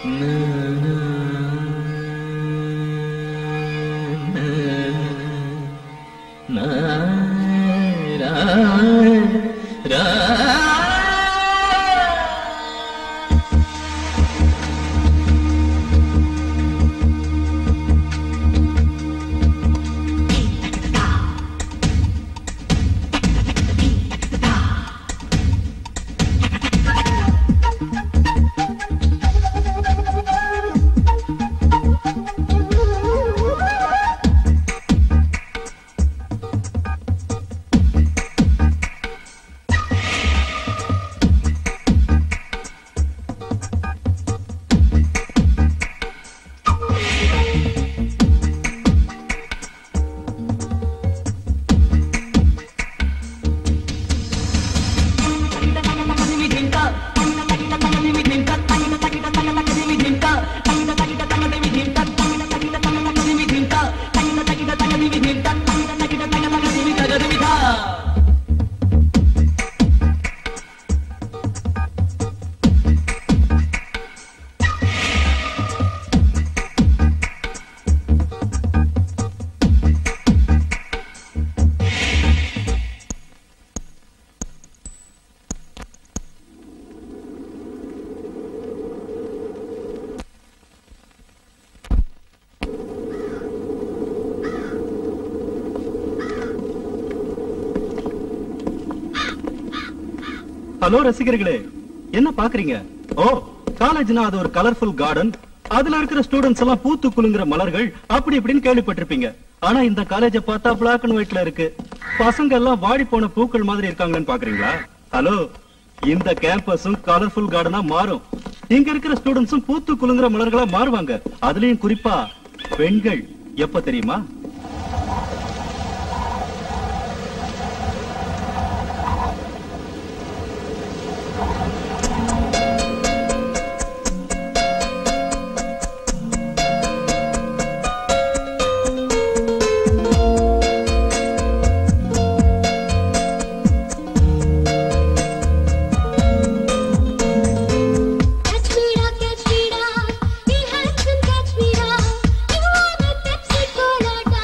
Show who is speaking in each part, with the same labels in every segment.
Speaker 1: Hello ரசிகர்களே என்ன பாக்குறீங்க ஓ காலேஜ்னா அது ஒரு கலர்ஃபுல் கார்டன் அதுல இருக்கிற ஸ்டூடெண்ட்ஸ் எல்லாம் பூத்து குலுங்குற மலர்கள் அப்படி இப்படின்னு கேள்விப்பட்டிருப்பீங்க ஆனா இந்த காலேஜ பார்த்தா பிளாக் அண்ட் ஒயிட்ல இருக்கு பசங்க எல்லாம் வாடி போன பூக்கள் மாதிரி இருக்காங்கன்னு பாக்குறீங்களா ஹலோ இந்த கேம்பஸும் கலர்ஃபுல் கார்டனா மாறும் இங்க இருக்கிற ஸ்டூடெண்ட்ஸும் பூத்து குலுங்குற மலர்களா மாறுவாங்க அதுலயும் குறிப்பா பெண்கள் எப்ப தெரியுமா
Speaker 2: Catch me now, catch me now, he handsome catch me now. You are my Pepsi Cola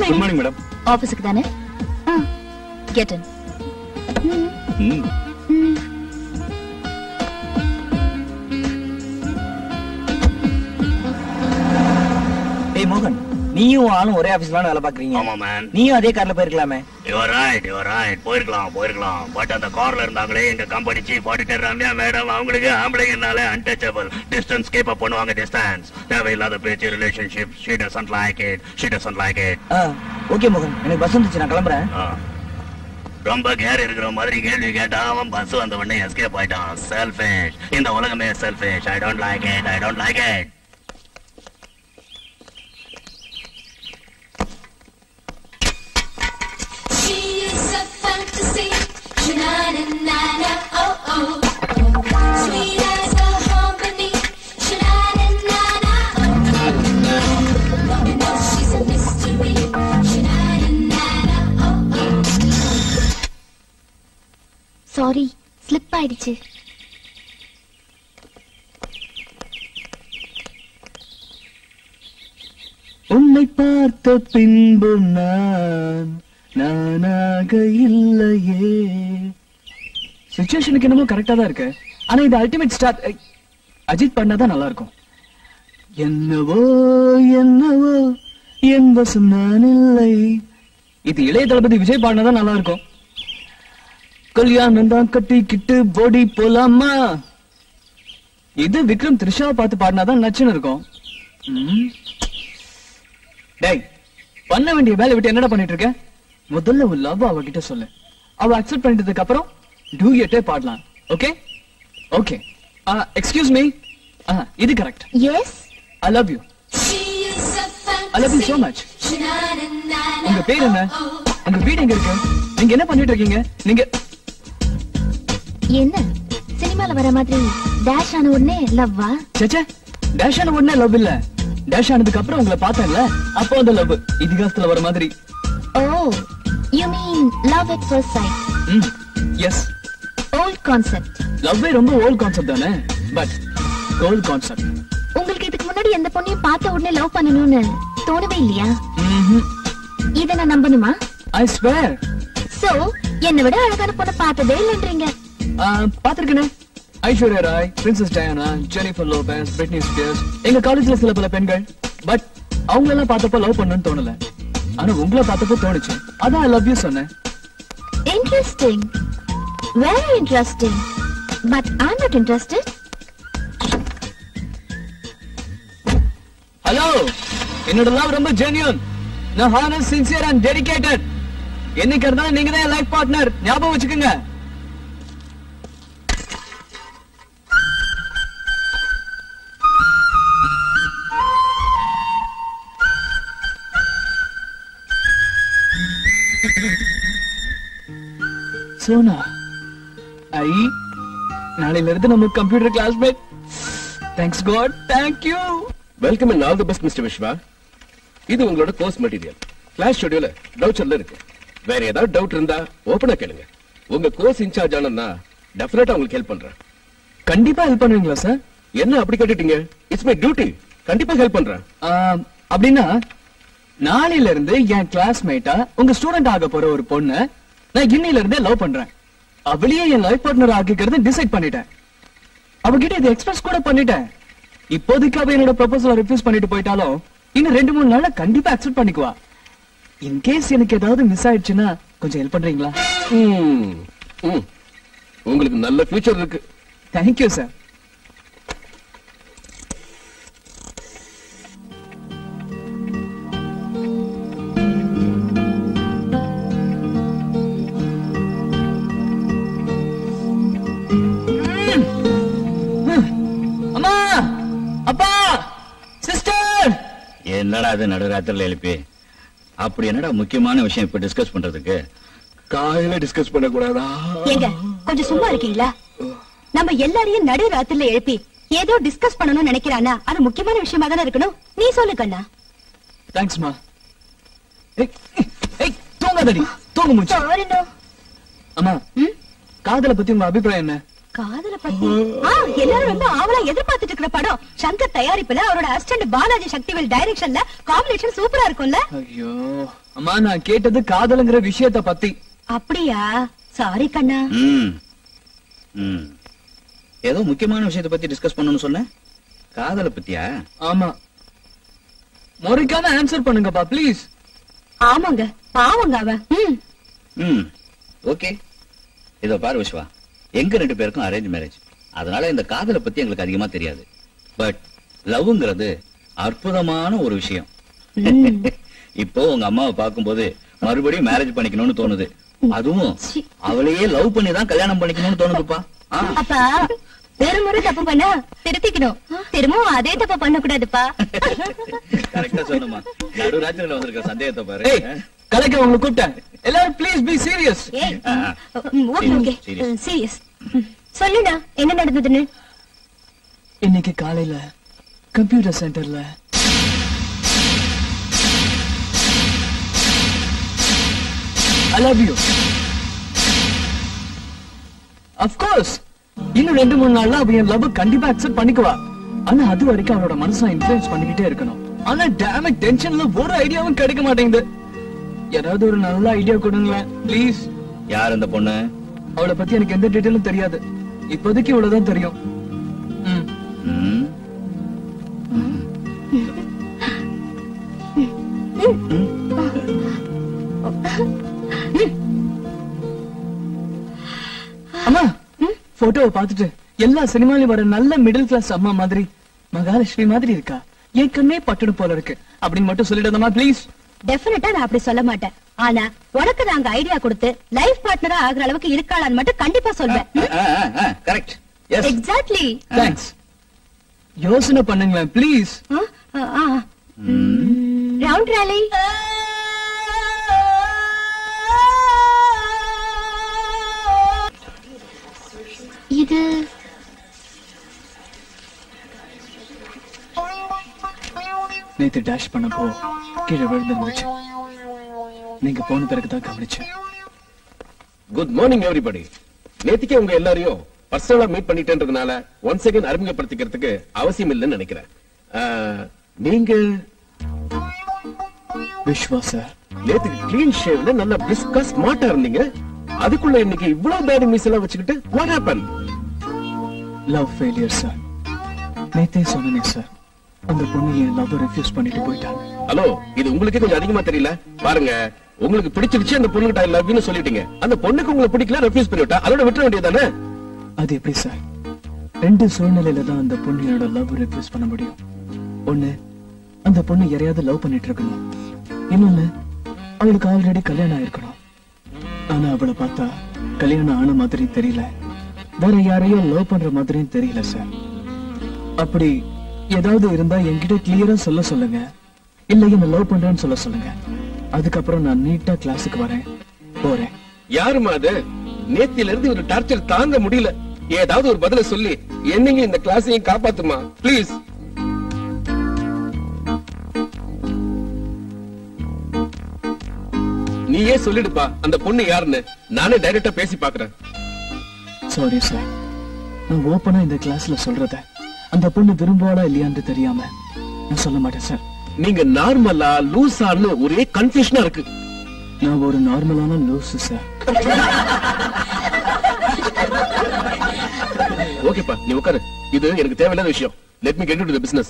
Speaker 1: good morning madam
Speaker 2: ஆபீஸுக்கு தானே கெட் இன்
Speaker 1: ம்
Speaker 3: டேய் மோகன் நீயும் உன் ஆளும் ஒரே ஆபீஸ்ல வேலை பாக்குறீங்க
Speaker 4: ஆமா மேன்
Speaker 3: நீயும் அதே கார்ல போயிருக்கலாமே
Speaker 4: யுவர் ரைட் யுவர் ரைட் போயிருக்கலாம் போயிருக்கலாம் பட் அந்த கார்ல இருந்தாங்களே எங்க company chief auditor Ramya madam அவங்களுக்கு ஆம்பளைங்கனால அன்டச்சபிள் டிஸ்டன்ஸ் கீப் அப் பண்ணுவாங்க டிஸ்டன்ஸ் தேவையில்லாத பேச்சு relationship she doesn't like it she doesn't like it
Speaker 3: okay மோகன் எனக்கு பஸ் வந்துச்சு நான் கிளம்புறேன்
Speaker 4: ரொம்ப கேர் இருக்கிற மாதிரி கேள்வி கேட்டா அவன் பஸ் வந்த உடனே எஸ்கேப் ஆயிட்டான் செல்ஃபிஷ் இந்த உலகமே selfish I don't like it I don't like it
Speaker 5: She is a fantasy. Sha-na-na-na-na, oh oh. Sweet as a harmony. Sha-na-na-na-na, oh oh. No, she's a mystery. Sha-na-na-na-na, oh oh.
Speaker 2: Sorry slip ஆயிடுச்சு
Speaker 1: உன்னை பார்த்த பின்பு நான் நானாக இல்லையே சுச்சுவேஷனுக்கு என்னமோ கரெக்டா தான் இருக்கு ஆனா இது அல்டிமேட் ஸ்டார் அஜித் பண்ணாதான் நல்லா இருக்கும் என்னவோ என்னவோ என் வசம் நான் இல்லை இது இளைய தளபதி விஜய் பாடினாதான் நல்லா இருக்கும் கல்யாணம் தான் கட்டிக்கிட்டு போடி போலாமா இது விக்ரம் த்ரிஷா பார்த்து பாடினாதான் நச்சுன்னு இருக்கும் ம். டேய் பண்ண வேண்டிய வேலை விட்டு என்னடா பண்ணிட்டு இருக்க முதல்ல ஒரு லவ் அவகிட்ட சொல்லு அவ அக்செப்ட் பண்ணிட்டதுக்கு அப்புறம் டூயட்டே பாடலாம் ஓகே ஓகே எக்ஸ்கியூஸ் மீ இது correct
Speaker 2: yes
Speaker 1: I love you
Speaker 5: She is a
Speaker 1: I love you so
Speaker 5: fantasy.
Speaker 1: much.
Speaker 5: Sha-na-na-na-na,
Speaker 1: உங்க பேர் என்ன
Speaker 5: oh oh.
Speaker 1: உங்க வீடு எங்க இருக்கு நீங்க என்ன பண்ணிட்டு இருக்கீங்க நீங்க
Speaker 2: என்ன சினிமால வர மாதிரி டேஷ் ஆன உடனே லவ்வா
Speaker 1: சேச்சே டேஷ் ஆன உடனே லவ் இல்ல டேஷ் ஆனதுக்கு அப்புறம் உங்களை பார்த்தேன்ல அப்போ அந்த லவ் இதிகாசத்துல வர மாதிரி
Speaker 2: oh you mean love at first sight
Speaker 1: hmm yes
Speaker 2: old concept
Speaker 1: லவ்வே ரொம்ப ஓல்ட் கான்செப்ட் தானே பட் கோல்ட் கான்செப்ட்
Speaker 2: உங்களுக்கு இதுக்கு முன்னாடி எந்த பொண்ணையும் பார்த்த உடனே லவ் பண்ணணும்னு தோணவே இல்லையா இத நான் நம்பணுமா
Speaker 1: ஐ ஸ்வேர்
Speaker 2: சோ என்னை விட அழகான பொண்ணை பார்த்ததே இல்லைன்றீங்க
Speaker 1: பாத்திருக்கனே Aishwarya Rai princess Diana Jennifer Lopez Britney Spears எங்க காலேஜ்ல சில பல பெண்கள் பட் அவங்க எல்லாம் பார்த்தப்ப லவ் பண்ணணும்னு தோணல ஆனா உங்களை பார்த்தப்போ தோணுச்சு அதான் ஐ லவ் யூ சொன்னேன்
Speaker 2: interesting very interesting but I not interested
Speaker 1: hello என்னோட லவ் ரொம்ப ஜென்யூன் நான் ஹானஸ் சின்சியர் அண்ட் டெடிகேட்டட் என்னைக்கு இருந்தாலும் நீங்க தான் லைஃப் பார்ட்னர் ஞாபகம் வச்சுக்கோங்க சோனா ஐ நாளையில இருந்து நம்ம computer classmate thanks God thank you
Speaker 6: welcome and all the best mister Vishwa இது உங்களோட கோர்ஸ் மெட்டீரியல் கிளாஸ் ஷெட்யூல டவுட்ஸ்ல இருக்கு வேற ஏதாவது டவுட் இருந்தா ஓபனா கேளுங்க உங்க கோர்ஸ் இன்சார்ஜ் ஆனா டெஃபினட்டா உங்களுக்கு ஹெல்ப் பண்றேன்
Speaker 1: கண்டிப்பா ஹெல்ப் பண்ணுவீங்களா சார்
Speaker 6: என்ன அப்படி கேட்டுட்டீங்க இட்ஸ் மை டியூட்டி கண்டிப்பா ஹெல்ப் பண்றேன்
Speaker 1: ஆம், அப்படின்னா நாளையில இருந்து என் கிளாஸ்மேட்டா உங்க ஸ்டூடெண்ட் ஆக போற ஒரு பொண்ணு நான் இன்னையில இருந்தே லவ் பண்றேன் அவளையே என் லைஃப் பார்ட்னர் ஆக்கிக்கிறது டிசைட் பண்ணிட்டேன் அவகிட்ட இதை எக்ஸ்பிரஸ் கூட பண்ணிட்டேன் இப்போதைக்கு அவ என்னோட ப்ரொபோசலை ரிஃப்யூஸ் பண்ணிட்டு போயிட்டாலும் இன்னும் ரெண்டு மூணு நாள்ல கண்டிப்பா அக்செப்ட் பண்ணிக்குவா இன் கேஸ் எனக்கு ஏதாவது மிஸ் ஆயிடுச்சுன்னா கொஞ்சம் ஹெல்ப் பண்றீங்களா
Speaker 6: ம், ம். உங்களுக்கு நல்ல ஃபியூச்சர் இருக்கு
Speaker 1: தேங்க்யூ சார் அம்மா அப்பா சிஸ்டர்
Speaker 4: என்னடா அது நடுராத்திரில எழுப்பி அப்படி என்னடா முக்கியமான விஷயம் இப்ப டிஸ்கஸ் பண்றதுக்கு
Speaker 6: காலையில டிஸ்கஸ் பண்ண கூடாதா
Speaker 7: ஏங்க கொஞ்சம் சும்மா இருக்கீங்களா நம்ம எல்லாரையும் நடு ராத்திரில எழுப்பி ஏதோ டிஸ்கஸ் பண்ணணும்னு நினைக்கிறானா அது முக்கியமான விஷயமா தானே இருக்கணும் நீ சொல்லு கண்ணா
Speaker 1: தேங்க்ஸ்மா ஏய் ஏய் தூங்காதடி தூங்க மூச்சு
Speaker 2: பாருண்டோ
Speaker 1: அம்மா காதல பத்தி உங்க அபிப்பிராயம் என்ன
Speaker 7: காதல பத்தி ஆ, எல்லாரும் ரொம்ப ஆவலா எதிர்பார்த்துட்டு இருக்கிற படம் சங்கர் தயாரிப்புல அவரோட அசிஸ்டன்ட் பாலாஜி சக்திவேல் டைரக்ஷன்ல காம்பினேஷன் சூப்பரா இருக்கும்ல
Speaker 8: ஐயோ அம்மா நான் கேட்டது காதலுங்கிற விஷயத்த பத்தி
Speaker 7: அப்படியா சாரி கண்ணா
Speaker 3: ம் ம் ஏதோ முக்கியமான விஷயத்தை பத்தி டிஸ்கஸ் பண்ணணும்னு சொன்ன காதலை பத்தியா
Speaker 8: ஆமா முறைக்காம ஆன்சர் பண்ணுங்கப்பா ப்ளீஸ்
Speaker 7: ஆமாங்க பாவங்க அவன் ம்.
Speaker 3: ம் ஓகே இதோ பாரு விஸ்வா எங்க ரெண்டு பேருக்கும் அரேஞ்ச் மேரேஜ் அதனால இந்த காதலை பத்தி எங்களுக்கு அதிகமா தெரியாது பட் லவ்ங்கிறது அற்புதமான ஒரு விஷயம் இப்போ உங்க அம்மாவை பார்க்கும்போது மறுபடியும் மேரேஜ் பண்ணிக்கணும்னு தோணுது அதுவும்
Speaker 7: சி.
Speaker 3: அவளையே லவ் பண்ணி தான் கல்யாணம் பண்ணிக்கணும்னு தோணுதுப்பா ஆ.
Speaker 2: அப்பா ஒரு முறை தப்பு பண்ணா திருத்திக்கணும் திரும்பவும் அதே தப்பு பண்ண கூடாதுப்பா
Speaker 3: கரெக்டா சொல்லுமா நடு ராத்திரில வந்திருக்க சந்தேகத்தை
Speaker 8: ஏய்
Speaker 3: பாரு
Speaker 8: கலைக்க உங்களை கூப்பிட்டேன் எல்லாரும் ப்ளீஸ் பி சீரியஸ்
Speaker 2: ஏய்
Speaker 3: ஆ,
Speaker 2: ம், ஓகே ஓகே
Speaker 3: Serious.
Speaker 2: சீரியஸ் சொல்லுடா என்ன நடந்ததுன்னு
Speaker 8: இன்னைக்கு காலையில கம்ப்யூட்டர் சென்டர்ல ஐ லவ் யூ கோர்ஸ் இன்னும் ரெண்டு மூணு நாள்ல அவ என் லவ் கண்டிப்பா அக்செப்ட் பண்ணிக்குவா ஆனா அது வரைக்கும் அவளோட மனசை இன்ஃபுளுன்ஸ் பண்ணிக்கிட்டே இருக்கணும் ஆனா டேமேஜ் டென்ஷன்ல ஒரு ஐடியாவும் கிடைக்க மாட்டேங்குது ஏதாவது ஒரு நல்ல ஐடியா கொடுங்களேன் ப்ளீஸ்
Speaker 3: யார் அந்த பொண்ணு
Speaker 8: அவளை பத்தி எனக்கு எந்த டீட்டெயிலும் தெரியாது இப்போதைக்கு இவ்வளவுதான் தெரியும் ம்
Speaker 3: ம்.
Speaker 8: அம்மா போட்டோவை பார்த்துட்டு எல்லா சினிமாலயும் வர நல்ல மிடில் கிளாஸ் அம்மா மாதிரி மகாலட்சுமி மாதிரி இருக்கா என் கண்ணே பட்டுடு போல இருக்கு அப்படின்னு மட்டும் சொல்லிடுதம்மா ப்ளீஸ்
Speaker 7: டெஃபினட்டா நான் அப்படி சொல்ல மாட்டேன் ஆனா உனக்கு நாங்க ஐடியா கொடுத்து லைஃப் பார்ட்னரா ஆகுற அளவுக்கு இருக்காளான்னு மட்டும் கண்டிப்பா சொல்வேன்
Speaker 3: கரெக்ட் எஸ்
Speaker 7: எக்ஸாக்ட்லி
Speaker 8: தேங்க்ஸ் யோசனை பண்ணுங்களேன் ப்ளீஸ்
Speaker 2: ரவுண்ட் ராலி இது
Speaker 8: நேத்து டேஷ் பண்ணப்போ கீழே விழுந்துருந்துச்சு நீங்க போன பிறகுதான் கவனிச்சேன்
Speaker 6: குட் மார்னிங் எவ்ரிபடி நேத்திக்கே உங்க எல்லாரையும் பர்சனலா மீட் பண்ணிட்டேன்றதுனால ஒன் செகண்ட் அறிமுகப்படுத்திக்கிறதுக்கு அவசியம் இல்லைன்னு நினைக்கிறேன் ஆ, நீங்க
Speaker 8: விஸ்வா சார்
Speaker 6: நேத்து கிளீன் ஷேவ்ல நல்ல பிரிஸ்கா ஸ்மார்ட்டா இருந்தீங்க அதுக்குள்ள இன்னைக்கு இவ்வளவு பேட் மிஸ் எல்லாம் வச்சுக்கிட்டு what happen
Speaker 8: love failure sir நேத்தே சொன்னனே சார் அந்த பொண்ணு என் லவ் ரெஃப்யூஸ் பண்ணிட்டு போயிட்டாங்க
Speaker 6: ஹலோ இது உங்களுக்கு கொஞ்சம் அதிகமா தெரியல பாருங்க உங்களுக்கு பிடிச்சிருச்சு அந்த பொண்ணுகிட்ட ஐ லவ் யூ சொல்லிட்டீங்க அந்த பொண்ணுக்கு உங்களை பிடிக்கல ரெஃப்யூஸ் பண்ணிவிட்டா அதோட விட்டுற வேண்டியதானே
Speaker 8: அது எப்படி சார் ரெண்டு சூழ்நிலையில தான் அந்த பொண்ணு என்னோட லவ் ரெஃப்யூஸ் பண்ண முடியும் ஒண்ணு அந்த பொண்ணு யாரையாவது லவ் பண்ணிட்டு இருக்கணும் இன்னொன்னு அவளுக்கு ஆல்ரெடி கல்யாணம் ஆயிருக்கணும் ஆனா அவளை பார்த்தா கல்யாணம் ஆன மாதிரி தெரியல வேற யாரையோ லவ் பண்ற மாதிரியும் தெரியல சார் அப்படி ஏதாவது இருந்தா என்கிட்ட கிளியரா சொல்ல சொல்லுங்க இல்ல என்ன லவ் பண்றேன்னு சொல்ல சொல்லுங்க அதுக்கப்புறம் நான் நீட்டா கிளாஸுக்கு வரேன் போறேன்
Speaker 6: யாருமா அது நேத்தில இருந்து ஒரு டார்ச்சர் தாங்க முடியல ஏதாவது ஒரு பதில சொல்லி என்னையும் இந்த கிளாஸையும் காப்பாத்துமா ப்ளீஸ் நீயே சொல்லிடுப்பா அந்த பொண்ணு யாருன்னு நானே டைரக்டா பேசி பாக்குறேன்
Speaker 8: சாரி சார் நான் ஓப்பனா இந்த கிளாஸ்ல சொல்றத அந்த பொண்ணு விரும்புவாளா இல்லையான்னு தெரியாம நான் சொல்ல மாட்டேன் சார்
Speaker 6: நீங்க நார்மலா லூசான்னு ஒரே கன்ஃபியூஷனா இருக்கு
Speaker 8: நான் ஒரு நார்மலான லூசு சார்
Speaker 6: ஓகேப்பா நீ உட்காரு இது எனக்கு தேவையில்லாத விஷயம் let me get to the business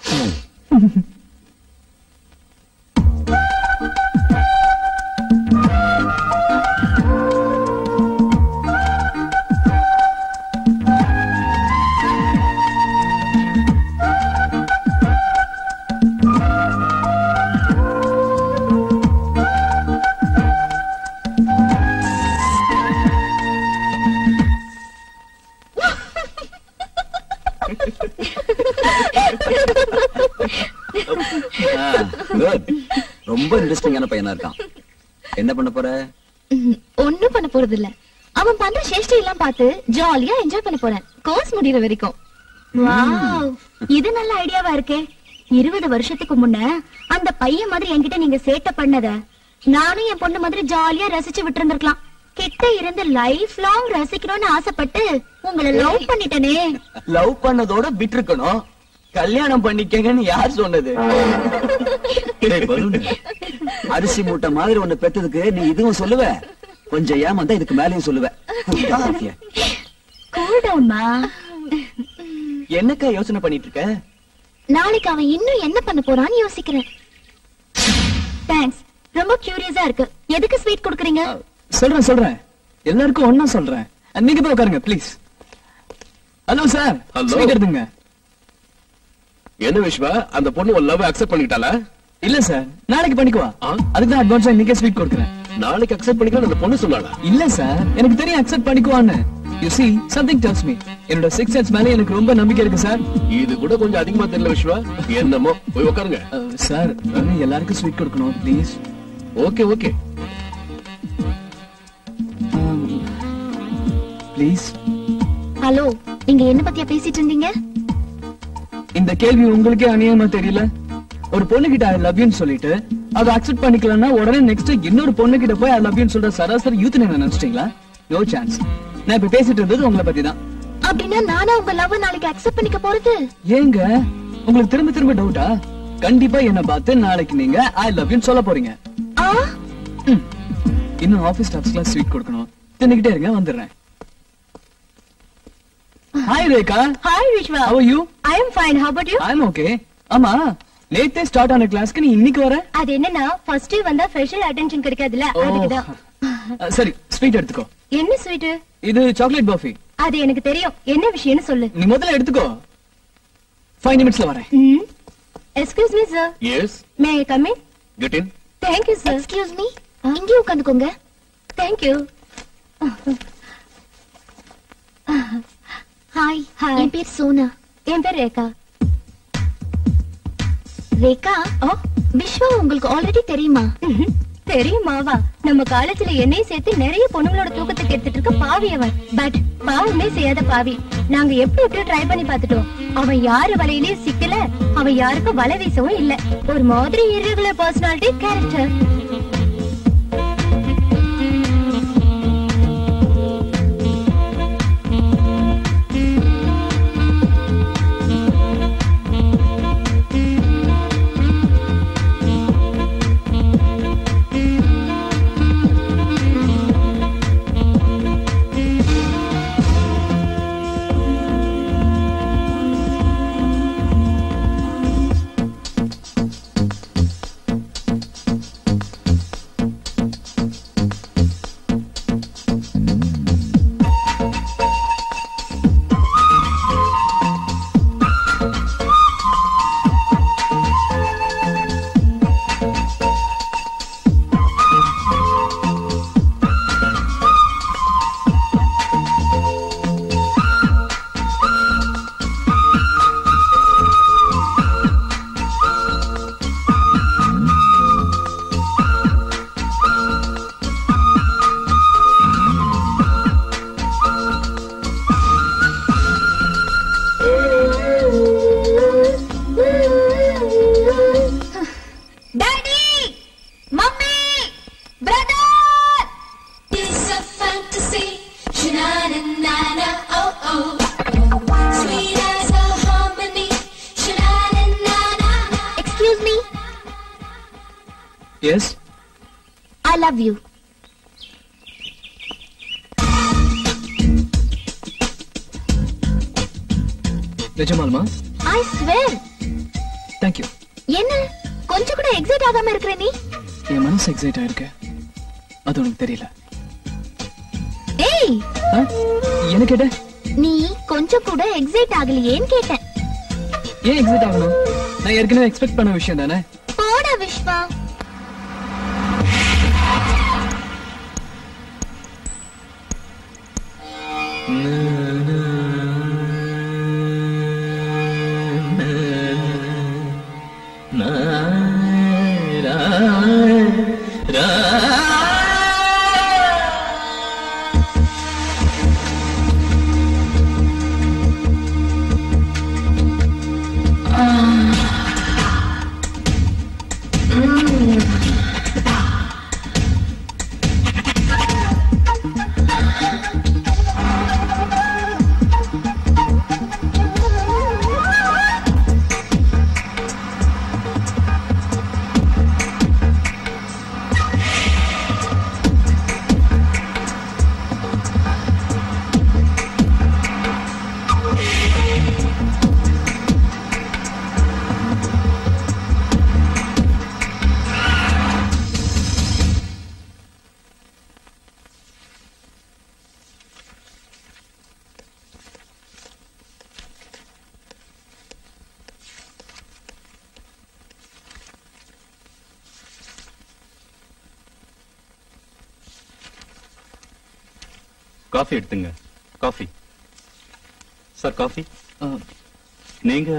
Speaker 3: good ரொம்ப இன்ட்ரெஸ்டிங்கான பையனா இருக்கான் என்ன பண்ண போற
Speaker 2: ஒண்ணும் பண்ண போறது இல்ல அவன் பண்ற சேஷ்டை எல்லாம் பார்த்து ஜாலியா என்ஜாய் பண்ண போறேன் கோர்ஸ் முடியற வரைக்கும் வாவ் இது நல்ல ஐடியாவா இருக்கே இருபது வருஷத்துக்கு முன்ன அந்த பையன் மாதிரி என்கிட்ட நீங்க சேட்டை பண்ணத நானும் என் பொண்ணு மாதிரி ஜாலியா ரசிச்சு விட்டு இருந்திருக்கலாம் கிட்ட இருந்து லைஃப் லாங் ரசிக்கணும்னு ஆசைப்பட்டு உங்களை லவ் பண்ணிட்டனே
Speaker 8: லவ் பண்ணதோட விட்டுருக்கணும் கல்யாணம் பண்ணிக்கங்கன்னு யார் சொன்னது
Speaker 1: டேய், balloon.
Speaker 9: அரிசி மூட்டை மாதிரி ஒண்ணு பெத்ததுக்கு நீ இதுவும் சொல்லுவ கொஞ்சம் ஏமாந்தா இதுக்கு மேலயும் சொல்லுவ
Speaker 2: கூல் டவுன்மா
Speaker 8: என்னக்கா யோசனை பண்ணிட்டு இருக்க
Speaker 2: நாளைக்கு அவன் இன்னும் என்ன பண்ண போறான்னு யோசிக்கிறேன் தேங்க்ஸ் ரொம்ப கியூரியஸா இருக்கு எதுக்கு ஸ்வீட் கொடுக்குறீங்க
Speaker 8: சொல்றேன் சொல்றேன் எல்லாருக்கும் ஒண்ணா சொல்றேன் நீங்க போய் உட்காருங்க please hello sir
Speaker 6: Hello.
Speaker 8: Sweet எடுத்துங்க
Speaker 6: என்ன விஸ்வா அந்த பொண்ணு உன் லவ் அக்செப்ட் பண்ணிட்டாளா
Speaker 8: இல்ல சார் நாளைக்கு பண்ணிக்குவா
Speaker 6: ஆ?
Speaker 8: அதுக்கு தான் அட்வான்ஸா இன்னைக்கே ஸ்வீட் கொடுக்குறேன்
Speaker 6: நாளைக்கு அக்செப்ட் பண்ணிக்கலாம் அந்த பொண்ணு சொன்னாளா
Speaker 8: இல்ல சார் எனக்கு தெரியும் அக்செப்ட் பண்ணிக்குவான்னு you see something tells me என்னோட சிக்ஸ் சென்ஸ் மேல எனக்கு ரொம்ப நம்பிக்கை இருக்கு சார்
Speaker 6: இது கூட கொஞ்சம் அதிகமா தெரியல விஸ்வா என்னமோ போய் உட்காருங்க
Speaker 8: சார் எல்லாருக்கும் ஸ்வீட் கொடுக்கணும் please
Speaker 6: okay okay
Speaker 8: please
Speaker 2: hello நீங்க என்ன பத்தியா பேசிட்டு இருந்தீங்க
Speaker 8: இந்த கேள்வி உங்களுக்கே அநியாயமா தெரியல ஒரு பொண்ணு கிட்ட ஐ லவ் யூன்னு சொல்லிட்டு அதை அக்செப்ட் பண்ணிக்கலன்னா உடனே நெக்ஸ்ட் இன்னொரு பொண்ணு கிட்ட போய் ஐ லவ் யூன்னு சொல்ற சராசரி யூத் என்ன நினைச்சிட்டீங்களா நோ சான்ஸ் நான் இப்ப பேசிட்டு இருந்தது உங்களை பத்தி தான்
Speaker 2: அப்படின்னா நானா உங்க லவ் நாளைக்கு அக்செப்ட் பண்ணிக்க போறது
Speaker 8: ஏங்க உங்களுக்கு திரும்ப திரும்ப டவுட்டா கண்டிப்பா என்ன பார்த்து நாளைக்கு நீங்க ஐ லவ் யூன்னு சொல்ல போறீங்க
Speaker 2: ஆ
Speaker 8: ம். இன்னும் ஆபீஸ் ஸ்டாஃப்ஸ்க்குலாம் ஸ்வீட் கொடுக்கணும் தின்னுகிட்டே இருங்க வந்துடுறேன் hi Rekha
Speaker 7: hi Vishwa
Speaker 8: how are you
Speaker 7: I am fine how about you
Speaker 8: i'm okay ஆமா நேத்தே ஸ்டார்ட் ஆன கிளாஸ்க்கு நீ இன்னைக்கு வர
Speaker 7: அது என்னன்னா ஃபர்ஸ்ட் வந்தா ஸ்பெஷல் அட்டென்ஷன் கிடைக்காதுல
Speaker 8: ஓ.
Speaker 7: அதுக்குதான்
Speaker 8: அஹ், சரி ஸ்வீட் எடுத்துக்கோ
Speaker 7: என்ன ஸ்வீட்
Speaker 8: இது சாக்லேட் பர்ஃபி
Speaker 7: அது எனக்கு தெரியும் என்ன விஷயம்னு சொல்லு
Speaker 8: நீ முதல்ல எடுத்துக்கோ ஃபைவ் நிமிட்ஸ்ல வரேன்
Speaker 7: ம் excuse me sir
Speaker 6: yes
Speaker 7: may I come in
Speaker 6: get in
Speaker 7: thank you sir
Speaker 2: excuse me இங்கே உட்காந்துக்கோங்க
Speaker 7: தேங்க் யூ
Speaker 2: ஹாய்
Speaker 7: Hi.
Speaker 2: என் பேர் சோனா
Speaker 7: என் பேர் ரேகா
Speaker 2: ரேகா
Speaker 7: ஓ
Speaker 2: விஸ்வா உங்களுக்கு ஆல்ரெடி தெரியுமா
Speaker 7: ம்ஹும். தெரியுமாவா நம்ம காலேஜ்ல என்னையும் சேர்த்து நிறைய பொண்ணுங்களோட தூக்கத்தை கெடுத்துட்டு இருக்க பாவி அவன் பட் பாவமே செய்யாத பாவி நாங்க எப்படி எப்படி ட்ரை பண்ணி பார்த்துட்டோம் அவன் யாரு வலையிலயும் சிக்கல அவன் யாருக்கும் வலை வீசவும் இல்ல ஒரு மாதிரி irregular personality character
Speaker 2: daddy mummy brother
Speaker 5: It's a fantasy. Sha-na-na-na-na, oh oh. Sweet as a harmony. Sha-na-na-na-na.
Speaker 2: Excuse me
Speaker 8: yes
Speaker 2: I love you
Speaker 8: நிஜமாலுமா
Speaker 2: ஐ ஸ்வேர்
Speaker 8: தேங்க்யூ
Speaker 2: என்ன கொஞ்சம் கூட எக்ஸைட் ஆகாம இருக்கிற நீ
Speaker 8: என் மனசு எக்ஸைட் ஆயிருக்கு அது உனக்கு தெரியல
Speaker 2: ஏய்
Speaker 8: ஆ? என்ன கேட்ட
Speaker 2: நீ கொஞ்சம் கூட எக்ஸைட் ஆகலையேன்னு கேட்டேன்
Speaker 8: ஏன் எக்ஸைட் ஆகணும் நான் ஏற்கனவே எக்ஸ்பெக்ட் பண்ண விஷயம் தானே
Speaker 2: போடா விஸ்வா
Speaker 1: காஃபி எடுத்துங்க காஃபி சார் காஃபி நீங்க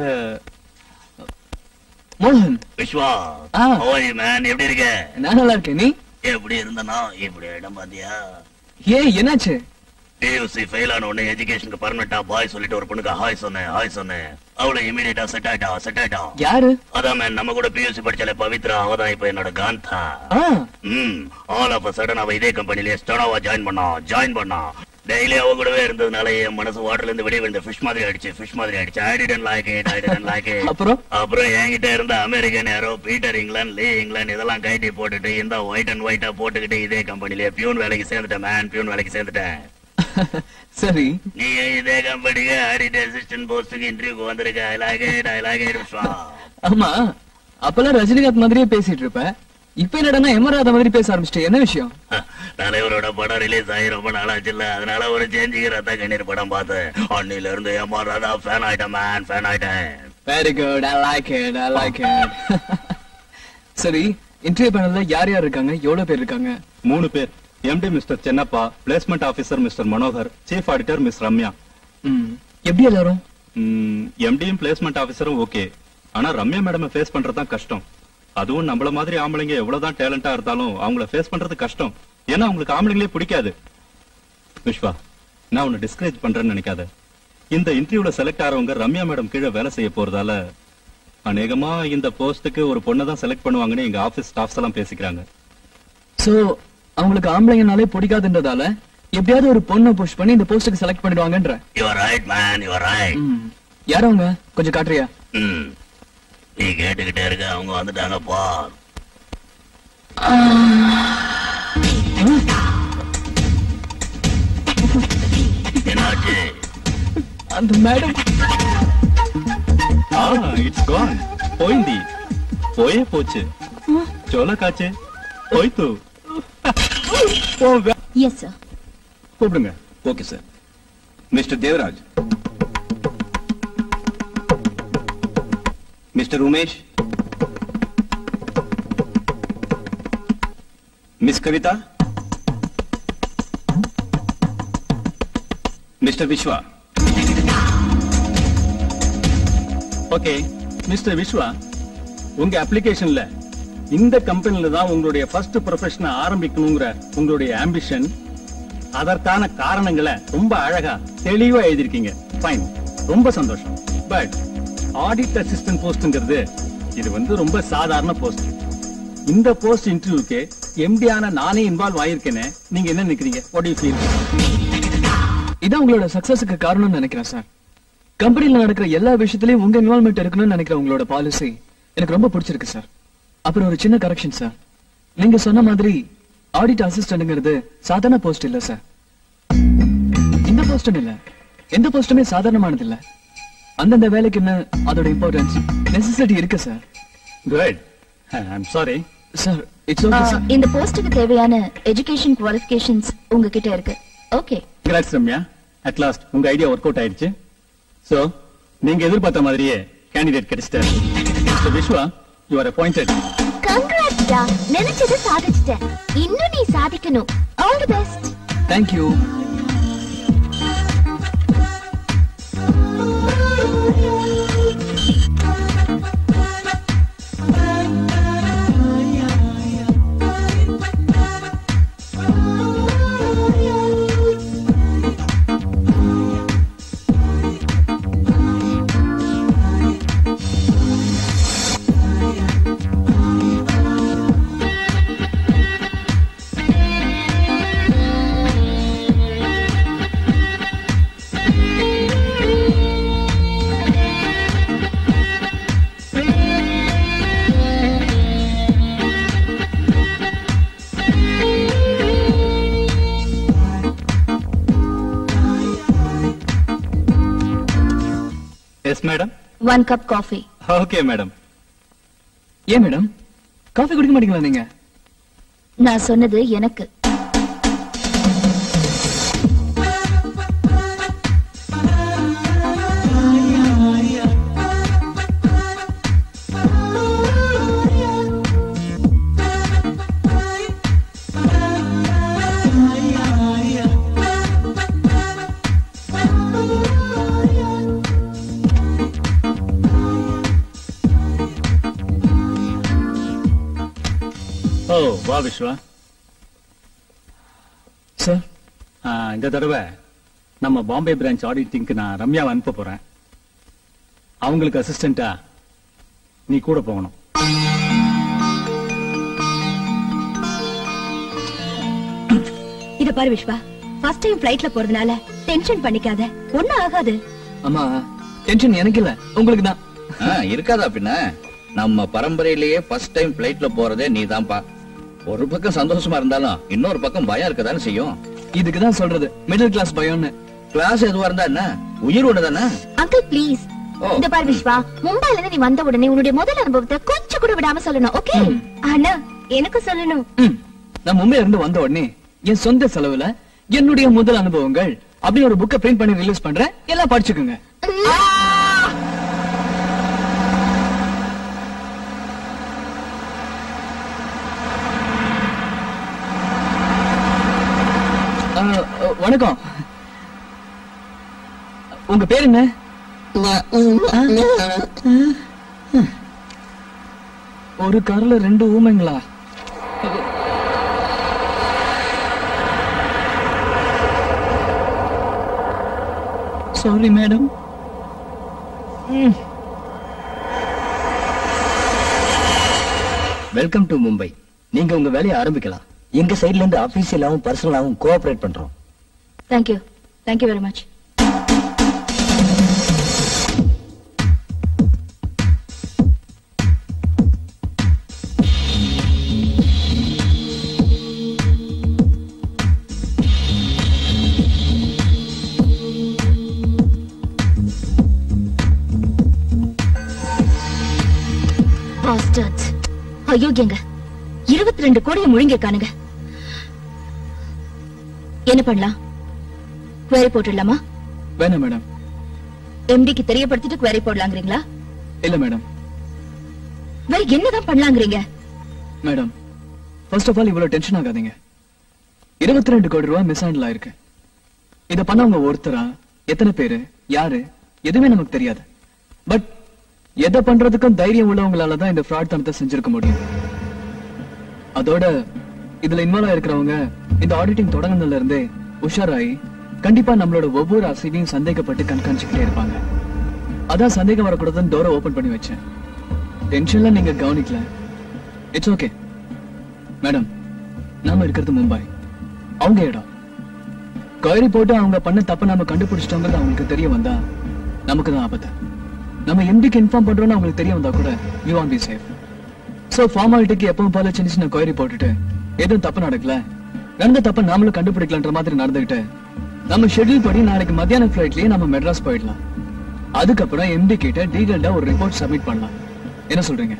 Speaker 8: மோகன்
Speaker 4: விஸ்வா
Speaker 8: ஆ.
Speaker 4: ஓய் மேன் எப்படி இருக்க
Speaker 8: நான் நல்லா இருக்கேன் நீ
Speaker 4: எப்படி இருந்தனா இப்படி இடம் பாத்தியா
Speaker 8: ஏன் என்னாச்சு
Speaker 4: பியூசி ஃபெயில் ஆன உடனே எஜுகேஷனுக்கு பர்மனண்டா பாய் சொல்லிட்டு ஒரு பொண்ணுக்கு ஹாய் சொன்னேன் ஹாய் சொன்னேன் அவளை இமீடியட்டா செட் ஆயிட்டா செட் ஆயிட்டா
Speaker 8: யாரு
Speaker 4: அதான் மேன் நம்ம கூட பியூசி படிச்சாலே பவித்ரா அவதான் இப்ப என்னோட காந்தா
Speaker 8: ஆ
Speaker 4: ம் ஆல் ஆஃப் சடன் அவ இதே கம்பெனிலே ஸ்டோனாவா ஜாயின் பண்ணா ஜாயின் பண்ணா டெய்லி அவ கூடவே இருந்ததுனால என் மனசு வாட்டர்ல இருந்து வெளியே விழுந்த ஃபிஷ் மாதிரி ஆயிடுச்சு ஃபிஷ் மாதிரி ஆயிடுச்சு I didn't like it I didn't like it
Speaker 8: அப்புறம்
Speaker 4: அப்புறம் என்கிட்ட இருந்த American Arrow Peter England Lee England இதெல்லாம் கைட்டி போட்டுட்டு இந்த ஒயிட் அண்ட் ஒயிட்டா போட்டுக்கிட்டு இதே கம்பெனிலே பியூன் வேலைக்கு சேர்ந்துட்டேன் மேன் பியூன் வேலைக்கு சேர்ந்துட்டேன்
Speaker 8: சரி
Speaker 4: நீ இதே கம்பெனிக்கு ஆடிட் அசிஸ்டன்ட் போஸ்டுக்கு இன்டர்வியூக்கு வந்திருக்க I like it I like it Vishwa
Speaker 8: ஆமா அப்பெல்லாம் ரஜினிகாந்த் மாதிரியே பேசிட்டு இருப்ப இப்ப என்னடா எமராத மாதிரி பேச ஆரம்பிச்சிட்டே என்ன விஷயம்
Speaker 4: தலைவரோட படம் ரிலீஸ் ஆகி ரொம்ப நாளாச்சுல்ல அதனால ஒரு சேஞ்சுக்கு ரத்த கண்ணீர் படம் பார்த்தேன் அன்னில இருந்து ஏமாறாதா ஃபேன் ஆயிட்டேன் மேன் ஃபேன் ஆயிட்டேன்
Speaker 8: very good I like it I like it சரி இன்டர்வியூ பேனல்ல யார் யார் இருக்காங்க எவ்வளவு பேர் இருக்காங்க
Speaker 1: மூணு பேர் MD mister Chennappa placement officer mister Manohar chief auditor miss Ramya
Speaker 8: ம் எப்படி எல்லாரும்
Speaker 1: எம்டியும் பிளேஸ்மெண்ட் ஆபீசரும் ஓகே ஆனா ரம்யா மேடம் ஃபேஸ் பண்றதுதான் கஷ்டம் அதுவும் நம்மள மாதிரி ஆம்பளைங்க எவ்வளவுதான் டேலண்டா இருந்தாலும் அவங்கள ஃபேஸ் பண்றது கஷ்டம் ஏன்னா அவங்களுக்கு ஆம்பளைங்களே பிடிக்காது விஸ்வா நான் உன்னை டிஸ்கரேஜ் பண்றேன்னு நினைக்காத இந்த இன்டர்வியூல செலக்ட் ஆறவங்க ரம்யா மேடம் கீழே வேலை செய்ய போறதால அநேகமா இந்த போஸ்டுக்கு ஒரு பொண்ணை தான் செலக்ட் பண்ணுவாங்கன்னு எங்க ஆபீஸ் ஸ்டாஃப்ஸ் எல்லாம் பேசிக்கிறாங்க
Speaker 8: சோ அவங்களுக்கு ஆம்பளைங்கனாலே பிடிக்காதுன்றதால எப்படியாவது ஒரு பொண்ணை புஷ் பண்ணி இந்த போஸ்டுக்கு செலக்ட் பண்ணிடுவாங்கன்ற
Speaker 4: you are right man you are right
Speaker 8: ம். யார் அவங்க கொஞ்சம் காட்டுறியா
Speaker 4: ம் நீ கேட்டுக்கிட்டே இருக்க அவங்க வந்துட்டாங்க பார் என்னாச்சு
Speaker 8: அந்த மேடம்
Speaker 1: ஆ இட்ஸ் கான் போயிந்தி போயே போச்சு சோல காச்சு போய்த்து
Speaker 2: எஸ் சார்
Speaker 6: கூப்பிடுங்க okay sir mister Devaraj mister Umesh miss Kavitha mister Vishwa
Speaker 10: okay mister Vishwa உங்க அப்ளிகேஷன்ல இந்த கம்பெனில தான் உங்களுடைய ஃபர்ஸ்ட் ப்ரொஃபஷனை ஆரம்பிக்கணுங்கிற உங்களுடைய ஆம்பிஷன் அதற்கான காரணங்களை ரொம்ப அழகா தெளிவா எழுதிருக்கீங்க ஃபைன் ரொம்ப சந்தோஷம் பட் ஆடிட் அசிஸ்டன்ட் போஸ்ட்ங்கிறது இது வந்து ரொம்ப சாதாரண போஸ்ட் இந்த போஸ்ட் இன்டர்வியூக்கு எம்டியான நானே இன்வால்வ் ஆயிருக்கேனே நீங்க என்ன நினைக்கிறீங்க வாட் யூ ஃபீல்
Speaker 8: இதான் உங்களோட சக்சஸுக்கு காரணம்னு நினைக்கிறேன் சார் கம்பெனில நடக்கிற எல்லா விஷயத்திலயும் உங்க இன்வால்மெண்ட் இருக்கணும்னு நினைக்கிற உங்களோட பாலிசி எனக்கு ரொம்ப பிடிச்சிருக்கு சார் அப்புறம் ஒரு சின்ன கரெக்ஷன் சார் நீங்க சொன்ன மாதிரி ஆடிட் அசிஸ்டன்ட்ங்கிறது சாதாரண போஸ்ட் இல்ல சார் இந்த போஸ்ட் இல்ல எந்த போஸ்டுமே சாதாரணமானது இல்ல அந்தந்த வேலைக்குன்னு அதோட இம்பார்ட்டன்ஸ் நெசசிட்டி இருக்கு sir
Speaker 10: good I'm sorry
Speaker 8: sir it's okay sir
Speaker 2: இந்த போஸ்டுக்கு தேவையான எஜுகேஷன் குவாலிஃபிகேஷன்ஸ் உங்ககிட்ட இருக்கு okay
Speaker 10: congrats Ramya at last உங்க ஐடியா ஒர்க் அவுட் ஆயிடுச்சு சோ நீங்க எதிர்பார்த்த மாதிரியே கேண்டிடேட் கிடைச்சிட்டாரு mister Vishwa you are appointed
Speaker 2: கங்க்ராட்ஸ்டா நினைச்சதை சாதிச்சிட்டேன் இன்னும் நீ சாதிக்கணும் all the best
Speaker 8: thank you
Speaker 1: yes madam
Speaker 2: one cup coffee
Speaker 1: okay madam
Speaker 8: ஏன் மேடம் காஃபி குடிக்க மாட்டீங்களா நீங்க
Speaker 2: நான் சொன்னது எனக்கு
Speaker 10: ஓ வா விஸ்வா
Speaker 8: சார்
Speaker 10: ஆ, இந்த தடவை நம்ம பாம்பே பிரான்ச் ஆடிட்டிங்க்கு நான் ரம்யாவை அனுப்ப போறேன் அவங்களுக்கு அசிஸ்டண்டா நீ கூட போகணும்
Speaker 7: இத பாரு விஸ்வா ஃபர்ஸ்ட் டைம் ஃளைட்ல போறதுனால டென்ஷன் பண்ணிக்காத ஒண்ணும் ஆகாது
Speaker 8: அம்மா டென்ஷன் எனக்கு இல்ல உங்களுக்கு தான்
Speaker 3: ஆ, இருக்காதா பின்ன நம்ம பரம்பரையிலேயே ஃபர்ஸ்ட் டைம் பிளைட்ல போறதே நீதான்ப்பா ஒரு பக்கம் சந்தோஷமா இருந்தாலும் இன்னொரு பக்கம் பயம் இருக்கதானே செய்யும்
Speaker 8: இதுக்கு தான் சொல்றது மிடில் கிளாஸ் பயம்னு
Speaker 3: கிளாஸ் எதுவா இருந்தா என்ன உயிர் ஒண்ணுதானே
Speaker 2: அங்கிள் ப்ளீஸ்
Speaker 3: ஓ.
Speaker 2: இந்த பாரு விஸ்வா மும்பைல இருந்து நீ வந்த உடனே உன்னுடைய முதல் அனுபவத்தை கொஞ்சம் கூட விடாம சொல்லணும் ஓகே
Speaker 7: அண்ணா எனக்கு சொல்லணும்
Speaker 8: ம். நான் மும்பைல இருந்து வந்த உடனே என் சொந்த செலவுல என்னுடைய முதல் அனுபவங்கள் அப்படின்னு ஒரு புக்கை பிரிண்ட் பண்ணி ரிலீஸ் பண்றேன் எல்லாம் படிச்சுக்குங்க ஆ, ஆ, வணக்கம் உங்க பேர் என்ன ஒரு கார்ல ரெண்டு ஊமைங்களா sorry madam
Speaker 9: welcome to Mumbai நீங்க உங்க வேலையை ஆரம்பிக்கலாம் எங்க சைடுல இருந்து அபிஷியலாவும் பர்சனலாவும் கோஆபரேட் பண்றோம்
Speaker 2: thank you thank you very much Bastards. அயோக்கியங்க இருபத்தி ரெண்டு கோடியை முழுங்கிருக்கானுங்க என்ன பண்ணலாம் query போட்டுடலாமா
Speaker 8: வேணாம் மேடம்
Speaker 2: எம்டிக்கு தெரியப்படுத்திட்டு query போடலாங்கிறீங்களா
Speaker 8: இல்ல மேடம்
Speaker 2: வேற என்னதான் பண்ணலாங்கிறீங்க
Speaker 8: மேடம் ஃபர்ஸ்ட் ஆஃப் ஆல் இவ்வளவு டென்ஷன் ஆகாதீங்க இருபத்தி ரெண்டு கோடி ரூபாய் மிஸ் ஹேண்டில் ஆயிருக்கு இத பண்ணவங்க ஒருத்தரா எத்தனை பேரு யாரு எதுவுமே நமக்கு தெரியாது பட் எதை பண்றதுக்கும் தைரியம் உள்ளவங்களால தான் இந்த ஃப்ராட் தனத்தை செஞ்சிருக்க முடியும் அதோட இதுல இன்வால்வ் ஆயிருக்கிறவங்க இந்த ஆடிட்டிங் தொடங்கினதுல இருந்தே உஷாராயி கண்டிப்பா நம்மளோட ஒவ்வொரு அசைவையும் சந்தேகப்பட்டு கண்காணிச்சுக்கிட்டே இருப்பாங்க அதான் சந்தேகம் வரக்கூடாதுன்னு டோரை ஓபன் பண்ணி வச்சேன் டென்ஷன்ல நீங்க கவனிக்கல இட்ஸ் ஓகே மேடம் நாம இருக்கிறது மும்பை அவங்க இடம் கொயரி போட்டு அவங்க பண்ண தப்ப நாம கண்டுபிடிச்சிட்டோங்கிறது அவங்களுக்கு தெரிய வந்தா நமக்கு தான் ஆபத்து நம்ம எம்டிக்கு இன்ஃபார்ம் பண்றோம்னு அவங்களுக்கு தெரிய வந்தா கூட we want be safe so ஃபார்மாலிட்டிக்கு எப்பவும் போல சின்ன சின்ன கொயரி போட்டுட்டு எதுவும் தப்பு நடக்கல நடந்த தப்ப நாமளும் கண்டுபிடிக்கலன்ற மாதிரி நடந்துகிட்டு நம்ம ஷெட்யூல் படி நாளைக்கு மத்தியான ஃபிளைட்லயே நம்ம மெட்ராஸ் போயிடலாம் அதுக்கப்புறம் எம்டி கிட்ட டீடைல்டா ஒரு ரிப்போர்ட் சப்மிட் பண்ணலாம் என்ன சொல்றீங்க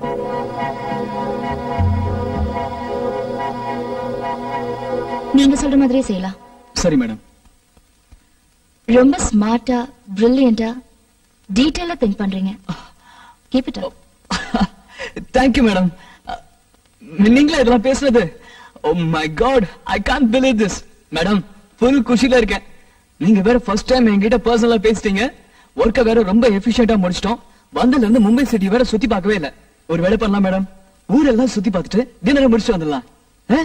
Speaker 2: நீங்க சொல்ற மாதிரியே செய்யலாம்
Speaker 8: சரி மேடம்
Speaker 2: ரொம்ப ஸ்மார்ட்டா பிரில்லியண்டா டீட்டெயிலா திங்க் பண்றீங்க keep it up
Speaker 8: thank you madam நீங்களே இதெல்லாம் பேசுறது oh my God I can't believe this madam full குஷில இருக்கேன் நீங்க வேற ஃபர்ஸ்ட் டைம் என்கிட்ட பர்சனலா பேசிட்டீங்க ஒர்க்க வேற ரொம்ப எஃபிஷியன்ட்டா முடிச்சிட்டோம் வந்ததுல இருந்து மும்பை சிட்டி வேற சுத்தி பார்க்கவே இல்ல ஒரு வேலை பண்ணலாம் மேடம் ஊரெல்லாம் சுத்தி பார்த்துட்டு டின்னர் முடிச்சுட்டு வந்துடலாம் ஆ?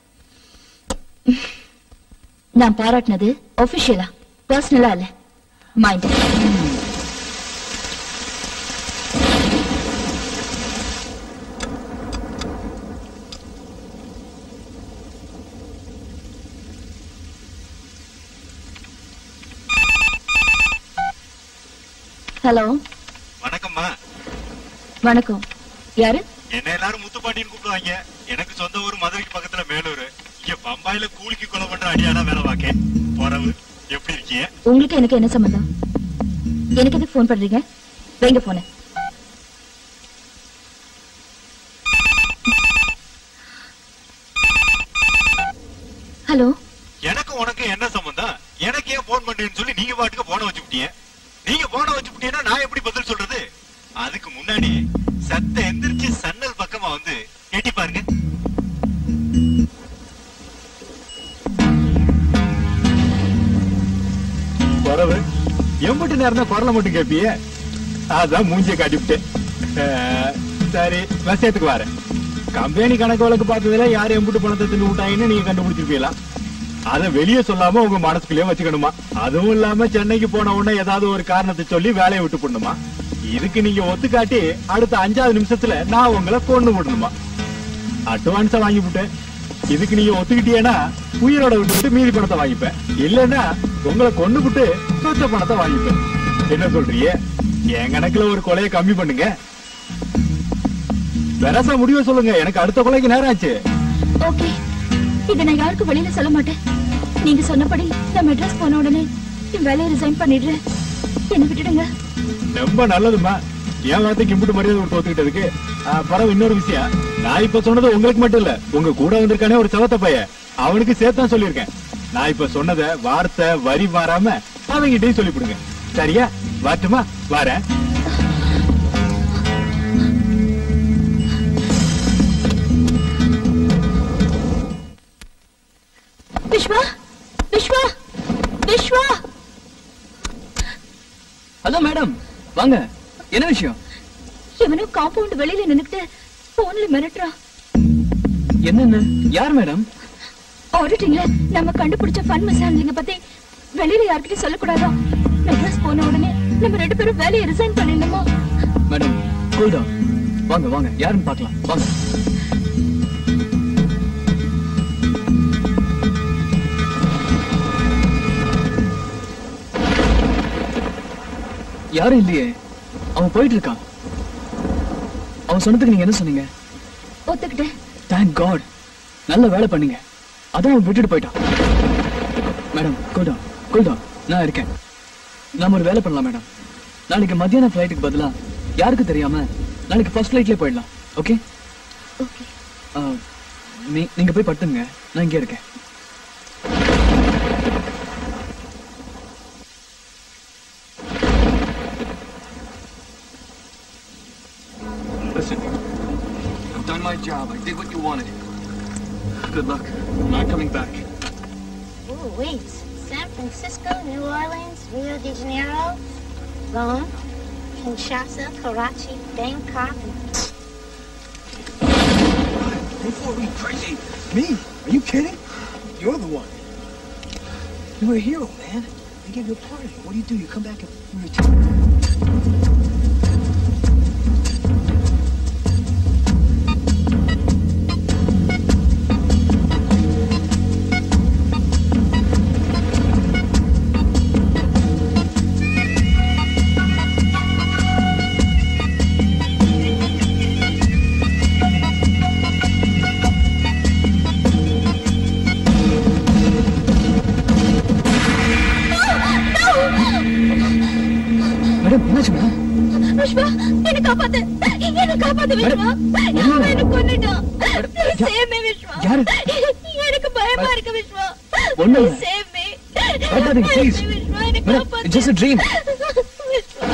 Speaker 2: நான் பாராட்டினது ஒபிஷியலா பர்சனலா இல்ல மைண்ட் ஹலோ
Speaker 11: வணக்கம்மா
Speaker 2: வணக்கம் யாரு
Speaker 11: என்ன எல்லாரும் முத்துப்பாண்டின்னு கூப்பிடுவாங்க எனக்கு சொந்த ஊர் மதுரைக்கு பக்கத்துல மேலூர் இங்க பம்பாயில கூலிக்கு கொலை பண்ற அடியாடா வேலை பார்க்கேன் போறவு எப்படி இருக்கீங்க
Speaker 2: உங்களுக்கு எனக்கு என்ன சம்பந்தம் எனக்கு எதுக்கு ஃபோன் பண்றீங்க வைங்க போன ஹலோ
Speaker 11: எனக்கு உனக்கு என்ன சம்பந்தம் எனக்கு ஏன் போன் பண்றேன்னு சொல்லி நீங்க பாட்டுக்கு போன வச்சு விட்டீங்க நீங்க போன வச்சு விட்டீங்கன்னா நான் எப்படி பதில் சொல்றது அதுக்கு முன்னாடி சத்த எந்திரிச்சு சன்னல் பக்கமா வந்து எட்டி பாருங்க
Speaker 10: குறவு எம்பிட்டு நேரம் தான் குரலை மட்டும் கேப்பிய அதான் மூஞ்சிய காட்டிவிட்டேன் அஹ், சரி விஷயத்துக்கு வரேன் கம்பெனி கணக்கு வழக்கு பார்த்ததுல யார் எம்புட்டு பணத்தை தின்னு விட்டாங்கன்னு நீங்க கண்டுபிடிச்சிருப்பீங்களா அத வெளியே சொல்லாம உங்க மனசுக்குள்ளேயே வச்சுக்கணுமா அதுவும் இல்லாம சென்னைக்கு போன உடனே ஏதாவது ஒரு காரணத்தை சொல்லி வேலையை விட்டு போடணுமா இதுக்கு நீங்க ஒத்துக்காட்டி அடுத்த அஞ்சாவது நிமிஷத்துல நான் உங்களை கொண்டு விடணுமா அட்வான்ஸா வாங்கி விட்டேன் இதுக்கு நீங்க ஒத்துக்கிட்டீங்கன்னா உயிரோட விட்டுவிட்டு மீதி பணத்தை வாங்கிப்பேன் இல்லைன்னா உங்களை கொண்டு விட்டு சொச்ச பணத்தை வாங்கிப்பேன் என்ன சொல்றீங்க என் கணக்குல ஒரு கொலையை கம்மி பண்ணுங்க பெரசா முடிவை சொல்லுங்க எனக்கு அடுத்த கொலைக்கு நேரம் ஆச்சு
Speaker 2: ஓகே இதை நான் யாருக்கும் வெளியில சொல்ல மாட்டேன் நீங்க சொன்னபடி நான் மெட்ராஸ் போன உடனே என் வேலையை ரிசைன் பண்ணிடுறேன் என்ன விட்டுடுங்க
Speaker 10: ரொம்ப நல்லதுமா என் வார்த்தைக்கு இம்புட்டு மரியாதை கொடுத்து ஒத்துக்கிட்டதுக்கு ஆ, பரவ இன்னொரு விஷயம் நான் இப்ப சொன்னது உங்களுக்கு மட்டும் இல்ல உங்க கூட வந்திருக்கானே ஒரு செவத்த பையன் அவனுக்கு சேர்த்தான் சொல்லியிருக்கேன் நான் இப்ப சொன்னத வார்த்தை வரி மாறாம அவங்கிட்டையும் சொல்லிவிடுங்க சரியா வரட்டுமா வரேன்
Speaker 2: விஸ்வா விஸ்வா விஸ்வா
Speaker 8: ஹலோ மேடம் வாங்க என்ன விஷயம்
Speaker 2: இவனும் காம்பவுண்ட் வெளியில நின்னுக்கிட்டு போன்ல மிரட்டுறான்
Speaker 8: என்னன்னு யார் மேடம்
Speaker 2: ஆடிட்டிங்ல நம்ம கண்டுபிடிச்ச ஃபன் மிஸ் ஹேண்ட்லிங்க பத்தி வெளியில யார்கிட்டயும் சொல்லக்கூடாதாம் மெட்ராஸ் போன உடனே நம்ம ரெண்டு பேரும் வேலையை ரிசைன் பண்ணிடணுமா
Speaker 8: மேடம் கூல் டவுன் வாங்க வாங்க யாருன்னு பார்க்கலாம் வாங்க யாரும் இல்லையே அவன் போயிட்டு இருக்கான் அவன் சொன்னதுக்கு நீங்க என்ன சொன்னீங்க
Speaker 2: ஒத்துக்கிட்டேன்
Speaker 8: தேங்க் காட் நல்ல வேலை பண்ணீங்க அதான் அவன் விட்டுட்டு போயிட்டான் மேடம் கூல்டவுன் கூல்டவுன் நான் இருக்கேன் நாம ஒரு வேலை பண்ணலாம் மேடம் நாளைக்கு மத்தியானம் ஃப்ளைட்டுக்கு பதிலா யாருக்கு தெரியாம நாளைக்கு ஃபர்ஸ்ட் ஃப்ளைட்லயே போயிடலாம் ஓகே நீங்க போய் படுத்துங்க நான் இங்கே இருக்கேன் Listen, I've done my job. I did what you wanted. Good luck. I'm not coming back.
Speaker 12: Ooh, wait. San Francisco, New Orleans, Rio de Janeiro, Rome, Kinshasa, Karachi, Bangkok.
Speaker 8: Before we crazy. Me? Are you kidding? You're the one. You were a hero, man. They gave you a party. What do you do? You come back and you return. Madam என்னாச்சு madam
Speaker 2: Vishwa என்ன காப்பாத்து என்ன காப்பாத்து விஸ்வா அவன் என்ன கொன்னுட்டான் Please save me, Vishwa
Speaker 8: யாரு?
Speaker 2: எனக்கு பயமா இருக்கு விஸ்வா
Speaker 8: ஒண்ணும் இல்ல.
Speaker 2: Please save me
Speaker 8: பயப்படாதீங்க, please.
Speaker 2: விஸ்வா என்ன
Speaker 8: மேடம்
Speaker 2: காப்பாத்து
Speaker 8: it's just a dream.
Speaker 2: Vishwa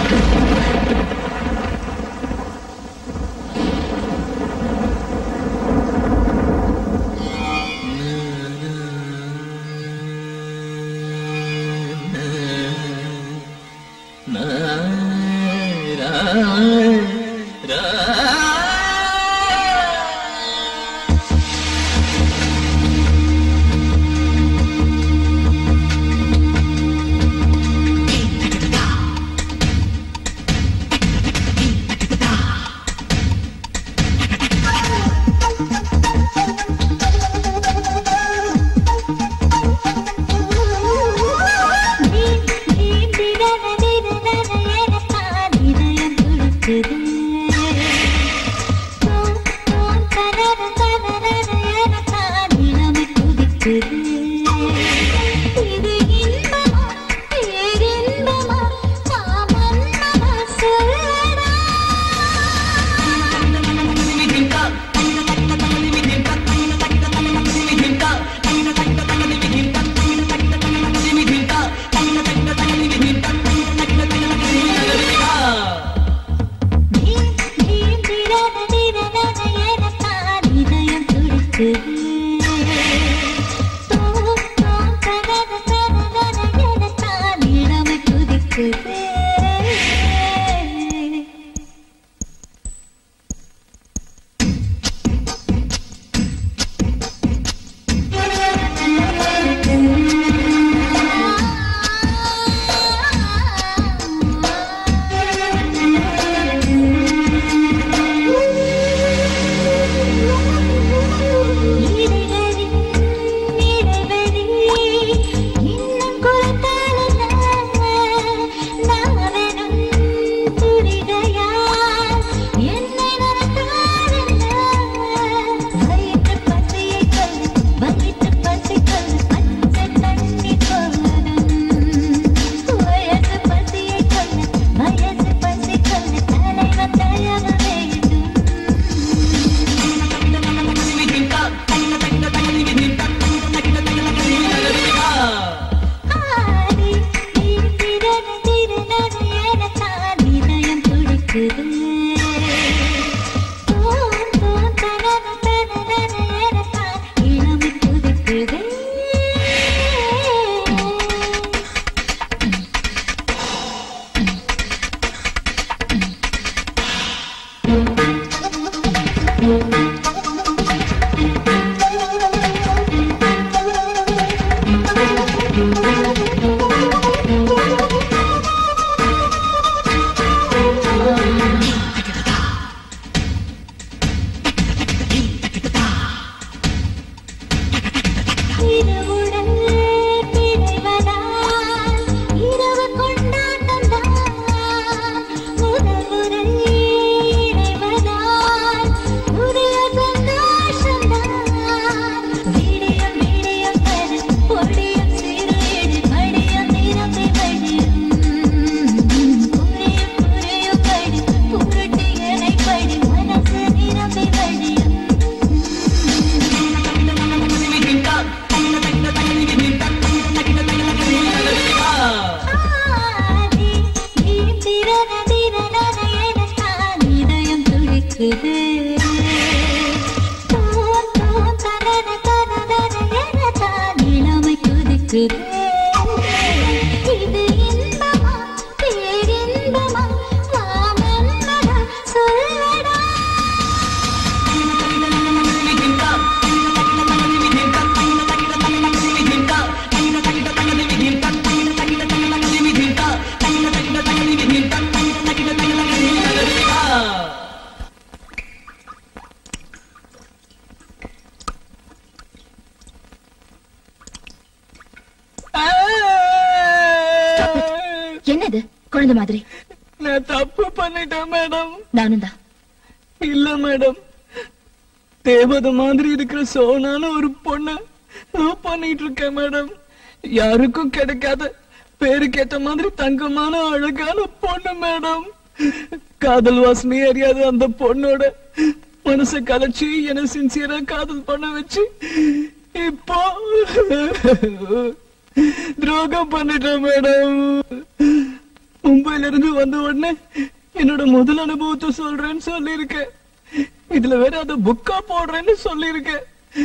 Speaker 5: இது இன்பமா பேரின்பமா காமன்மமா சொல்லடா துடிக்குது தோம் தோம் தனன தனன எனத்தான் இளமை துடிக்குது இரவுடன் பிணைவதால் இரவு கொண்டாட்டம்தான் முதல் முறை இணைவதால் புதிய சந்தோஷம்தான் விடியும் விடியும் வரு பொடியும் சிறுநீடு மடியும் நிரம்பி வழியும் புரியும் புரியும் படி புரட்டி என்னை படி மனசு நிரம்பி வழியும் ஆதி தீரன தீரன எனத்தான் இதயம் துடிக்குது தோம் தோம் தனன தனன எனத்தான் இளமை குதிக்குது இது இன்பமா பேரின்பமா வாமன்மதா சொல்லடா
Speaker 2: என்னது குழந்தை மாதிரி
Speaker 8: நான் தப்பு பண்ணிட்டேன் மேடம்
Speaker 2: நானும் தான்
Speaker 8: இல்ல மேடம் தேவதை மாதிரி இருக்கிற சோனான ஒரு பொண்ண லவ் பண்ணிட்டு இருக்கேன் மேடம் யாருக்கும் கிடைக்காத பேருக்கேத்த மாதிரி தங்கமான அழகான பொண்ணு மேடம் காதல் வாசனை அறியாத அந்த பொண்ணோட மனசை கலைச்சு என்ன சின்சியரா காதல் பண்ண வச்சு இப்போ துரோகம் பண்ணிட்டேன் மேடம் மும்பைல இருந்து வந்த உடனே என்னோட முதல் அனுபவத்தை சொல்றேன்னு சொல்லியிருக்கேன் இதுல வேற அத புக்கா போடுறேன்னு சொல்லியிருக்கேன்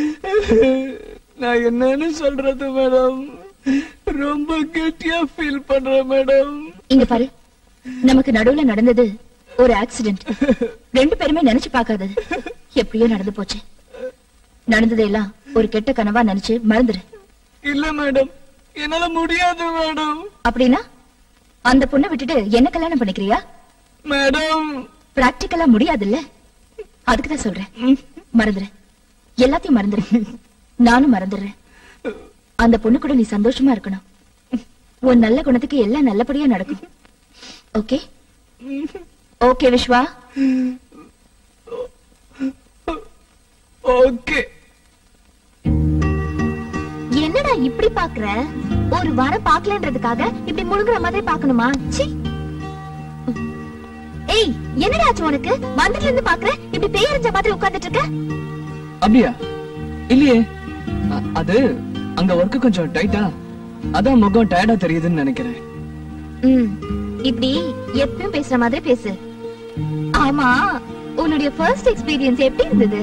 Speaker 8: நான் என்னன்னு சொல்றது மேடம் ரொம்ப கெட்டியா ஃபீல் பண்றேன் மேடம்
Speaker 2: இங்க பாரு நமக்கு நடுவுல நடந்தது ஒரு ஆக்சிடென்ட் ரெண்டு பேருமே நினைச்சு பார்க்காதது எப்படியோ நடந்து போச்சு நடந்ததையெல்லாம் ஒரு கெட்ட கனவா நினைச்சு மறந்துரு
Speaker 8: இல்ல மேடம் என்னால முடியாது மேடம்
Speaker 2: அப்படின்னா அந்த பொண்ணை விட்டுட்டு என்ன கல்யாணம் பண்ணிக்கிறியா
Speaker 8: மேடம்
Speaker 2: பிராக்டிக்கலா முடியாதுல்ல அதுக்குதான் சொல்றேன் மறந்துரு எல்லாத்தையும் மறந்துரு நானும் மறந்துடுறேன் அந்த பொண்ணு கூட நீ சந்தோஷமா இருக்கணும் உன் நல்ல குணத்துக்கு எல்லாம் நல்லபடியா நடக்கும் ஓகே ஓகே விஸ்வா
Speaker 8: ஓகே
Speaker 2: என்னடா இப்படி பாக்குற ஒரு வாரம் பாக்கலன்றதுக்காக இப்படி முழுங்குற மாதிரி பாக்கணுமா ச்சீ ஏய் என்னடா ஆச்சு உனக்கு வந்ததுல இருந்து பாக்குற இப்படி பேயறிஞ்ச மாதிரி உட்கார்ந்துட்டு இருக்க
Speaker 8: அப்படியா இல்லையே அ- அது அங்க ஒர்க் கொஞ்சம் டைட்டா அதான் முகம் டயர்டா தெரியுதுன்னு நினைக்கிறேன்
Speaker 2: ம் இப்படி எப்பயும் பேசுற மாதிரி பேசு ஆமா உன்னுடைய ஃபர்ஸ்ட் எக்ஸ்பீரியன்ஸ் எப்படி இருந்தது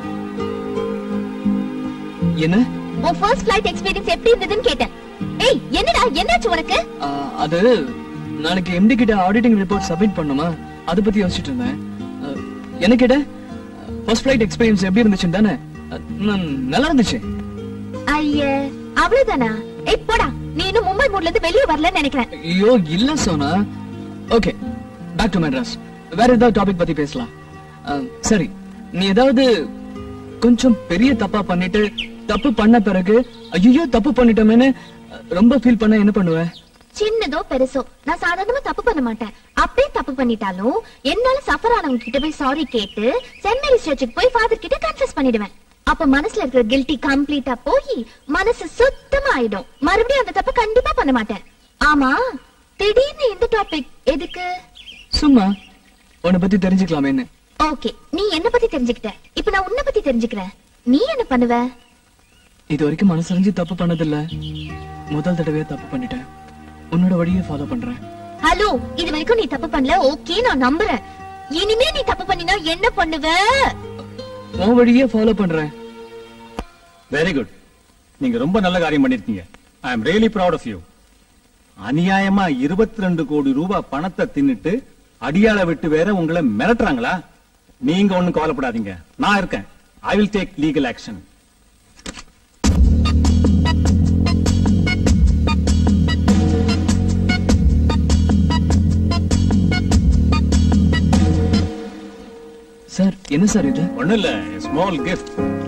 Speaker 8: என்ன
Speaker 2: உன் ஃபர்ஸ்ட் ஃளைட் எக்ஸ்பீரியன்ஸ் எப்படி இருந்ததுன்னு கேட்டேன் ஏய் என்னடா என்னாச்சு உனக்கு
Speaker 8: ஆ, அது நாளைக்கு எம்டி கிட்ட ஆடிட்டிங் ரிப்போர்ட் சப்மிட் பண்ணுமா அத பத்தி யோசிச்சுட்டு இருந்தேன் அ, என்ன கேட்ட ஃபர்ஸ்ட் ஃபிளைட் எக்ஸ்பீரியன்ஸ் எப்படி இருந்துச்சுன்னு தானே அ, ந- நல்லா இருந்துச்சு
Speaker 2: ஐய அவ்வளவுதானா ஏய் போடா நீ இன்னும் மும்பை மூட்ல இருந்து வெளியே வரலன்னு நினைக்கிறேன்
Speaker 8: ஐயோ இல்ல Sona okay back to Madras வேற ஏதாவது டாபிக் பத்தி பேசலாம் ஆ, சரி நீ ஏதாவது கொஞ்சம் பெரிய தப்பா பண்ணிட்டு தப்பு பண்ண பிறகு ஐயோ தப்பு பண்ணிட்டோமேன்னு அ, ரொம்ப ஃபீல் பண்ண என்ன பண்ணுவ
Speaker 2: சின்னதோ பெருசோ நான் சாதாரணமா தப்பு பண்ண மாட்டேன் அப்படியே தப்பு பண்ணிட்டாலும் என்னால சஃபர் ஆனவங்க கிட்ட போய் சாரி கேட்டு சென்ட் மேரிஸ் சர்ச்சுக்கு போய் ஃபாதர் கிட்ட கன்ஃபஸ் பண்ணிடுவேன் அப்ப மனசுல இருக்கிற கில்ட்டி கம்ப்ளீட்டா போய் மனசு சுத்தமா ஆயிடும் மறுபடியும் அந்த தப்பு கண்டிப்பா பண்ண மாட்டேன் ஆமா திடீர்னு இந்த டாபிக் எதுக்கு
Speaker 8: சும்மா உன்னை பத்தி தெரிஞ்சுக்கலாமேன்னு
Speaker 2: ஓகே நீ என்ன பத்தி தெரிஞ்சுக்கிட்ட இப்ப நான் உன்னை பத்தி தெரிஞ்சுக்கிறேன் நீ என்ன பண்ணுவ
Speaker 8: இது வரைக்கும் மனசறிஞ்சு தப்பு பண்ணதில்ல முதல் தடவையா தப்பு பண்ணிட்டேன் உன்னோட வழியை ஃபாலோ பண்றேன்
Speaker 2: ஹலோ இது வரைக்கும் நீ தப்பு பண்ணல ஓகே நான் நம்புறேன் இனிமே நீ தப்பு பண்ணினா என்ன பண்ணுவ
Speaker 8: உன் வழியே ஃபாலோ பண்றேன்
Speaker 10: வெரி குட் நீங்க ரொம்ப நல்ல காரியம் பண்ணிருக்கீங்க I am really proud of you அநியாயமா 22 ரெண்டு கோடி ரூபாய் பணத்தை தின்னுட்டு அடியாள விட்டு வேற உங்களை மிரட்டுறாங்களா நீங்க ஒண்ணும் கவலைப்படாதீங்க நான் இருக்கேன் I will take legal action
Speaker 8: sir என்ன சார் இது
Speaker 10: ஒண்ணும் இல்ல small gift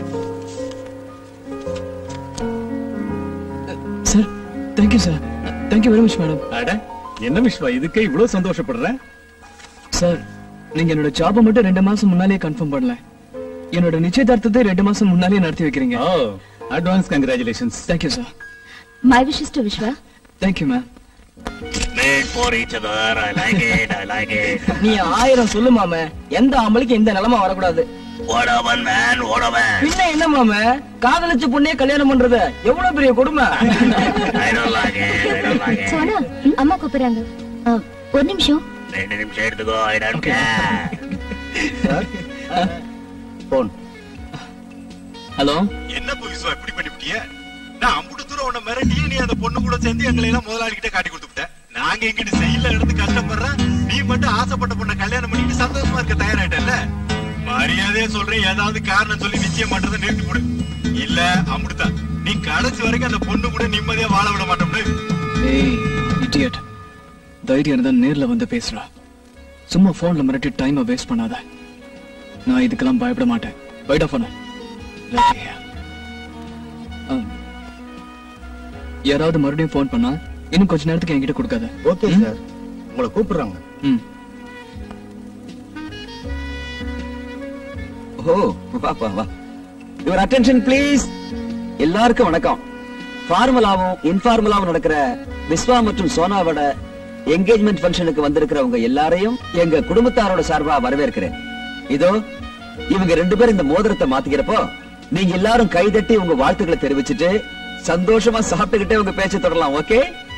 Speaker 8: sir thank you sir thank you very much madam
Speaker 10: அட என்ன விஸ்வா இதுக்கே இவ்வளவு சந்தோஷப்படுற
Speaker 8: சார் நீங்க என்னோட ஜாபை மட்டும் ரெண்டு மாசம் முன்னாலே கன்ஃபார்ம் பண்ணல என்னோட நிச்சயதார்த்தத்தை ரெண்டு மாசம் முன்னாலே நடத்தி வைக்கிறீங்க
Speaker 10: oh advance congratulations
Speaker 8: thank you sir
Speaker 2: my wishes to Vishwa
Speaker 8: thank you ma'am
Speaker 4: Made for each other. I like it. I like it.
Speaker 13: நீ ஆயிரம் சொல்லு மாம எந்த ஆம்பளைக்கு இந்த நிலைமை வரக்கூடாது
Speaker 4: What a one man. What a man.
Speaker 13: பின்ன என்ன மாம காதலிச்ச பொண்ணே கல்யாணம் பண்றது எவ்வளவு பெரிய கொடுமை
Speaker 4: I don't like it. I don't like it.
Speaker 2: Sona அம்மா கூப்பிடுறாங்க அஹ், ஒரு நிமிஷம்
Speaker 4: ரெண்டு நிமிஷம் எடுத்துக்கோ. I don't care.
Speaker 10: Phone
Speaker 8: hello
Speaker 11: என்ன போலீஸ் இப்படி பண்ணிவிட்டிய நான் அம்புட்டு தூரம் உன்னை மிரட்டி நீ அந்த பொண்ணு கூட சேர்ந்து எங்களை எல்லாம் முதலாளிகிட்ட காட்டி கொடுத்துட்ட நாங்க எங்கிட்ட செயல இருந்து கஷ்டப்படுறேன் நீ மட்டும் ஆசைப்பட்ட பொண்ணை கல்யாணம் பண்ணிட்டு சந்தோஷமா இருக்க தயாராயிட்டல்ல மரியாதையா சொல்றேன் ஏதாவது காரணம் சொல்லி நிச்சயம் பண்றதை நிறுத்தி போடு இல்ல அம்புட்டுதான் நீ கடைசி வரைக்கும் அந்த பொண்ணு கூட நிம்மதியா வாழ விட மாட்டோம்னு
Speaker 8: ஏய் இடியட் தைரியம் இருந்தா நேர்ல வந்து பேசுறா சும்மா போன்ல மிரட்டி டைமை வேஸ்ட் பண்ணாத நான் இதுக்கெல்லாம் பயப்பட மாட்டேன் பைடா போன யாராவது மறுபடியும் ஃபோன் பண்ணா இன்னும் கொஞ்ச நேரத்துக்கு என்கிட்ட கொடுக்காத
Speaker 10: ஓகே சார் உங்களை கூப்பிடுறாங்க
Speaker 8: ம்
Speaker 9: ஓ வா வா வா யுவர் அட்டென்ஷன் ப்ளீஸ் எல்லாருக்கும் வணக்கம் ஃபார்மலாவும் இன்ஃபார்மலாவும் நடக்கிற விஸ்வா மற்றும் சோனாவோட என்கேஜ்மெண்ட் ஃபங்க்ஷனுக்கு வந்திருக்கிறவங்க எல்லாரையும் எங்க குடும்பத்தாரோட சார்பா வரவேற்கிறேன் இதோ இவங்க ரெண்டு பேரும் இந்த மோதிரத்தை மாத்திக்கிறப்போ நீங்க எல்லாரும் கைதட்டி உங்க வாழ்த்துக்களை தெரிவிச்சுட்டு சந்தோஷமா சாப்பிட்டுக்கிட்டே உங்க பேச்சை தொடரலாம் okay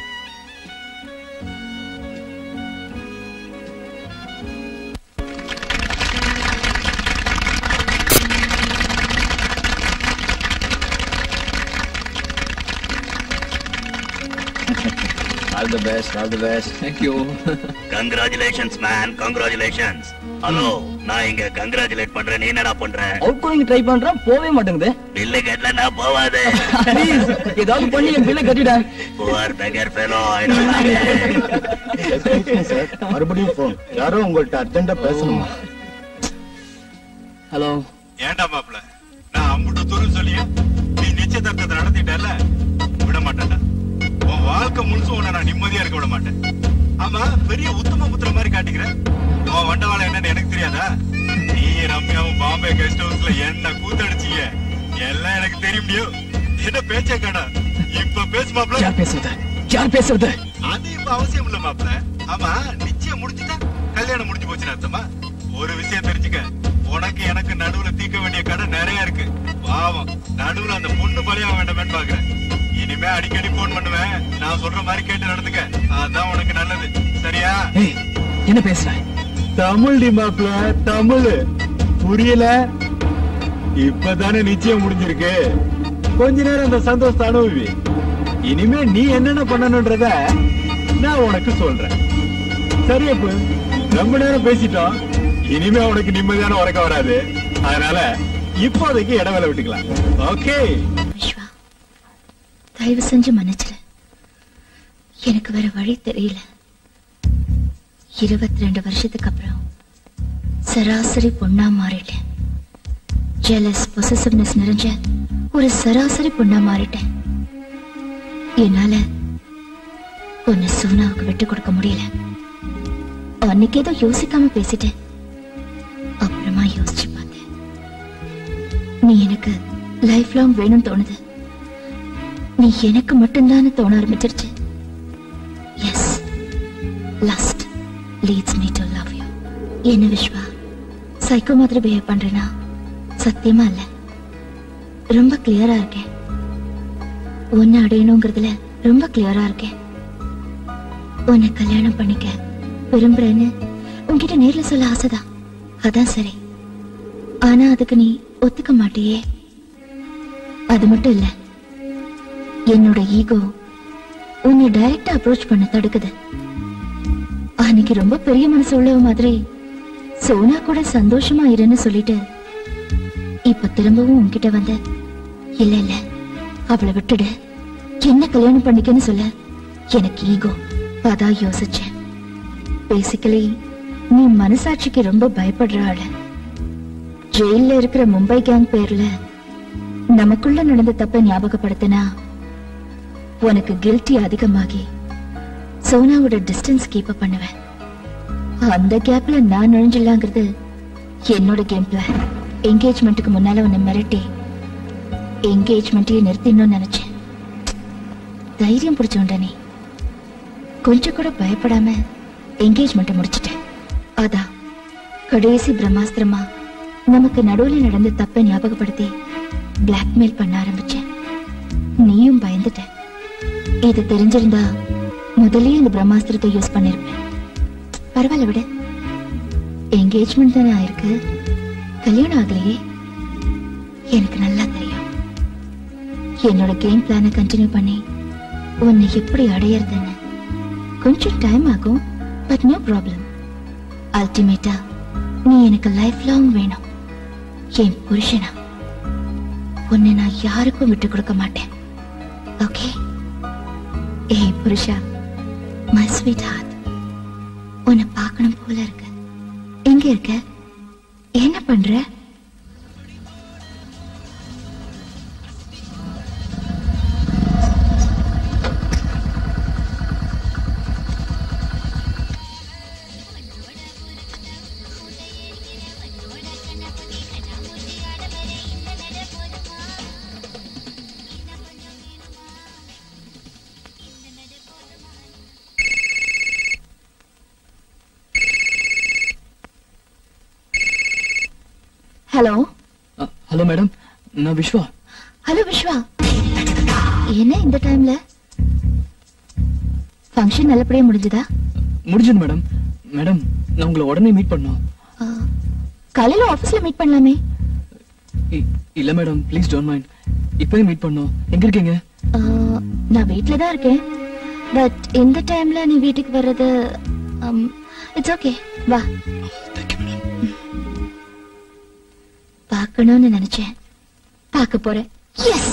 Speaker 3: all the best all the best
Speaker 8: thank you
Speaker 4: congratulations man congratulations hello நான் இங்க கங்க்ராச்சுலேட் பண்றேன் நீ என்னடா பண்ற
Speaker 13: அவுட் கோயிங் ட்ரை பண்றேன் போவே மாட்டேங்குது
Speaker 4: பில்லு கட்டல நான் போவாது
Speaker 13: Please, ஏதாவது பண்ணி என் பிள்ளை கட்டிட
Speaker 4: poor beggar fellow I don't like it
Speaker 10: sir மறுபடியும் போன் யாரோ உங்கள்ட்ட அர்ஜென்ட்டா பேசணுமா
Speaker 8: ஹலோ
Speaker 11: ஏன்டா மாப்ள நான் அம்புட்டு தூரம் சொல்லியும் நீ நிச்சயதார்த்தத்தை நடத்திட்டல விட மாட்டேன்டா உன் வாழ்க்கை முழுசும் உன்னை நான் நிம்மதியா இருக்க விட மாட்டேன் ஆமா பெரிய உத்தம புத்திர மாதிரி காட்டிக்கிற உன் வண்டவாளம் என்னன்னு எனக்கு தெரியாதா நீ ரம்யாவும் பாம்பே கெஸ்ட் ஹவுஸ்ல என்ன கூத்தடிச்சீங்க எல்லாம் எனக்கு தெரியும் முடியும் என்ன பேச்சே கடா இப்ப பேசு மாப்ள
Speaker 8: யார் பேசுறது யார் பேசுறது
Speaker 11: அது இப்ப அவசியம் இல்ல மாப்ள ஆமா நிச்சயம் முடிஞ்சுட்டா கல்யாணம் முடிஞ்சு போச்சுன்னு அர்த்தமா ஒரு விஷயம் தெரிஞ்சுக்க உனக்கு எனக்கு நடுவுல தீர்க்க வேண்டிய கடை நிறைய இருக்கு பாவம் நடுவுல அந்த பொண்ணு பலியா வேண்டாமேன்னு பாக்குறேன் இனிமே அடிக்கடி போன் பண்ணுவேன் நான் சொல்ற மாதிரி கேட்டு நடந்துக்க அதான் உனக்கு நல்லது சரியா
Speaker 8: ஏய் என்ன பேசுற
Speaker 10: தமிழ் டி மாப்ள தமிழ் புரியல இப்பதானே நிச்சயம் முடிஞ்சிருக்கு கொஞ்ச நேரம் அந்த சந்தோஷத்தை அனுபவி இனிமே நீ என்னென்ன பண்ணணும்ன்றத நான் உனக்கு சொல்றேன் சரி அப்ப ரொம்ப நேரம் பேசிட்டோம் இனிமே உனக்கு நிம்மதியான உறக்கம் வராது அதனால இப்போதைக்கு இடவேளை விட்டுக்கலாம் ஓகே
Speaker 2: விஸ்வா தயவு செஞ்சு மன்னிச்சிரு எனக்கு வேற வழி தெரியல இருபத்தி ரெண்டு வருஷத்துக்கு அப்புறம் சராசரி பொண்ணா மாறிட்டேன் ஜெலஸ் பொசசிவ்னஸ் நிறைஞ்ச ஒரு சராசரி பொண்ணா மாறிட்டேன் என்னால உன்னை சோனாவுக்கு விட்டு கொடுக்க முடியல அன்னைக்கு ஏதோ யோசிக்காம பேசிட்டேன் அப்புறமா யோசிச்சு பார்த்தேன் நீ எனக்கு லைஃப் லாங் வேணும்னு தோணுது நீ எனக்கு மட்டும்தான் தோண ஆரம்பிச்சிருச்சு yes lust leads me to love you என்ன விஸ்வா சைக்கோ மாதிரி பிஹேவ் பண்றேனா சத்தியமா இல்ல ரொம்ப கிளியரா இருக்கேன் உன்னை அடையணுங்கிறதுல ரொம்ப கிளியரா இருக்கேன் உன்னை கல்யாணம் பண்ணிக்க விரும்புறேன்னு உன்கிட்ட நேர்ல சொல்ல ஆசைதான் அதான் சரி ஆனா அதுக்கு நீ ஒத்துக்க மாட்டியே அது மட்டும் இல்ல என்னோட ஈகோ உன்னை டைரக்டா அப்ரோச் பண்ண தடுக்குது அன்னைக்கு ரொம்ப பெரிய மனசு உள்ளவ மாதிரி சோனா கூட சந்தோஷமா இருன்னு சொல்லிட்டு இப்ப திரும்பவும் உன்கிட்ட வந்த இல்ல இல்ல அவளை விட்டுடு என்ன கல்யாணம் பண்ணிக்கன்னு சொல்ல எனக்கு ஈகோ அதான் யோசிச்சேன் பேசிக்கலி நீ மனசாட்சிக்கு ரொம்ப பயப்படுற ஆளு ஜெயில்ல இருக்கிற மும்பை கேங் பேர்ல நமக்குள்ள நடந்த தப்ப ஞாபகப்படுத்தினா உனக்கு கில்ட்டி அதிகமாகி சோனாவோட டிஸ்டன்ஸ் கீப் அப் பண்ணுவேன் அந்த கேப்ல நான் நுழைஞ்சிடலாங்கிறது என்னோட கேம் பிளான் என்கேஜ்மெண்ட்டுக்கு முன்னால உன்னை மிரட்டி என்கேஜ்மெண்ட்டையே நிறுத்திடணும்னு நினைச்சேன் தைரியம் பிடிச்சோண்ட நீ கொஞ்சம் கூட பயப்படாம என்கேஜ்மெண்ட்டை முடிச்சிட்டேன் அதான் கடைசி பிரம்மாஸ்திரமா நமக்கு நடுவுல நடந்த தப்பை ஞாபகப்படுத்தி பிளாக்மெயில் பண்ண ஆரம்பிச்சேன் நீயும் பயந்துட்ட இது தெரிஞ்சிருந்தா முதல்லயே இந்த பிரம்மாஸ்திரத்தை யூஸ் பண்ணிருப்பேன் பரவாயில்ல விடு என்கேஜ்மெண்ட் தானே ஆயிருக்கு கல்யாணம் ஆகலையே எனக்கு நல்லா தெரியும் என்னோட கேம் பிளானை கண்டினியூ பண்ணி உன்னை எப்படி அடையறதுன்னு கொஞ்சம் டைம் ஆகும் பட் நோ ப்ராப்ளம் அல்டிமேட்டா நீ எனக்கு லைஃப் லாங் வேணும் என் புருஷனா உன்னை நான் யாருக்கும் விட்டு கொடுக்க மாட்டேன் ஓகே ஏய் புருஷா மை ஸ்வீட் ஹார்ட் உன்னை பார்க்கணும் போல இருக்கு எங்க இருக்க என்ன பண்ற ஹலோ
Speaker 8: ஹலோ மேடம் நான் விஸ்வா
Speaker 2: ஹலோ விஸ்வா என்ன இந்த டைம்ல ஃபங்க்ஷன் நல்லபடியா முடிஞ்சதா
Speaker 8: முடிஞ்சது மேடம் மேடம் நான் உங்களை உடனே மீட் பண்ணோம்
Speaker 2: ஆ, காலையில ஆபீஸ்ல மீட் பண்ணலாமே
Speaker 8: இ- இல்ல மேடம் ப்ளீஸ் டோன்ட் மைண்ட் இப்பவே மீட் பண்ணோம் எங்க இருக்கீங்க
Speaker 2: ஆ, நான் வீட்ல தான் இருக்கேன் பட் இந்த டைம்ல நீ வீட்டுக்கு வர்றது இட்ஸ் ஓகே வா பார்க்கணும்னு நினைச்சேன் பார்க்க போறேன் எஸ்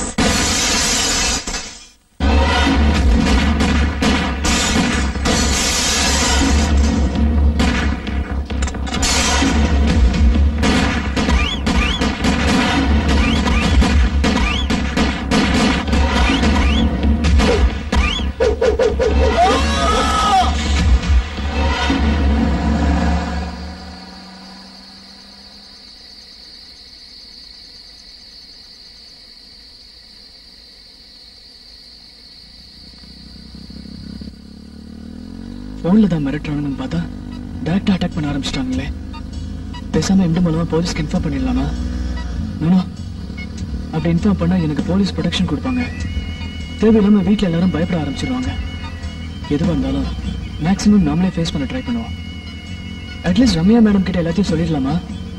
Speaker 8: போன்ல தான் மிரட்டுறாங்கன்னு பார்த்தா டேரக்டா அட்டாக் பண்ண ஆரம்பிச்சிட்டாங்களே பேசாம எந்த மூலமா போலீஸ்க்கு இன்ஃபார்ம் பண்ணிடலாமா நோ அப்படி இன்ஃபார்ம் பண்ணா எனக்கு போலீஸ் ப்ரொடெக்ஷன் கொடுப்பாங்க தேவையில்லாம வீட்ல எல்லாரும் பயப்பட ஆரம்பிச்சிருவாங்க எதுவா இருந்தாலும் மேக்ஸிமம் நாமளே ஃபேஸ் பண்ண ட்ரை பண்ணுவோம் அட்லீஸ்ட் ரம்யா மேடம் கிட்ட எல்லாத்தையும் சொல்லிடலாமா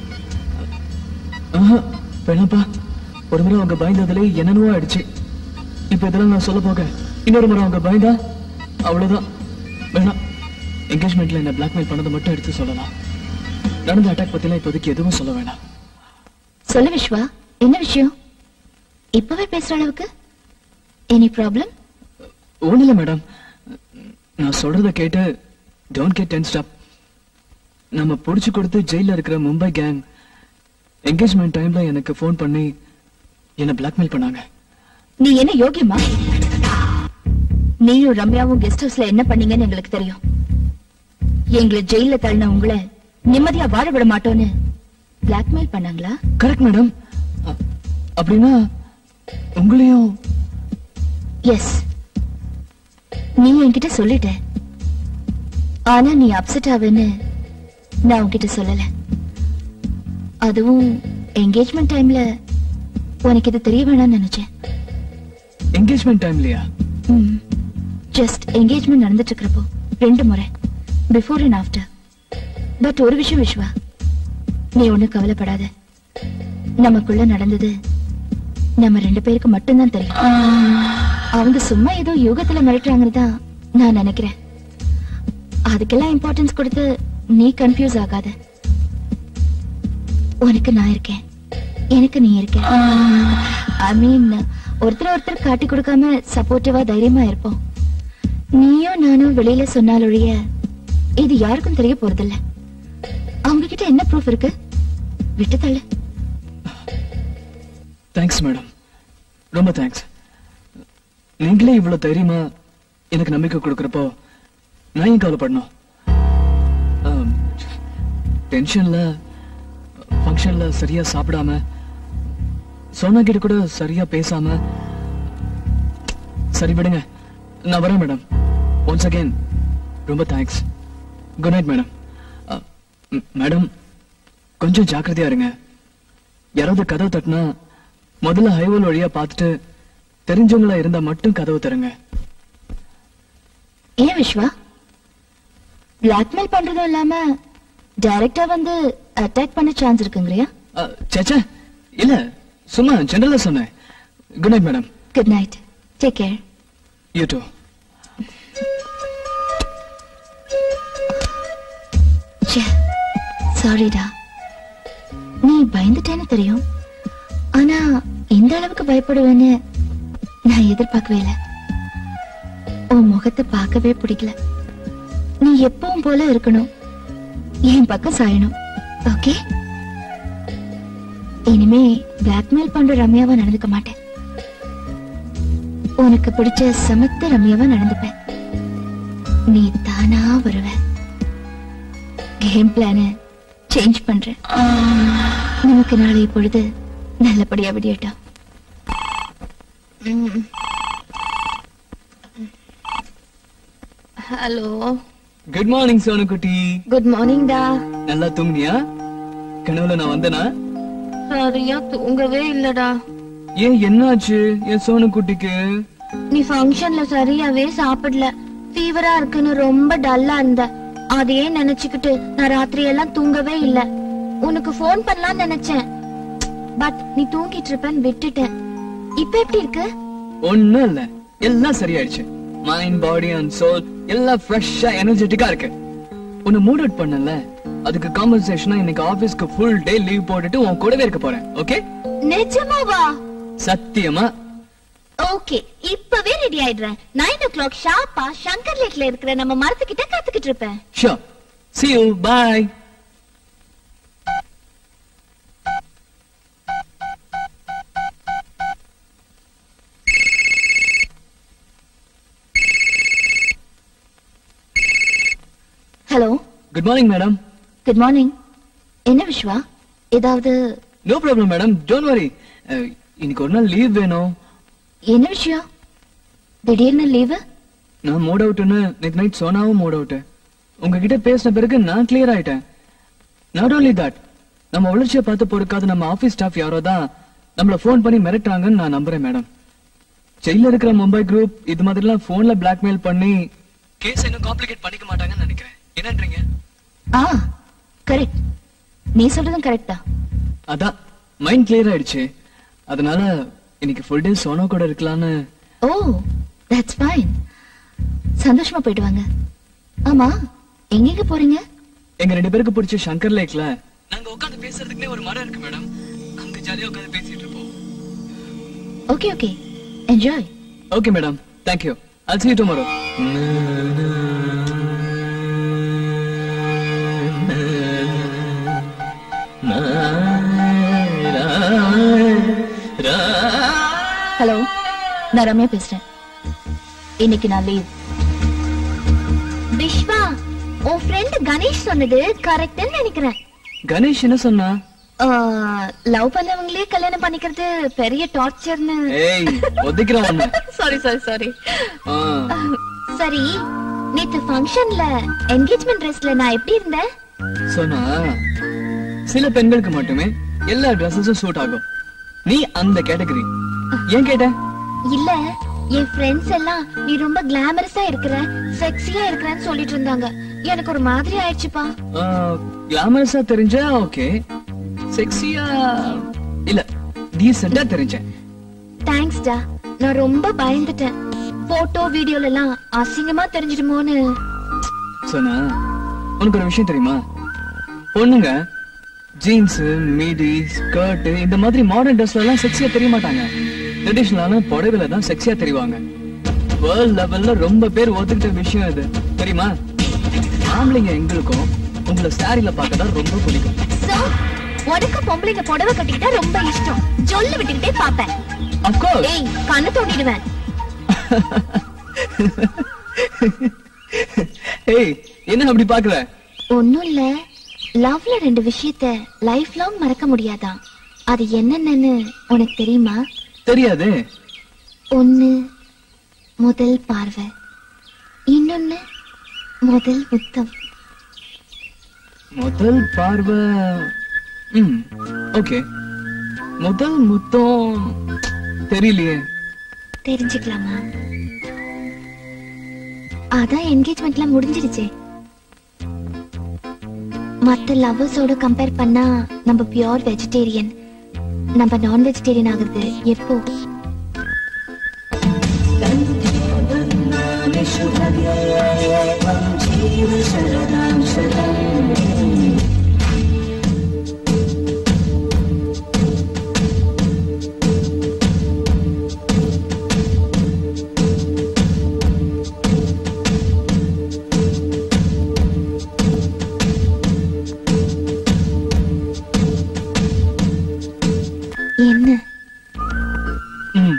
Speaker 8: ஆஹா வேணாப்பா ஒரு முறை அவங்க பயந்ததுல என்னென்னவோ ஆயிடுச்சு இப்ப இதெல்லாம் நான் சொல்ல போக இன்னொரு முறை அவங்க பயந்தா அவ்வளவுதான் வேணாம் என்கேஜ்மெண்ட்ல என்ன பிளாக்மெயில் பண்ணதை மட்டும் எடுத்து சொல்லலாம் நடந்த அட்டாக் பத்திலாம் இப்போதைக்கு எதுவும் சொல்ல வேணாம்
Speaker 2: சொல்லு விஸ்வா என்ன விஷயம் இப்பவே பேசுற அளவுக்கு எனி ப்ராப்ளம்
Speaker 8: ஒண்ணுல மேடம் நான் சொல்றத கேட்டு டோன்ட் கெட் டென்ஸ்ட் அப் நம்ம புடிச்சு கொடுத்து ஜெயில இருக்கிற மும்பை கேங் என்கேஜ்மெண்ட் டைம்ல எனக்கு ஃபோன் பண்ணி என்ன பிளாக்மெயில் பண்ணாங்க
Speaker 2: நீ என்ன யோகியமா நீயும் ரம்யாவும் கெஸ்ட் ஹவுஸ்ல என்ன பண்ணீங்கன்னு எங்களுக்கு தெரியும் எங்களை ஜெயில தள்ளின உங்களை நிம்மதியா வாழ விட மாட்டோன்னு பிளாக்மெயில் பண்ணாங்களா
Speaker 8: கரெக்ட் மேடம் அப்படின்னா உங்களையும்
Speaker 2: எஸ் நீ என்கிட்ட சொல்லிட்ட ஆனா நீ அப்செட் ஆவேன்னு நான் உன்கிட்ட சொல்லல அதுவும் என்கேஜ்மெண்ட் டைம்ல உனக்கு இது தெரிய வேணாம்னு நினைச்சேன்
Speaker 8: என்கேஜ்மெண்ட் டைம்லயா
Speaker 2: ஜஸ்ட் என்கேஜ்மெண்ட் நடந்துட்டு இருக்கிறப்போ ரெண்டு முறை பிஃபோர் அண்ட் ஆஃப்டர் பட் ஒரு விஷயம் விஸ்வா நீ ஒண்ணு கவலைப்படாத நமக்குள்ள நடந்தது நம்ம ரெண்டு பேருக்கு மட்டும்தான் தெரியும் அவங்க சும்மா ஏதோ யோகத்துல மிரட்டுறாங்கன்னு தான் நான் நினைக்கிறேன் அதுக்கெல்லாம் இம்பார்ட்டன்ஸ் கொடுத்து நீ கன்ஃபியூஸ் ஆகாத உனக்கு நான் இருக்கேன் எனக்கு நீ இருக்க ஐ மீன் ஒருத்தர் ஒருத்தர் காட்டி கொடுக்காம சப்போர்ட்டிவா தைரியமா இருப்போம் நீயும் நானும் வெளியில சொன்னாலொழிய இது யாருக்கும் தெரிய போறதில்ல அவங்க கிட்ட என்ன ப்ரூஃப் இருக்கு விட்டு தள்ளு
Speaker 8: தேங்க்ஸ் மேடம் ரொம்ப தேங்க்ஸ் நீங்களே இவ்வளவு தைரியமா எனக்கு நம்பிக்கை கொடுக்கறப்போ நான் ஏன் கவலைப்படணும் டென்ஷன்ல ஃபங்க்ஷன்ல சரியா சாப்பிடாம சோனா கிட்ட கூட சரியா பேசாம சரி விடுங்க நான் வரேன் மேடம் ஒன்ஸ் அகைன் ரொம்ப thanks good night madam madam கொஞ்சம் ஜாக்கிரதையா இருங்க யாராவது கதவு தட்டினா முதல்ல ஹைவேல் வழியா பார்த்துட்டு தெரிஞ்சவங்களா இருந்தா மட்டும் கதவு தருங்க
Speaker 2: ஏன் விஸ்வா பிளாக்மெயில் பண்றதும் இல்லாம டைரக்டா வந்து அட்டாக் பண்ண சான்ஸ் இருக்குங்கறியா
Speaker 8: சேச்சா இல்ல சும்மா ஜெனரலா சொன்னேன் good night madam
Speaker 2: good night take care
Speaker 8: you too
Speaker 2: சாரிடா நீ பயந்துட்டேன்னு தெரியும் ஆனா இந்த அளவுக்கு பயப்படுவேன்னு நான் எதிர்பார்க்கவே இல்லை உன் முகத்தை பார்க்கவே பிடிக்கல நீ எப்பவும் போல இருக்கணும் என் பக்கம் சாயணும் ஓகே இனிமே பிளாக்மெயில் பண்ற ரம்யாவா நடந்துக்க மாட்டேன் உனக்கு பிடிச்ச சமத்த ரம்யாவா நடந்துப்பேன் நீ தானா வருவ கேம் பிளான சேஞ்ச் பண்றேன் நமக்கு நாளை பொழுது நல்லபடியா விடியட்டும் ஹலோ
Speaker 8: குட் மார்னிங் சோனு குட்டி
Speaker 2: குட் மார்னிங் டா
Speaker 8: நல்லா தூங்குனியா கனவுல நான் வந்தனா
Speaker 2: சரியா தூங்கவே இல்லடா
Speaker 8: ஏன் என்னாச்சு என் சோனு குட்டிக்கு
Speaker 2: நீ ஃபங்க்ஷன்ல சரியாவே சாப்பிடல ஃபீவரா இருக்குன்னு ரொம்ப டல்லா இருந்த அதையே நினைச்சுக்கிட்டு நான் ராத்திரி எல்லாம் தூங்கவே இல்ல உனக்கு ஃபோன் பண்ணலாம்னு நினைச்சேன் பட் நீ தூங்கிட்டு இருப்பேன்னு விட்டுட்டேன் இப்ப எப்படி இருக்கு
Speaker 8: ஒண்ணும் இல்ல எல்லாம் சரியாயிடுச்சு மைண்ட் பாடி அண்ட் சோல் எல்லாம் ஃப்ரெஷ்ஷா எனர்ஜெட்டிக்கா இருக்கு உன்னை மூட் அவுட் பண்ணல அதுக்கு காம்பன்சேஷனா இன்னைக்கு ஆபீஸ்க்கு ஃபுல் டே லீவ் போட்டுட்டு உன் கூடவே இருக்க போறேன் ஓகே
Speaker 2: நிஜமாவா
Speaker 8: சத்தியமா
Speaker 2: ஓகே இப்பவே ரெடி ஆயிடுறேன் நைன் ஓ கிளாக் ஷார்ப்பா சங்கர் லேக்ல இருக்கிற நம்ம மரத்துக்கிட்ட காத்துக்கிட்டு இருப்பேன்
Speaker 8: sure see you bye
Speaker 2: hello
Speaker 8: good morning madam
Speaker 2: good morning என்ன விஸ்வா ஏதாவது
Speaker 8: no problem madam don't worry இன்னைக்கு ஒரு நாள் லீவ் வேணும்
Speaker 2: என்ன விஷயம் திடீர்னு லீவு
Speaker 8: நான் மூட் அவுட்னு நேத்து நைட் சோனாவும் மூட் அவுட் உங்ககிட்ட பேசின பிறகு நான் கிளியர் ஆயிட்டேன் நாட் ஓன்லி தட் நம்ம வளர்ச்சியை பார்த்து பொறுக்காத நம்ம ஆபீஸ் ஸ்டாஃப் யாரோ தான் நம்மள ஃபோன் பண்ணி மிரட்டுறாங்கன்னு நான் நம்புறேன் மேடம் ஜெயில இருக்கிற மும்பை குரூப் இது மாதிரிலாம் போன்ல பிளாக்மெயில் பண்ணி கேஸ் இன்னும் காம்ப்ளிகேட் பண்ணிக்க மாட்டாங்கன்னு நினைக்கிறேன் என்னன்றீங்க
Speaker 2: ஆ கரெக்ட் நீ சொல்றதும் கரெக்ட் தான்
Speaker 8: அதான் மைண்ட் கிளியர் ஆயிடுச்சு அதனால இன்னைக்கு ஃபுல் டே சோனோ கூட இருக்கலாம்னு
Speaker 2: ஓ தட்ஸ் ஃபைன் சந்தோஷமா போயிட்டு வாங்க ஆமா எங்கெங்க போறீங்க
Speaker 8: எங்க ரெண்டு பேருக்கு பிடிச்ச சங்கர் லேக்ல நாங்க உட்கார்ந்து பேசுறதுக்குனே ஒரு மரம் இருக்கு மேடம் அங்க ஜாலியா உட்கார்ந்து பேசிட்டு இருப்போம்
Speaker 2: okay okay enjoy
Speaker 8: okay madam thank you I'll see you tomorrow
Speaker 2: hello நான் ரம்யா பேசுறேன் இன்னைக்கு நான் லீவ் விஸ்வா உன் ஃப்ரெண்ட் கணேஷ் சொன்னது கரெக்ட்னு நினைக்கிறேன்
Speaker 8: கணேஷ் என்ன சொன்னா
Speaker 2: லவ் பண்ணவங்களே கல்யாணம் பண்ணிக்கிறது பெரிய டார்ச்சர்னு
Speaker 8: ஏய் ஒதுக்கிறேன் ஒண்ணு
Speaker 2: சாரி சாரி சாரி
Speaker 8: ஆ,
Speaker 2: சரி நேத்து ஃபங்க்ஷன்ல என்கேஜ்மெண்ட் ட்ரெஸ்ல நான் எப்படி இருந்தேன்
Speaker 8: சொன்னா சில பெண்களுக்கு மட்டுமே எல்லா ட்ரெஸ்ஸஸும் சூட் ஆகும் நீ அந்த கேட்டகரி ஏன் கேட்ட
Speaker 2: இல்ல என் ஃப்ரெண்ட்ஸ் எல்லாம் நீ ரொம்ப கிளாமரஸா இருக்கிற செக்ஸியா இருக்கிறன்னு சொல்லிட்டு இருந்தாங்க எனக்கு ஒரு மாதிரி ஆயிடுச்சுப்பா
Speaker 8: கிளாமரஸா தெரிஞ்சா ஓகே செக்ஸியா இல்ல டீசெண்டா தெரிஞ்சேன்
Speaker 2: தேங்க்ஸ் டா நான் ரொம்ப பயந்துட்டேன் போட்டோ வீடியோல எல்லாம் அசிங்கமா தெரிஞ்சிடுமோன்னு
Speaker 8: சொன்னா உனக்கு ஒரு விஷயம் தெரியுமா பொண்ணுங்க ஜீன்ஸ் மீடி ஸ்கர்ட் இந்த மாதிரி மாடர்ன் ட்ரெஸ்ல எல்லாம் செக்ஸியா தெரிய மாட்டாங்க ட்ரெடிஷனலான புடவைல தான் செக்ஸியா தெரிவாங்க வேர்ல்ட் லெவல்ல ரொம்ப பேர் ஒத்துக்கிட்ட விஷயம் இது தெரியுமா ஆம்பளைங்க எங்களுக்கும் உங்களை சாரில பார்க்க தான் ரொம்ப பிடிக்கும்
Speaker 2: சோ உனக்கு பொம்பளைங்க புடவை கட்டிக்கிட்டா ரொம்ப இஷ்டம் சொல்லு விட்டுக்கிட்டே பாப்பேன்
Speaker 8: அப்கோர்ஸ்
Speaker 2: ஏய் கண்ணு தோண்டிடுவேன்
Speaker 8: ஏய் என்ன அப்படி பாக்குற
Speaker 2: ஒண்ணும் இல்ல லவ்ல ரெண்டு விஷயத்த லைஃப் லாங் மறக்க முடியாதாம் அது என்னென்னன்னு உனக்கு தெரியுமா
Speaker 8: தெரியாதே
Speaker 2: ஒண்ணு முதல் பார்வை இன்னொன்னு முதல் முத்தம்
Speaker 8: முதல் பார்வை ம் ஓகே முதல் முத்தம் தெரியலையே
Speaker 2: தெரிஞ்சுக்கலாமா அதான் என்கேஜ்மெண்ட்லாம் முடிஞ்சிருச்சே மத்த லவ்வர்ஸோட கம்பேர் பண்ணா நம்ம பியோர் வெஜிடேரியன் நம்ம நான் வெஜிடேரியன் ஆகுறது எப்போ என்ன
Speaker 8: ம்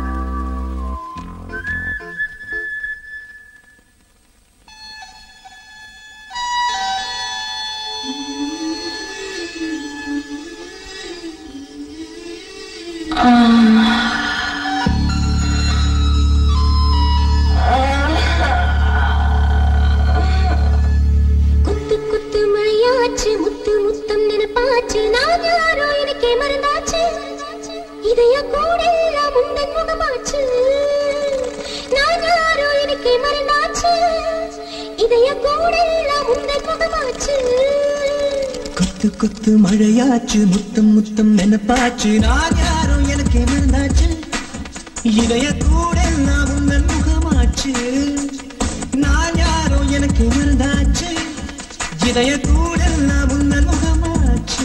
Speaker 5: குத்து குத்து மழையாச்சு முத்து முத்தம் நினைப்பாச்சு நான் யாரோ எனக்கே மறந்தாச்சு இதய கூட எல்லாம் உந்தன் முகமாச்சு நான் யாரோ எனக்கே மறந்தாச்சு இதய கூட எல்லாம் உந்தன் முகமாச்சு
Speaker 14: குத்து குத்து மழையாச்சு முத்தம் முத்தம் நினைப்பாச்சு நான் யாரும் எனக்கு மறந்தாச்சு இதய கூட நான் உங்கள் முகமாச்சு நான் யாரோ எனக்கு மறந்தாச்சு இதய கூட நான் உங்கள் முகமாச்சு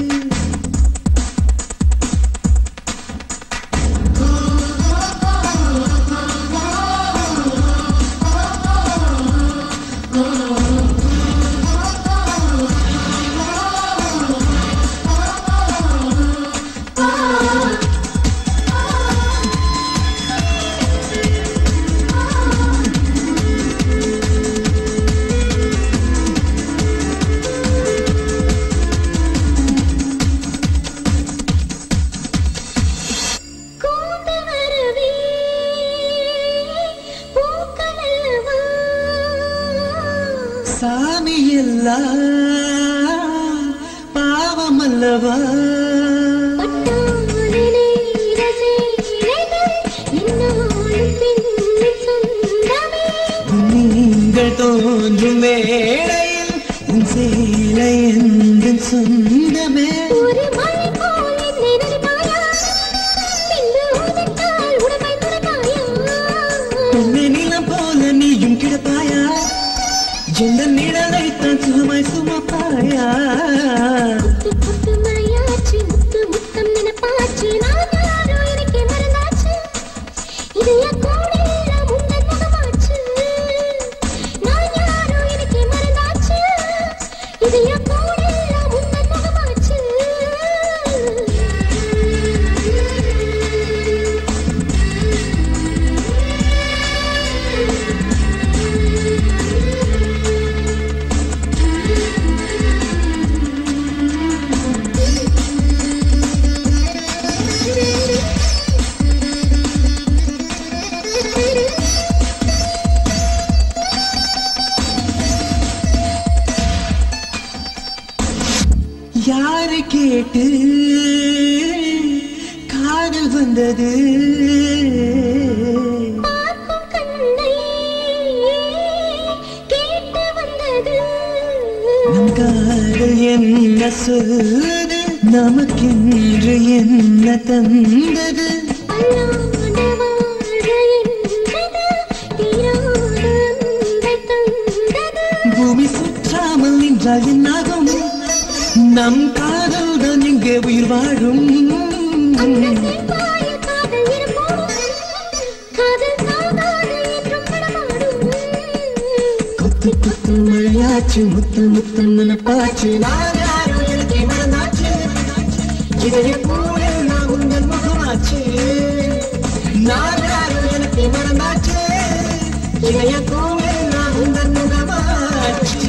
Speaker 5: கூந்து வரவே பூக்கள் அல்லவா
Speaker 14: சாமி எல்லாம் பாவம் அல்லவா
Speaker 5: பட்டாளனே ரசிகர்கள் என்னாலும் பின்னின் சொந்தமே
Speaker 14: நீங்கள் தோன்றும் வேளையில் உன் சேலை எங்கள் சொந்தமே
Speaker 5: ஒரு மழை போல் என்னை நினைப்பாயா பின்பு உதிர்த்தால் உடம்பை துடைப்பாயா
Speaker 14: பெண்ணை நிலம் போல நீயும் கிடப்பாயா எந்த நிழலைத்தான் சுகமாய் சுமப்பாயா
Speaker 5: குத்து குத்து மழையாச்சு முத்து முத்தம் நினைப்பாச்சு நான் யாரோ எனக்கே மறந்தாச்சு இதய கூட எல்லாம் உந்தன் முகமாச்சு நான் யாரோ எனக்கே மறந்தாச்சு இதய கூட எல்லாம் உந்தன் முகமாச்சு
Speaker 14: யாரை கேட்டு காதல் வந்தது என்ன சொல்லுது நமக்கென்று என்ன தந்தது
Speaker 5: அல்லாண்டு வாழ்க என்பது தீராத அன்பை தந்தது
Speaker 14: பூமி சுற்றாமல் நின்றால் என்னாகும் நம் காதல் தான் எங்கே உயிர் வாழும்
Speaker 5: அந்த செவ்வாய காதல் இருப்போம் காதல் சாகாது என்றும் நடமாடும்
Speaker 14: கொத்து கொத்து மழையாச்சு முத்து முத்து நினைப்பாச்சு நான் யாரோ எனக்கு மறந்தாச்சு இதைய கூட நான் உங்கள் முகமாச்சு நான் யாரோ எனக்கு மறந்தாச்சு இதைய கூட நான் உங்கள் முகமாச்சு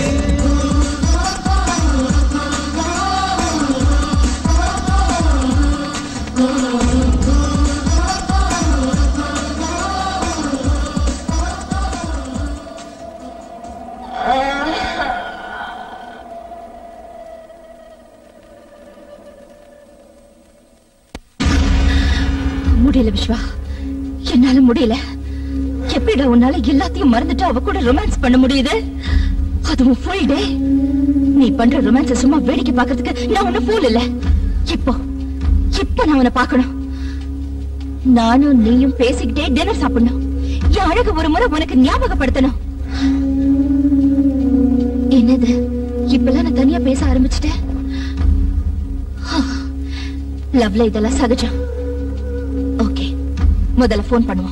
Speaker 7: முடியல விஸ்வா என்னால முடியல எப்படிடா உன்னால எல்லாத்தையும் மறந்துட்டு அவ கூட ரொமான்ஸ் பண்ண முடியுது அதுவும் ஃபுல் டே நீ பண்ற ரொமான்ஸ் சும்மா வேடிக்கை பார்க்கிறதுக்கு நான் உன்ன ஃபூல் இல்ல இப்போ இப்போ நான் உன்னை பார்க்கணும் நானும் நீயும் பேசிக்கிட்டே டின்னர் சாப்பிடணும் என் அழகு ஒரு முறை உனக்கு ஞாபகப்படுத்தணும் என்னது இப்பெல்லாம் நான் தனியா பேச ஆரம்பிச்சிட்டேன் லவ்ல இதெல்லாம் சகஜம் ஓகே முதல்ல ஃபோன் பண்ணுவோம்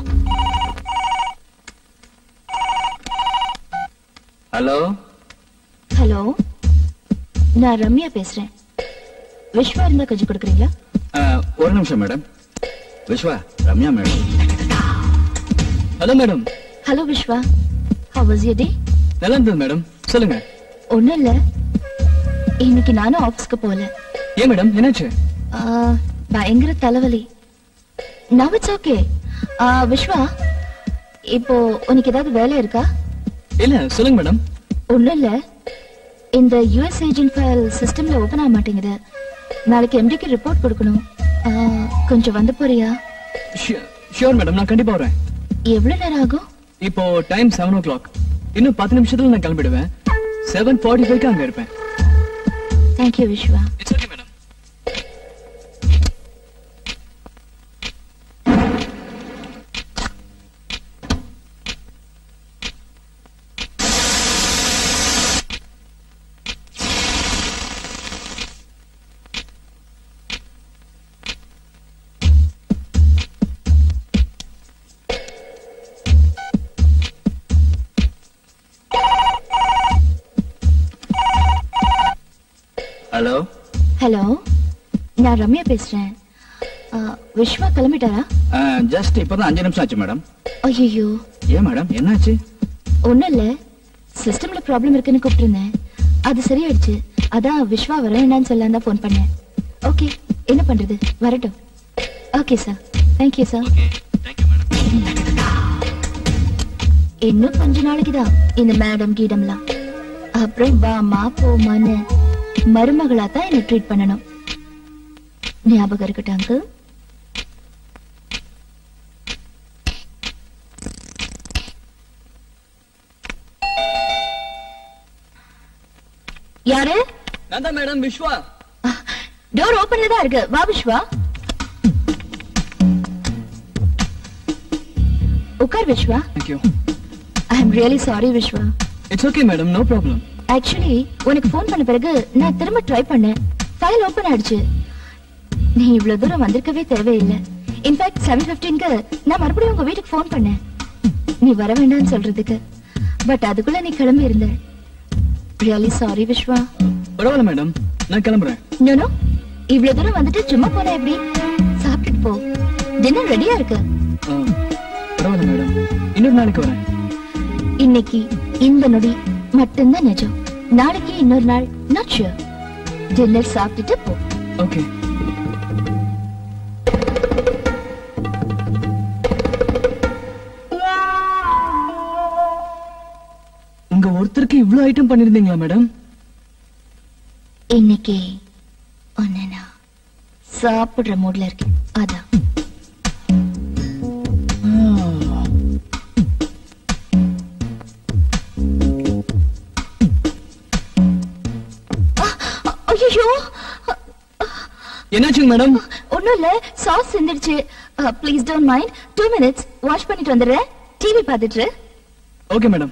Speaker 3: ஹலோ
Speaker 7: ஹலோ நான் ரம்யா பேசுறேன் விஸ்வா இருந்தா கொஞ்சம் கொடுக்குறீங்களா
Speaker 3: ஒரு நிமிஷம் madam Vishwa Ramya madam
Speaker 8: hello madam
Speaker 7: hello Vishwa how was you day
Speaker 8: நல்லா இருந்தது மேடம் சொல்லுங்க
Speaker 7: ஒண்ணும் இல்ல இன்னைக்கு நானும் ஆபீஸ்க்கு போகல
Speaker 8: ஏன் மேடம் என்னாச்சு
Speaker 7: ஆ, பயங்கர தலைவலி நவ் இட்ஸ் ஓகே விஸ்வா இப்போ உனக்கு ஏதாவது வேலை இருக்கா
Speaker 8: இல்ல சொல்லுங்க மேடம்
Speaker 7: ஒண்ணும் இல்ல இந்த யுஎஸ் ஏஜென்ட் ஃபைல் சிஸ்டம்ல ஓபன் ஆக மாட்டேங்குது நாளைக்கு எம்டிக்கு ரிப்போர்ட் கொடுக்கணும் ஆ, கொஞ்சம் வந்து போறியா
Speaker 8: ஷியோர் மேடம் நான் கண்டிப்பா வரேன்
Speaker 7: எவ்வளவு நேரம் ஆகும்
Speaker 8: இப்போ டைம் செவன் ஓ கிளாக் இன்னும் பத்து நிமிஷத்துல நான் கிளம்பிடுவேன் செவன் ஃபார்ட்டி ஃபைவ்க்கு அங்க இருப்பேன்
Speaker 7: thank you Vishwa
Speaker 8: it's okay madam
Speaker 3: hello
Speaker 7: hello நான் ரம்யா பேசுறேன் ஆ, விஸ்வா கிளம்பிட்டாரா
Speaker 3: ஜஸ்ட் இப்பதான் அஞ்சு நிமிஷம் ஆச்சு மேடம்
Speaker 7: ஐயோ
Speaker 3: ஏன் மேடம் என்னாச்சு
Speaker 7: ஒண்ணும் இல்ல சிஸ்டம்ல ப்ராப்ளம் இருக்குன்னு கூப்பிட்டிருந்தேன் அது சரியாயிடுச்சு அதான் விஸ்வா வர வேண்டாம்னு சொல்லலாம் தான் ஃபோன் பண்ணேன் ஓகே என்ன பண்றது வரட்டும் ஓகே சார் தேங்க்யூ சார் இன்னும் கொஞ்ச நாளைக்கு தான் இந்த மேடம் கீடம்லாம் அப்புறம் வாமா போமான்னு மருமகளா தான் என்ன ட்ரீட் பண்ணணும் ஞாபகம் இருக்கட்டும் அங்கிள் யாரு
Speaker 8: நான் தான் மேடம் விஸ்வா
Speaker 7: டோர் ஓபன்ல தான் இருக்கு வா விஸ்வா உட்கார் Vishwa
Speaker 8: thank you
Speaker 7: I am really sorry Vishwa
Speaker 8: it's okay madam no problem
Speaker 7: actually உனக்கு ஃபோன் பண்ண பிறகு நான் திரும்ப ட்ரை பண்ணேன் ஃபைல் ஓபன் ஆயிடுச்சு நீ இவ்வளவு தூரம் வந்திருக்கவே தேவையில்லை இன்ஃபேக்ட் செவன் பிப்டீன்க்கு நான் மறுபடியும் உங்க வீட்டுக்கு ஃபோன் பண்ணேன் நீ வர வேண்டாம்னு சொல்றதுக்கு பட் அதுக்குள்ள நீ கிளம்பி இருந்த ரியலி சாரி விஸ்வா
Speaker 8: பரவாயில்ல மேடம் நான் கிளம்புறேன்
Speaker 7: நோ நோ இவ்வளவு தூரம் வந்துட்டு சும்மா போனா எப்படி சாப்பிட்டுட்டு போ டின்னர் ரெடியா இருக்கு
Speaker 8: ஆ, பரவாயில்ல மேடம் இன்னொரு நாளைக்கு வரேன்
Speaker 7: இன்னைக்கு இந்த நொடி மட்டும்தான் நிஜம் நாளைக்கு இன்னொரு நாள் நாட் ஷூர் டின்னர் சாப்பிட்டுட்டு போ
Speaker 8: ஓகே உங்க ஒருத்தருக்கு இவ்ளோ ஐட்டம் பண்ணிருந்தீங்களா மேடம்
Speaker 7: இன்னைக்கு ஒன்னு நான் சாப்பிடுற மூட்ல இருக்கேன் அதான் ஆ,
Speaker 8: என்னாச்சுங்க மேடம்
Speaker 2: ஒண்ணும் இல்ல சாஸ் சிந்திடுச்சு please don't mind two minutes wash பண்ணிட்டு வந்துடுறேன் டிவி பார்த்துட்டு
Speaker 8: ஓகே மேடம்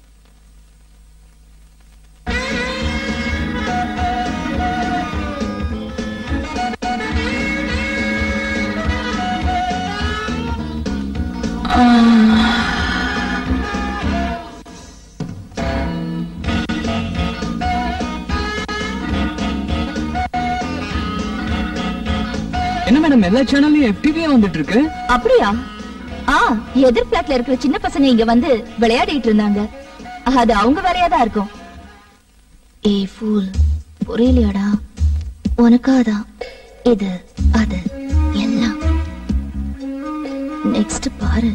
Speaker 8: என்ன மேடம் எல்லா சேனல்லையும் எஃப்டிவியே வந்துட்டு இருக்கு
Speaker 2: அப்படியா ஆ எதிர் பிளாட்ல இருக்கிற சின்ன பசங்க இங்க வந்து விளையாடிட்டு இருந்தாங்க அது அவங்க வேலையா தான் இருக்கும் ஏய் ஃபூல் புரியலையாடா உனக்காதான் இது அது எல்லாம் நெக்ஸ்ட் பாரு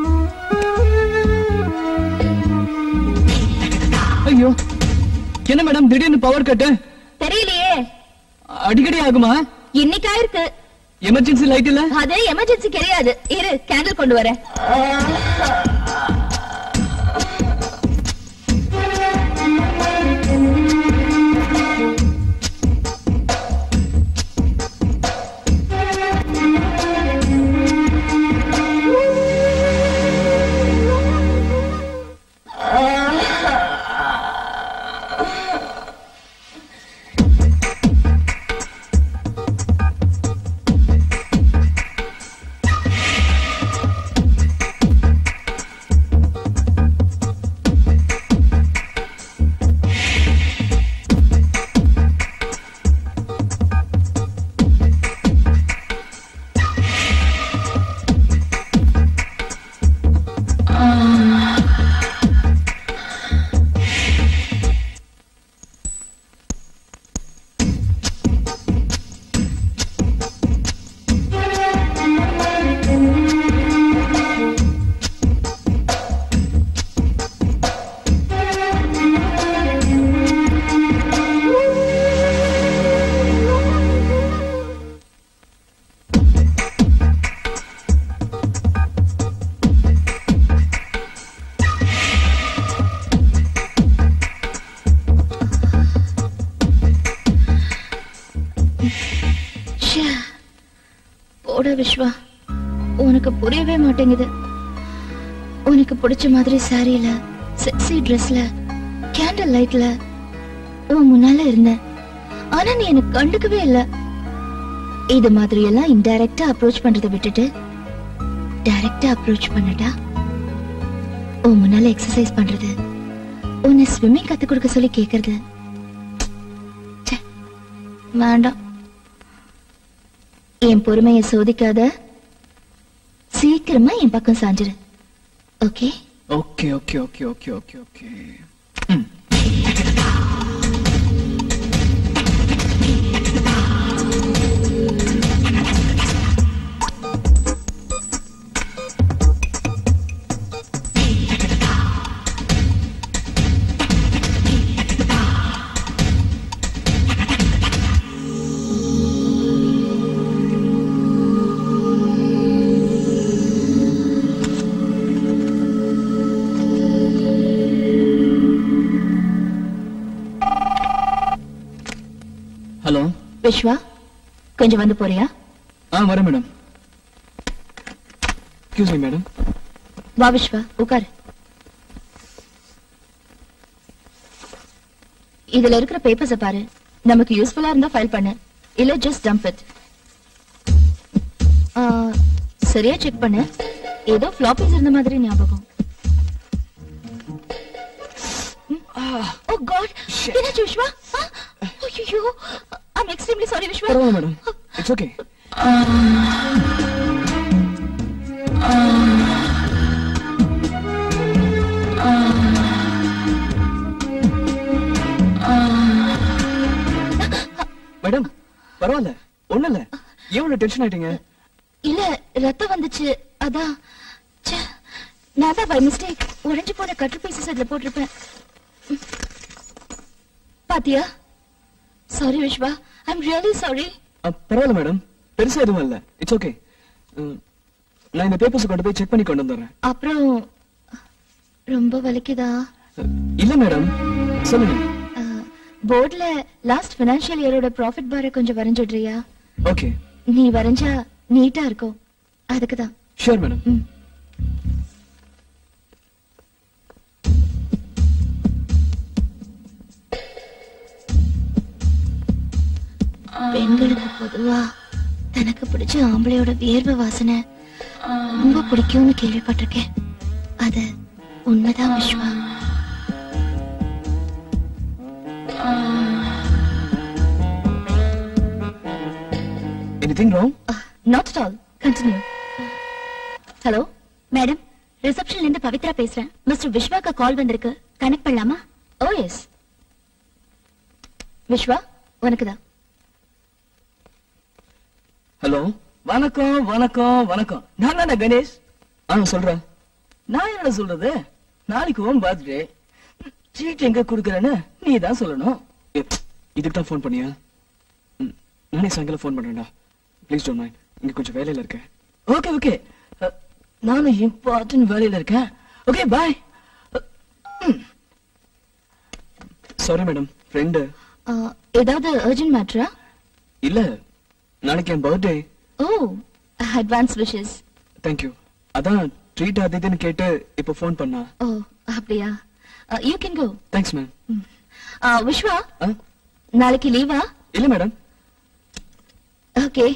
Speaker 8: ஐயோ என்ன மேடம் திடீர்னு பவர் கட்டு
Speaker 2: தெரியலையே
Speaker 8: அடிக்கடி ஆகுமா
Speaker 2: இன்னைக்கு ஆயிருக்கு
Speaker 8: எமர்ஜென்சி லைட் இல்ல
Speaker 2: அது எமர்ஜென்சி கிடையாது இரு கேண்டில் கொண்டு வரேன் ச்சே. போடா விஸ்வா உனக்கு புரியவே மாட்டேங்குது உனக்கு பிடிச்ச மாதிரி சாரியில செக்ஸி ட்ரெஸ்ல கேண்டல் லைட்ல உன் முன்னால இருந்தேன் ஆனா நீ எனக்கு கண்டுக்கவே இல்ல இது மாதிரி எல்லாம் இன்டைரக்டா அப்ரோச் பண்றதை விட்டுட்டு டைரக்டா அப்ரோச் பண்ணட்டா உன் முன்னால எக்ஸசைஸ் பண்றது உன்னை ஸ்விம்மிங் கத்து கொடுக்க சொல்லி கேக்குறது ச்சே, வேண்டாம் என் பொறுமையை சோதிக்காத சீக்கிரமா என் பக்கம் சாஞ்சிரு okay
Speaker 8: okay okay okay okay okay okay hello
Speaker 2: Vishwa கொஞ்சம் வந்து போறியா
Speaker 8: ஆ வரேன் மேடம் எக்ஸ்கியூஸ் மீ மேடம்
Speaker 2: வா விஸ்வா உட்காரு இதுல இருக்கிற பேப்பர்ஸ பாரு நமக்கு யூஸ்ஃபுல்லா இருந்தா ஃபைல் பண்ணு இல்ல ஜஸ்ட் டம்ப் இட் சரியா செக் பண்ணு ஏதோ ஃபிளாப்பிஸ் இருந்த மாதிரி ஞாபகம் ஓ காட் என்னாச்சு விஸ்வா ஐயோ ஐம் எக்ஸ்ட்ரீம்லி சாரி விஸ்வா
Speaker 8: பரவாயில்ல மேடம் இட்ஸ் ஓகே மேடம் பரவாயில்ல ஒண்ணு இல்ல ஏன் இவ்வளவு டென்ஷன் ஆயிட்டீங்க
Speaker 2: இல்ல ரத்தம் வந்துச்சு அதான் ச்சே, நான் தான் பை மிஸ்டேக் உடைஞ்சு போன கட்டு பீசஸ் அதுல போட்டிருப்பேன் ம். பாத்தியா sorry Vishwa I'm really sorry
Speaker 8: uh, பரவாயில்ல மேடம் பெருசா எதுவும் இல்ல இட்ஸ் ஓகே நான் இந்த பேப்பர்ஸ் கொண்டு போய் செக் பண்ணி கொண்டு வந்துடுறேன்
Speaker 2: அப்புறம் ரொம்ப வலிக்குதா
Speaker 8: இல்ல மேடம் சொல்லுங்க
Speaker 2: போர்ட்ல லாஸ்ட் ஃபினான்ஷியல் இயரோட ப்ராஃபிட் பாரை கொஞ்சம் வரைஞ்சிடுறியா
Speaker 8: ஓகே
Speaker 2: நீ வரைஞ்சா நீட்டா இருக்கும் அதுக்குதான்
Speaker 8: ஷூர் மேடம்
Speaker 2: பெண்களுக்கு பொதுவா தனக்கு பிடிச்ச ஆம்பளையோட வியர்வை வாசனை ரொம்ப பிடிக்கும்னு கேள்விப்பட்டிருக்கேன் அது உண்மைதான் Vishwa
Speaker 8: anything wrong
Speaker 2: not at all continue hello madam ரிசப்ஷன்ல இருந்து பவித்ரா பேசுறேன் மிஸ்டர் விஸ்வாக்கு கால் வந்திருக்கு கனெக்ட் பண்ணலாமா ஓ எஸ் விஸ்வா உனக்கு தான்
Speaker 13: ஹலோ வணக்கம் வணக்கம் வணக்கம் நான் தானே கணேஷ்
Speaker 8: ஆ சொல்றேன்
Speaker 13: நான் என்ன சொல்றது நாளைக்கு ஓம் பர்த்டே சீட் எங்க குடுக்கறேன்னு நீ தான் சொல்லணும்
Speaker 8: இதுக்கு தான் ஃபோன் பண்ணியா ம், நானே சாயங்காலம் ஃபோன் பண்றேன்டா ப்ளீஸ் டோன்ட் மைண்ட் இங்க கொஞ்சம் வேலையில இருக்கேன்
Speaker 13: ஓகே ஓகே நானும் இம்பார்ட்டன்ட் வேலையில இருக்கேன் okay bye
Speaker 8: sorry madam friend
Speaker 2: ஏதாவது அர்ஜென்ட் மேட்ரா
Speaker 8: இல்ல நாளைக்கு என் birthday
Speaker 2: oh advance wishes
Speaker 8: thank you அதான் ட்ரீட் அது இதுன்னு கேட்டு இப்போ ஃபோன் பண்ணா
Speaker 2: ஓ அப்படியா you can go
Speaker 8: thanks ma'am
Speaker 2: Vishwa நாளைக்கு லீவா
Speaker 8: இல்ல மேடம்
Speaker 2: ஓகே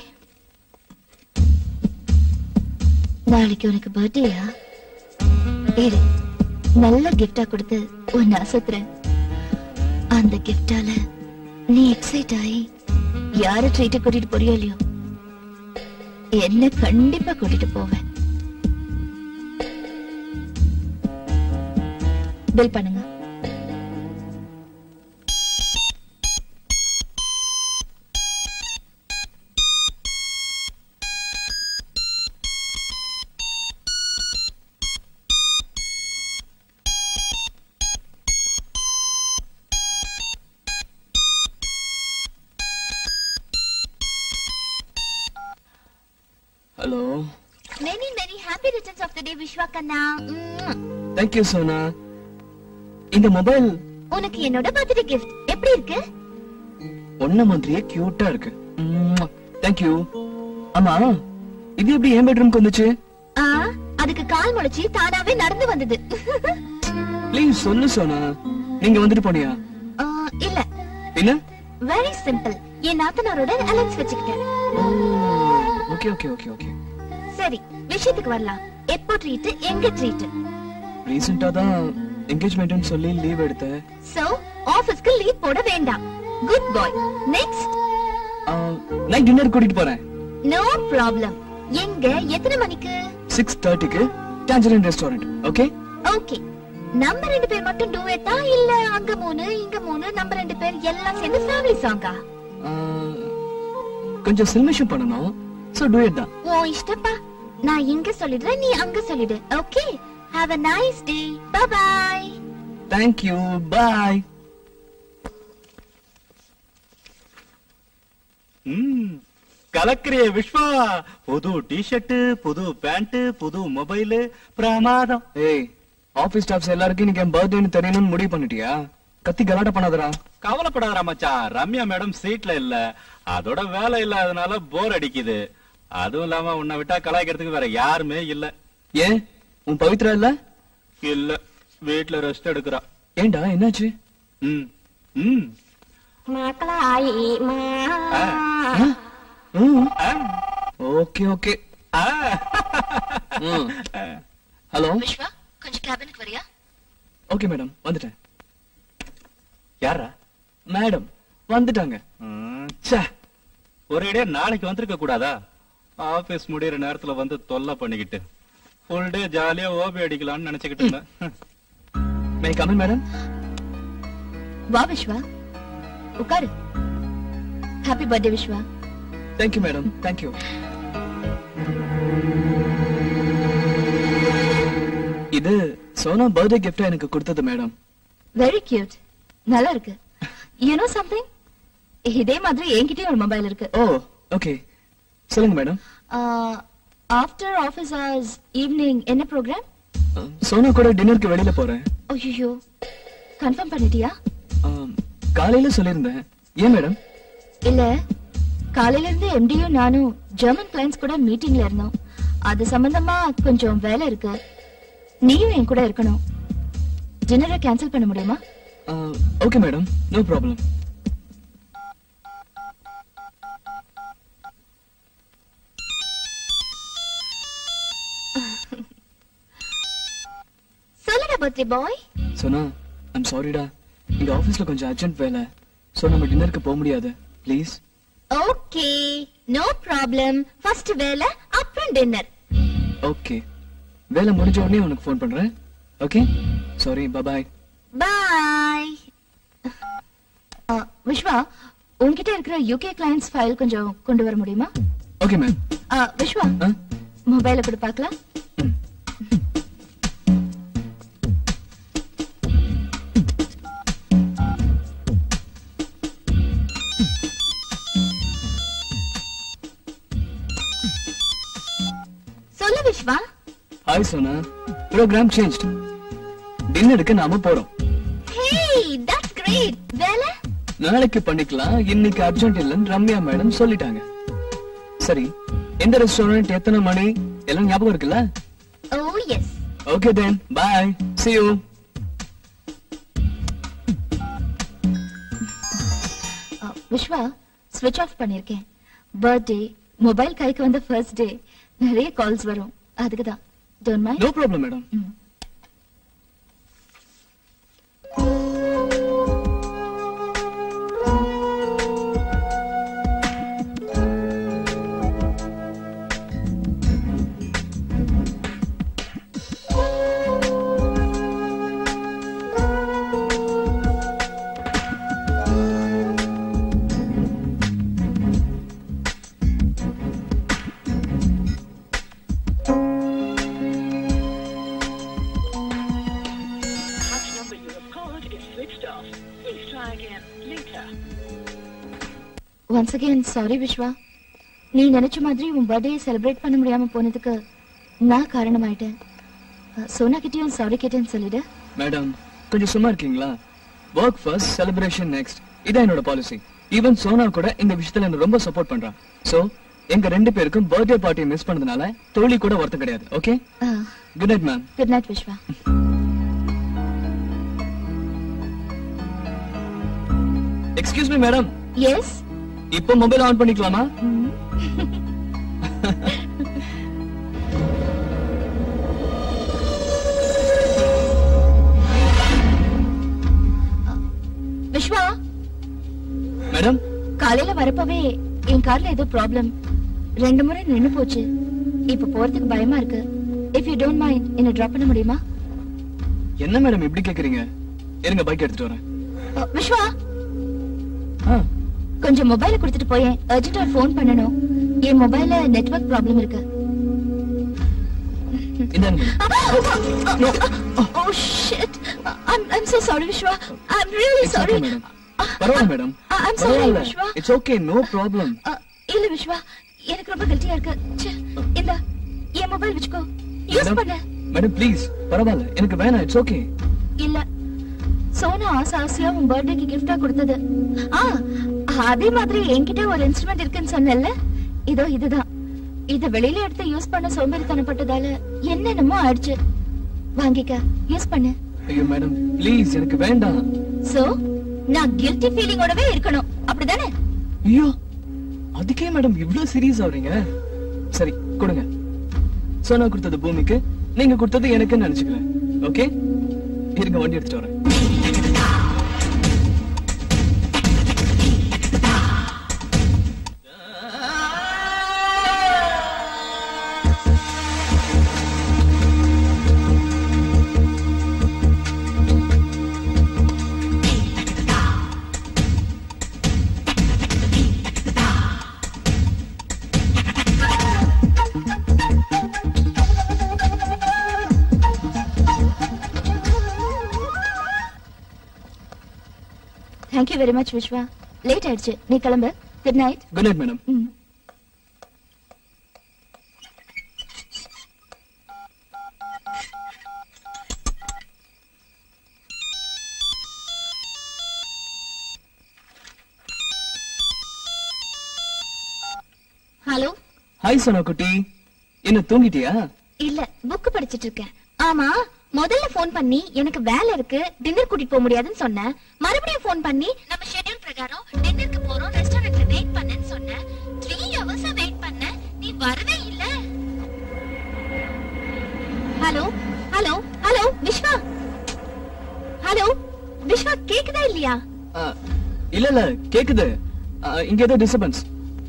Speaker 2: நாளைக்கு உனக்கு பர்த்டேயா இரு நல்ல கிஃப்டா கொடுத்து உன்னை அசத்துறேன் அந்த கிஃப்டால நீ எக்ஸைட் ஆகி யார ட்ரீட்ட கூட்டிட்டு போறியோ இல்லையோ என்ன கண்டிப்பா கூட்டிட்டு போவேன் பில் பண்ணுங்க
Speaker 8: hello
Speaker 2: many many happy returns of the day Vishwa கண்ணா
Speaker 8: தேங்க்யூ சோனா இந்த மொபைல்
Speaker 2: உனக்கு என்னோட பர்த்டே கிஃப்ட் எப்படி இருக்கு
Speaker 8: ஒன்ன மாதிரியே கியூட்டா இருக்கு தேங்க்யூ ஆமா இது எப்படி என் பெட்ரூம்க்கு வந்துச்சு
Speaker 2: ஆ அதுக்கு கால் முளைச்சு தானாவே நடந்து வந்தது
Speaker 8: ப்ளீஸ் சொல்லு சோனா நீங்க வந்துட்டு போனியா
Speaker 2: ஆ, இல்ல
Speaker 8: என்ன
Speaker 2: வெரி சிம்பிள் என் நாத்தனாரோட அலெக்ஸ் வச்சுக்கிட்டேன்
Speaker 8: ஓகே ஓகே ஓகே ஓகே
Speaker 2: சரி விஷயத்துக்கு வரலாம் எப்போ ட்ரீட் எங்க ட்ரீட்
Speaker 8: ரீசெண்டா தான் என்கேஜ்மெண்ட்னு சொல்லி லீவ் எடுத்தேன்
Speaker 2: சோ ஆபீஸ்க்கு லீவ் போட வேண்டாம் good bye next
Speaker 8: night dinner கூட்டிட்டு போறேன்
Speaker 2: நோ ப்ராப்ளம் எங்க எத்தனை மணிக்கு
Speaker 8: சிக்ஸ் தேர்ட்டிக்கு டான்ஜரின் ரெஸ்டாரண்ட் ஓகே
Speaker 2: ஓகே நம்ம ரெண்டு பேர் மட்டும் டூவேட்டா இல்ல அங்க மூணு இங்க மூணு நம்ம ரெண்டு பேர் எல்லாம் சேர்ந்து ஃபேமிலி சாங்கா
Speaker 8: கொஞ்சம் சில்மிஷம் பண்ணணும் சோ டூ இட் தான்
Speaker 2: ஓ இஷ்டப்பா நான் இங்க சொல்லிடுறேன் நீ அங்க சொல்லிடு okay have a nice day bye bye
Speaker 8: thank you bye
Speaker 1: ம் கலக்கிறிய விஸ்வா புது டிஷர்ட் புது பேண்ட் புது மொபைல் பிரமாதம்
Speaker 8: ஏய் ஆபீஸ் ஸ்டாஃப்ஸ் எல்லாருக்கும் இன்னைக்கு என் பர்த்டேன்னு தெரியணும்னு முடிவு பண்ணிட்டியா கத்தி கலாட்ட பண்ணாதடா
Speaker 1: கவலைப்படாதடா மச்சான் ரம்யா மேடம் சீட்ல இல்ல அதோட வேலை இல்லாதனால போர் அடிக்குது அதுவும் இல்லாம உன்னை விட்டா கலாய்க்கிறதுக்கு வேற யாருமே இல்ல
Speaker 8: ஏன் உன் பவித்ரா இல்ல
Speaker 1: இல்ல வீட்ல ரெஸ்ட் எடுக்கிறா
Speaker 8: ஏன்டா என்னாச்சு
Speaker 1: ம் ம்
Speaker 8: ஓகே ஓகே ஹலோ
Speaker 2: விஸ்வா கொஞ்சம் கேபினுக்கு வரியா
Speaker 8: ஓகே மேடம் வந்துட்டேன்
Speaker 1: யாரா
Speaker 8: மேடம் வந்துட்டாங்க
Speaker 1: ச்சே ஒரேடியா நாளைக்கு வந்திருக்க கூடாதா ஆபீஸ் முடியற நேரத்துல வந்து தொல்லை பண்ணிக்கிட்டு ஃபுல் டே ஜாலியா ஓபி அடிக்கலாம்னு நினைச்சுக்கிட்டு இருந்தேன்
Speaker 8: மே கமன் மேடம்
Speaker 2: வா விஸ்வா உட்காரு happy birthday Vishwa
Speaker 8: thank you madam thank you இது சோனா பர்த்டே கிஃப்டா எனக்கு கொடுத்தது மேடம்
Speaker 2: வெரி கியூட் நல்லா இருக்கு யூ நோ சம்திங் இதே மாதிரி என்கிட்டயும் ஒரு மொபைல் இருக்கு
Speaker 8: ஓ ஓகே சொல்லுங்க madam
Speaker 2: after office hours evening என்ன ப்ரோக்ராம்
Speaker 8: சோனா கூட டின்னருக்கு வெளியில போறேன்
Speaker 2: ஐயோ கன்ஃபார்ம் பண்ணிட்டியா
Speaker 8: ஆம், காலையில சொல்லியிருந்தேன் ஏன் மேடம்
Speaker 2: இல்ல காலையில இருந்து எம்டியும் நானும் ஜெர்மன் கிளைண்ட்ஸ் கூட மீட்டிங்ல இருந்தோம் அது சம்பந்தமா கொஞ்சம் வேலை இருக்கு நீயும் என் கூட இருக்கணும் டின்னரை கேன்சல் பண்ண முடியுமா
Speaker 8: ஓகே மேடம் நோ ப்ராப்ளம்
Speaker 2: சொல்லுடா பர்த்டே பாய்
Speaker 8: சொன்னா ஐம் சாரிடா இங்க ஆபீஸ்ல கொஞ்சம் அர்ஜென்ட் வேலை சோ நம்ம டின்னருக்கு போக முடியாது please
Speaker 2: okay no problem first வேலை அப்புறம் டின்னர்
Speaker 8: ஓகே வேலை முடிஞ்ச உடனே உனக்கு ஃபோன் பண்றேன் okay sorry bye
Speaker 2: bye Vishwa உன்கிட்ட இருக்கிற யூகே கிளைண்ட்ஸ் ஃபைல் கொஞ்சம் கொண்டு வர முடியுமா
Speaker 8: ஓகே மேம்
Speaker 2: ஆ, விஸ்வா மொபைல கூட பார்க்கலாம் சொல்லு Vishwa
Speaker 8: hi Sona programme change டின்னருக்கு நாம போறோம்
Speaker 2: ஹே தட்ஸ் கிரேட் வேலை
Speaker 8: நாளைக்கு பண்ணிக்கலாம் இன்னைக்கு அர்ஜென்ட் இல்லைன்னு ரம்யா மேடம் சொல்லிட்டாங்க சரி எந்த ரெஸ்டாரண்ட் எத்தனை மணி எல்லாம் ஞாபகம் இருக்குல்ல
Speaker 2: oh yes
Speaker 8: okay then bye see you
Speaker 2: Vishwa ஸ்விட்ச் ஆஃப் பண்ணிருக்கேன் பர்த்டே மொபைல் கைக்கு வந்த ஃபர்ஸ்ட் டே நிறைய கால்ஸ் வரும் அதுக்கு தான் don't mind
Speaker 8: no problem madam
Speaker 15: Perhaps number you have called is switched off. Please try again later.
Speaker 2: Once again sorry Vishwa நீ நினைச்ச மாதிரி உன் பர்த்டே செலிப்ரேட் பண்ண முடியாம போனதுக்கு நான் காரணமாயிட்டேன் அஹ், சோனா கிட்டயும் சாரி கேட்டேன்னு சொல்லிடு
Speaker 8: மேடம் கொஞ்சம் சும்மா இருக்கீங்களா ஒர்க் ஃபர்ஸ்ட் செலிப்ரேஷன் நெக்ஸ்ட் இதான் என்னோட பாலிசி ஈவன் சோனா கூட இந்த விஷயத்துல என்ன ரொம்ப சப்போர்ட் பண்றான் சோ எங்க ரெண்டு பேருக்கும் பர்த்டே பார்ட்டியை மிஸ் பண்ணதுனால தோழி கூட வருத்தம் கிடையாது okay good night ma'am
Speaker 2: good night Vishwa
Speaker 8: excuse me madam
Speaker 2: yes
Speaker 8: இப்போ மொபைல் ஆன் பண்ணிக்கலாமா
Speaker 2: விஸ்வா
Speaker 8: மேடம்
Speaker 2: காலையில வரப்பவே என் கார்ல ஏதோ ப்ராப்ளம் ரெண்டு முறை நின்னு போச்சு இப்ப போறதுக்கு பயமா இருக்கு இஃப் யூ டோன்ட் மைண்ட் என்ன டிராப் பண்ண முடியுமா
Speaker 8: என்ன மேடம் இப்படி கேக்குறீங்க இருங்க பைக் எடுத்துட்டு வரேன்
Speaker 2: அஹ், விஸ்வா
Speaker 8: ஆ.
Speaker 2: கொஞ்சம் மொபைல கொடுத்துட்டு போயேன் அர்ஜென்டா ஃபோன் பண்ணணும் என் மொபைல்ல நெட்வொர்க் ப்ராப்ளம் இருக்கு
Speaker 8: இந்தாங்க
Speaker 2: Oh shit! I'm I'm so sorry, Vishwa. I'm really
Speaker 8: It's
Speaker 2: sorry.
Speaker 8: okay, madam. பரவாயில்ல madam
Speaker 2: I- I'm sorry, Vishwa.
Speaker 8: It's okay no problem
Speaker 2: Uh, இல்ல விஸ்வா எனக்கு ரொம்ப கில்ட்டியா இருக்கு ச்சே, இந்த என் மொபைல் வச்சுக்கோ யூஸ் பண்ண
Speaker 8: மேடம் ப்ளீஸ் பரவாயில்ல எனக்கு வேணாம் இட்ஸ் ஓகே
Speaker 2: இல்ல சோனா ஆசை ஆசையா உன் பர்த்டேக்கு கிஃப்டா கொடுத்தது ஆ அதே மாதிரி என்கிட்ட ஒரு இன்ஸ்ட்ருமெண்ட் இருக்குன்னு சொன்னேன்ல இதோ இதுதான் இத வெளியில எடுத்து யூஸ் பண்ண சோம்பேறித்தனப்பட்டதால என்னென்னமோ ஆயிடுச்சு வாங்கிக்க யூஸ் பண்ணு
Speaker 8: ஐயோ மேடம் ப்ளீஸ் எனக்கு வேண்டாம்
Speaker 2: சோ நான் கில்ட்டி ஃபீலிங்கோடவே இருக்கணும் அப்படிதானே
Speaker 8: ஐயோ அதுக்கே மேடம் இவ்ளோ சீரியஸ் ஆவறீங்க சரி கொடுங்க சோனா கொடுத்தது பூமிக்கு நீங்க கொடுத்தது எனக்குன்னு நினைச்சுக்கிறேன் ஓகே இருங்க வண்டி எடுத்துட்டு வரேன்
Speaker 2: thank you very much Vishwa late ஆயிடுச்சு நீ கிளம்பு good night
Speaker 8: good night madam
Speaker 2: hello
Speaker 8: hi Sona குட்டி என்ன தூங்கிட்டியா
Speaker 2: இல்ல புக் படிச்சிட்டு இருக்கேன் ஆமா முதல்ல ஃபோன் பண்ணி எனக்கு வேலை இருக்கு டின்னர் கூட்டிட்டு போக முடியாதுன்னு சொன்னேன் மறுபடியும் ஃபோன் பண்ணி நம்ம ஷெட்யூல் பிரகாரம் டின்னருக்கு போறோம் ரெஸ்டாரண்ட்ல வெயிட் பண்ணுன்னு சொன்னேன் த்ரீ ஹவர்ஸா வெயிட் பண்ண நீ வரவே இல்ல hello hello hello Vishwa hello Vishwa கேக்குதா இல்லையா
Speaker 8: ஆ, இல்ல இல்ல கேக்குது ஆ, இங்க ஏதோ டிஸ்டர்பன்ஸ்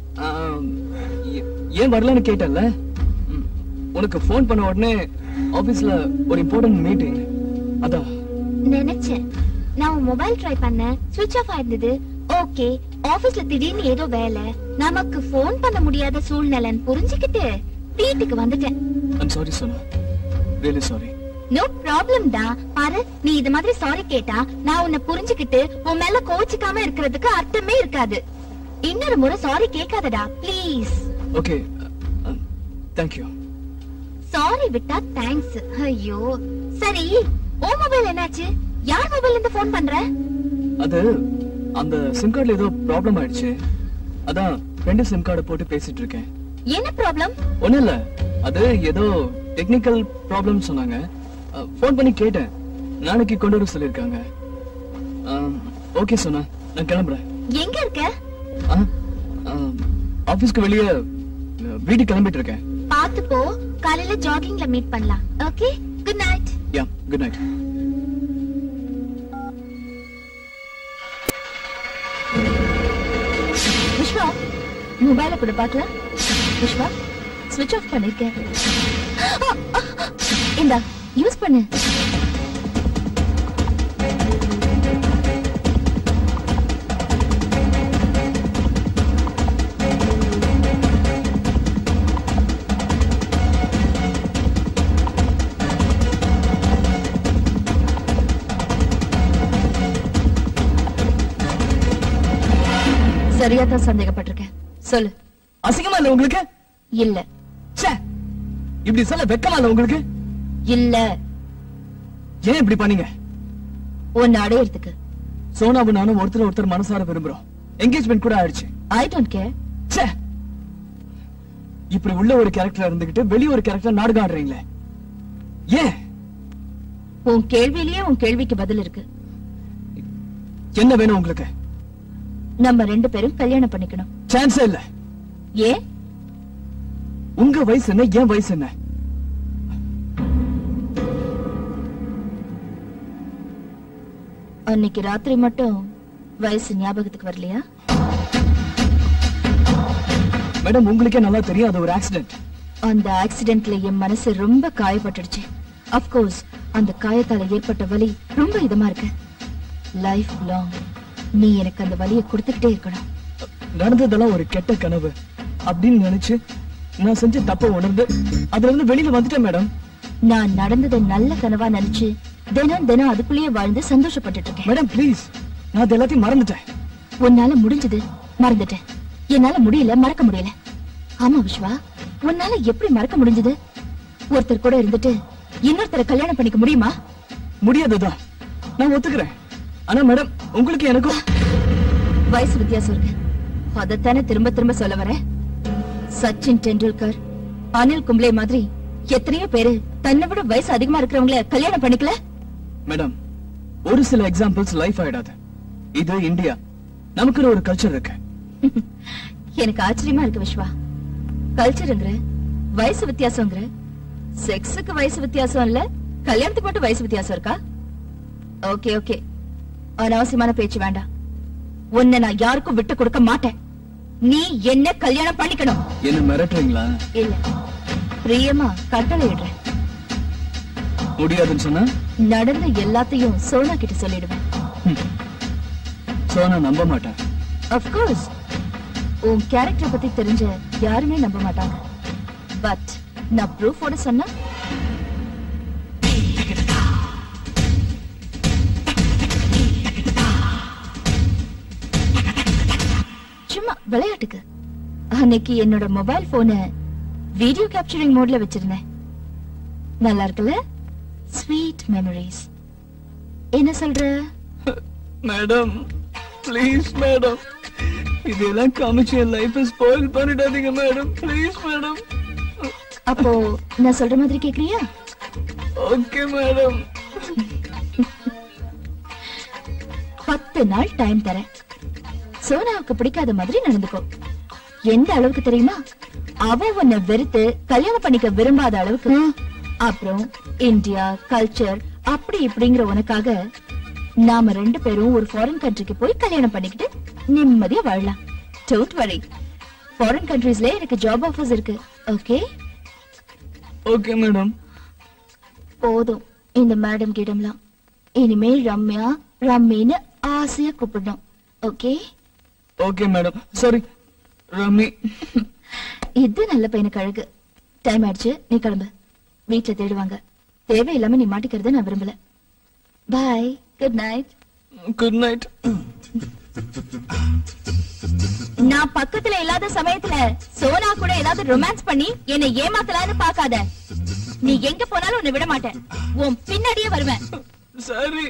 Speaker 8: ஏன் வரலன்னு கேட்டல ம், உனக்கு ஃபோன் பண்ண உடனே ஆபீஸ்ல ஒரு இம்பார்ட்டன்ட் மீட்டிங் அதான்
Speaker 2: நினைச்சேன் நான் உன் மொபைல் ட்ரை பண்ணேன் சுவிட்ச் ஆஃப் ஆயிருந்தது ஓகே ஆபீஸ்ல திடீர்னு ஏதோ வேலை நமக்கு ஃபோன் பண்ண முடியாத சூழ்நிலைன்னு புரிஞ்சுக்கிட்டு வீட்டுக்கு வந்துட்டேன்
Speaker 8: I'm sorry Sona really sorry
Speaker 2: no problem டா பாரு நீ இது மாதிரி சாரி கேட்டா நான் உன்னை புரிஞ்சுக்கிட்டு உன் மேல கோச்சிக்காம இருக்கிறதுக்கு அர்த்தமே இருக்காது இன்னொரு முறை சாரி கேட்காதடா ப்ளீஸ்
Speaker 8: ஓகே தேங்க்யூ
Speaker 2: சாரி விட்டா தேங்க்ஸ் ஐயோ சரி ஓ மொபைல் என்னாச்சு யார் மொபைல்ல இருந்து ஃபோன் பண்ற
Speaker 8: அது அந்த சிம் கார்டுல ஏதோ ப்ராப்ளம் ஆயிடுச்சு அதான் ரெண்டு சிம் கார்டு போட்டு பேசிட்டு இருக்கேன்
Speaker 2: என்ன ப்ராப்ளம்
Speaker 8: ஒண்ணும் இல்ல அது ஏதோ டெக்னிக்கல் ப்ராப்ளம் சொன்னாங்க ஃபோன் பண்ணி கேட்டேன் நாளைக்கு கொண்டு வர சொல்லிருக்காங்க ஓகே சொன்னா நான் கிளம்புறேன்
Speaker 2: எங்க இருக்க
Speaker 8: ஆபீஸ்க்கு வெளியே வீட்டுக்கு கிளம்பிட்டு இருக்கேன்
Speaker 2: பாத்து போ காலையில ஜாகிங்ல மீட் பண்ணலாம் okay good night
Speaker 8: yeah good night
Speaker 2: Vishwa மொபைல கூட பார்க்கலாம் விஸ்வா ஸ்விட்ச் ஆஃப் பண்ணிருக்கேன் இந்தா யூஸ் பண்ணு சரியா தான் சந்தேகப்பட்டிருக்கேன் சொல்லு
Speaker 8: அசிங்கமா இல்ல உங்களுக்கு
Speaker 2: இல்ல
Speaker 8: ச்சே இப்படி சொல்ல வெக்கமா இல்ல உங்களுக்கு
Speaker 2: இல்ல
Speaker 8: ஏன் இப்படி பண்ணீங்க
Speaker 2: உன்னை அடையறதுக்கு
Speaker 8: சோனாவும் நானும் ஒருத்தர் ஒருத்தர் மனசார விரும்புறோம் என்கேஜ்மெண்ட் கூட ஆயிடுச்சு
Speaker 2: ஐ டோன்ட் கேர்
Speaker 8: ச்சே இப்படி உள்ள ஒரு கேரக்டர் இருந்துகிட்டு வெளிய ஒரு கேரக்டர் நாடகம் ஆடுறீங்களே ஏன்
Speaker 2: உன் கேள்வியிலேயே உன் கேள்விக்கு பதில் இருக்கு
Speaker 8: என்ன வேணும் உங்களுக்கு
Speaker 2: நம்ம ரெண்டு பேரும் கல்யாணம் பண்ணிக்கணும்
Speaker 8: சான்ஸே இல்ல
Speaker 2: ஏன்
Speaker 8: உங்க வயசு என்ன என் வயசு என்ன
Speaker 2: அன்னைக்கு ராத்திரி மட்டும் வயசு ஞாபகத்துக்கு வரலையா
Speaker 8: மேடம் உங்களுக்கே நல்லா தெரியும் அது ஒரு ஆக்சிடென்ட்
Speaker 2: அந்த ஆக்சிடென்ட்ல என் மனசு ரொம்ப காயப்பட்டுடுச்சு அப்கோர்ஸ் அந்த காயத்தால ஏற்பட்ட வலி ரொம்ப இதமா இருக்கு லைஃப் லாங் நீ எனக்கு அந்த வலியை கொடுத்துக்கிட்டே இருக்கணும்
Speaker 8: நடந்ததெல்லாம் ஒரு கெட்ட கனவு அப்படின்னு நினைச்சு நான் செஞ்ச தப்ப உணர்ந்து அதுல இருந்து வெளியில வந்துட்டேன் மேடம்
Speaker 2: நான் நடந்ததை நல்ல கனவா நினைச்சு தினம் தினம் அதுக்குள்ளேயே வாழ்ந்து சந்தோஷப்பட்டுட்டு இருக்கேன்
Speaker 8: மேடம் ப்ளீஸ் நான் அது எல்லாத்தையும் மறந்துட்டேன்
Speaker 2: உன்னால முடிஞ்சது மறந்துட்டேன் என்னால முடியல மறக்க முடியல ஆமா விஸ்வா உன்னால எப்படி மறக்க முடிஞ்சது ஒருத்தர் கூட இருந்துட்டு இன்னொருத்தரை கல்யாணம் பண்ணிக்க முடியுமா
Speaker 8: முடியாதுதான் நான் ஒத்துக்கிறேன் ஆனா மேடம் உங்களுக்கு எனக்கும்
Speaker 2: வயசு வித்தியாசம் இருக்கு அதைத்தானே திரும்ப திரும்ப சொல்ல வரேன் சச்சின் டெண்டுல்கர் அனில் கும்ப்ளே மாதிரி எத்தனையோ பேரு தன்னை விட வயசு அதிகமா இருக்கிறவங்கள கல்யாணம் பண்ணிக்கல
Speaker 8: மேடம் ஒரு சில எக்ஸாம்பிள்ஸ் லைஃப் ஆயிடாது இது இந்தியா நமக்குன்னு ஒரு கல்ச்சர் இருக்கு
Speaker 2: எனக்கு ஆச்சரியமா இருக்கு விஸ்வா கல்ச்சருங்கிற வயசு வித்தியாசங்கிற செக்ஸுக்கு வயசு வித்தியாசம் இல்ல கல்யாணத்துக்கு மட்டும் வயசு வித்தியாசம் இருக்கா ஓகே ஓகே அனாவசியமான பேச்சு வேண்டாம் உன்னை நான் யாருக்கும் விட்டு கொடுக்க மாட்டேன் நீ என்ன கல்யாணம் பண்ணிக்கணும்
Speaker 8: என்ன மிரட்டுறீங்களா
Speaker 2: இல்ல பிரியமா கட்டளை இடுறேன்
Speaker 8: முடியாதுன்னு சொன்னா
Speaker 2: நடந்த எல்லாத்தையும் சோனா கிட்ட சொல்லிடுவேன்
Speaker 8: சோ நான் நம்ப மாட்டேன்
Speaker 2: அப்கோர்ஸ் உன் கேரக்டர் பத்தி தெரிஞ்ச யாருமே நம்ப மாட்டாங்க பட் நான் ப்ரூஃபோட சொன்னா சும்மா விளையாட்டுக்கு அன்னைக்கு என்னோட மொபைல் போனை வீடியோ கேப்சரிங் மோட்ல வச்சிருந்தேன் நல்லா இருக்குல்ல ஸ்வீட் மெமரிஸ் என்ன சொல்ற
Speaker 8: மேடம் ப்ளீஸ் மேடம் இதெல்லாம் காமிச்சு என் லைஃப் ஸ்பாயில் பண்ணிடாதீங்க மேடம் ப்ளீஸ் மேடம்
Speaker 2: அப்போ நான் சொல்ற மாதிரி கேக்குறியா
Speaker 8: ஓகே மேடம்
Speaker 2: பத்து நாள் டைம் தரேன் சோனாவுக்கு பிடிக்காத மாதிரி நடந்துக்கோ எந்த அளவுக்கு தெரியுமா அவ உன்னை வெறுத்து கல்யாணம் பண்ணிக்க விரும்பாத அளவுக்கு அப்புறம் இந்தியா கல்ச்சர் அப்படி இப்படிங்கிற உனக்காக நாம ரெண்டு பேரும் ஒரு ஃபாரின் கண்ட்ரிக்கு போய் கல்யாணம் பண்ணிக்கிட்டு நிம்மதியா வாழலாம் டோன்ட் வரி ஃபாரின் கண்ட்ரீஸ்ல எனக்கு ஜாப் ஆஃபர்ஸ் இருக்கு ஓகே
Speaker 8: ஓகே மேடம்
Speaker 2: போதும் இந்த மேடம் கிட்டம்லாம் இனிமே ரம்யா ரம்மின்னு ஆசையா கூப்பிடணும் okay
Speaker 8: okay madam sorry Rammi
Speaker 2: இது நல்ல பையனுக்கு அழகு டைம் ஆயிடுச்சு நீ கிளம்பு வீட்டுல தேடுவாங்க தேவையில்லாம நீ மாட்டிக்கிறத நான் விரும்பல bye good night
Speaker 8: good night
Speaker 2: நான் பக்கத்துல இல்லாத சமயத்துல சோனா கூட ஏதாவது ரொமான்ஸ் பண்ணி என்னை ஏமாத்தலான்னு பாக்காத நீ எங்க போனாலும் உன்னை விட மாட்டேன் உன் பின்னாடியே வருவேன்
Speaker 8: சரி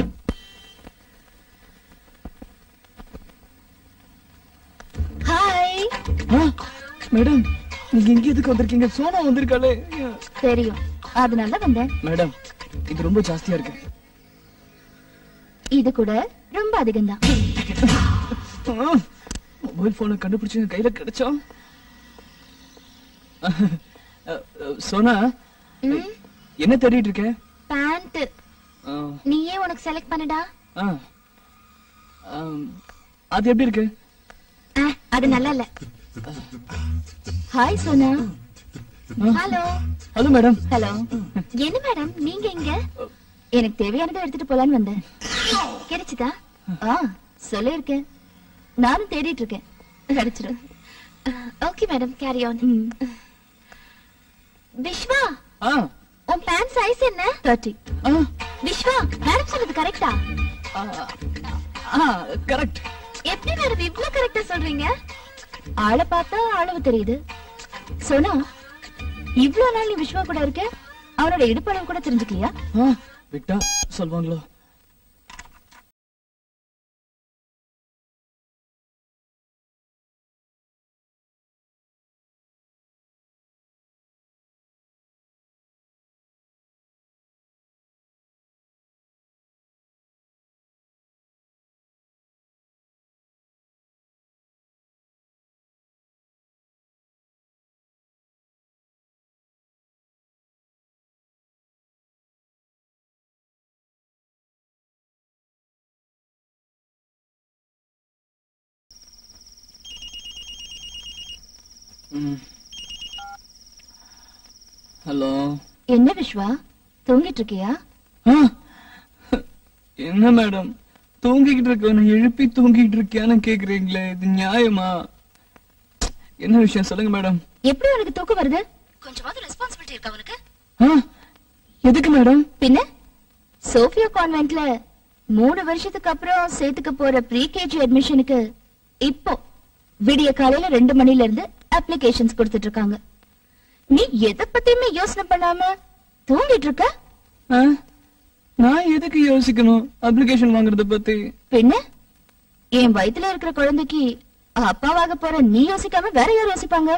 Speaker 2: ஹாய்
Speaker 8: மேடம் நீங்க இங்க எதுக்கு வந்திருக்கீங்க சோனா வந்திருக்காளே
Speaker 2: தெரியும் அதனால தான் வந்தேன்
Speaker 8: மேடம் இது ரொம்ப ஜாஸ்தியா இருக்கு
Speaker 2: இது கூட ரொம்ப அதிகம்தான்
Speaker 8: மொபைல் போனை கண்டுபிடிச்சு என் கையில கிடைச்சா அஹ், அஹ், சோனா என்ன தேடிட்டு இருக்க
Speaker 2: பேண்ட்
Speaker 8: அஹ்,
Speaker 2: நீயே உனக்கு செலக்ட் பண்ணுடா
Speaker 8: ஆ. ஆம், அது எப்படி இருக்கு
Speaker 2: ஆ, அது நல்லா இல்ல hi Sona hello
Speaker 8: hello madam
Speaker 2: hello என்ன மேடம் நீங்க எங்க எனக்கு தேவையானதை எடுத்துட்டு போலான்னு வந்தேன் கிடைச்சுதா ஆ சொல்லிருக்கேன் நானும் தேடிட்டு இருக்கேன் கிடைச்சிடும் okay madam carry on Vishwa
Speaker 8: ஆ
Speaker 2: உன் பேண்ட் சைஸ் என்ன தேர்ட்டி விஸ்வா மேடம் சொன்னது கரெக்டா
Speaker 8: ஆ கரெக்ட்
Speaker 2: எப்படி மேடம் இவ்ளோ கரெக்டா சொல்றீங்க ஆளை பார்த்தா அளவு தெரியுது சோனா இவ்ளோ நாள் நீ விஸ்வா கூட இருக்க அவனோட இடுப்பளவு கூட தெரிஞ்சுக்கலையா
Speaker 8: ஆ விட்டா சொல்வாங்களோ ஹலோ
Speaker 2: என்ன விஸ்வா தூங்கிட்டு இருக்கியா
Speaker 8: என்ன மேடம் தூங்கிக்கிட்டு இருக்கவனை எழுப்பி தூங்கிட்டு இருக்கியான்னு கேக்குறீங்களே இது நியாயமா என்ன விஷயம் சொல்லுங்க மேடம்
Speaker 2: எப்படி உனக்கு தூக்கம் வருது கொஞ்சமாவது ரெஸ்பான்சிபிலிட்டி இருக்கா உனக்கு
Speaker 8: ஆ, எதுக்கு மேடம்
Speaker 2: பின்ன சோஃபியா கான்வென்ட்ல மூணு வருஷத்துக்கு அப்புறம் சேர்த்துக்க போற ப்ரீ கேஜி அட்மிஷனுக்கு இப்போ விடிய காலையில ரெண்டு மணில இருந்து அப்ளிகேஷன்ஸ் கொடுத்துட்டு இருக்காங்க நீ எதை பத்தியுமே யோசனை பண்ணாம தூங்கிட்டு இருக்க
Speaker 8: ஆ, நான் எதுக்கு யோசிக்கணும் அப்ளிகேஷன் வாங்குறத பத்தி
Speaker 2: பின்ன என் வயித்துல இருக்கிற குழந்தைக்கு அப்பாவாக போற நீ யோசிக்காம வேற யார் யோசிப்பாங்க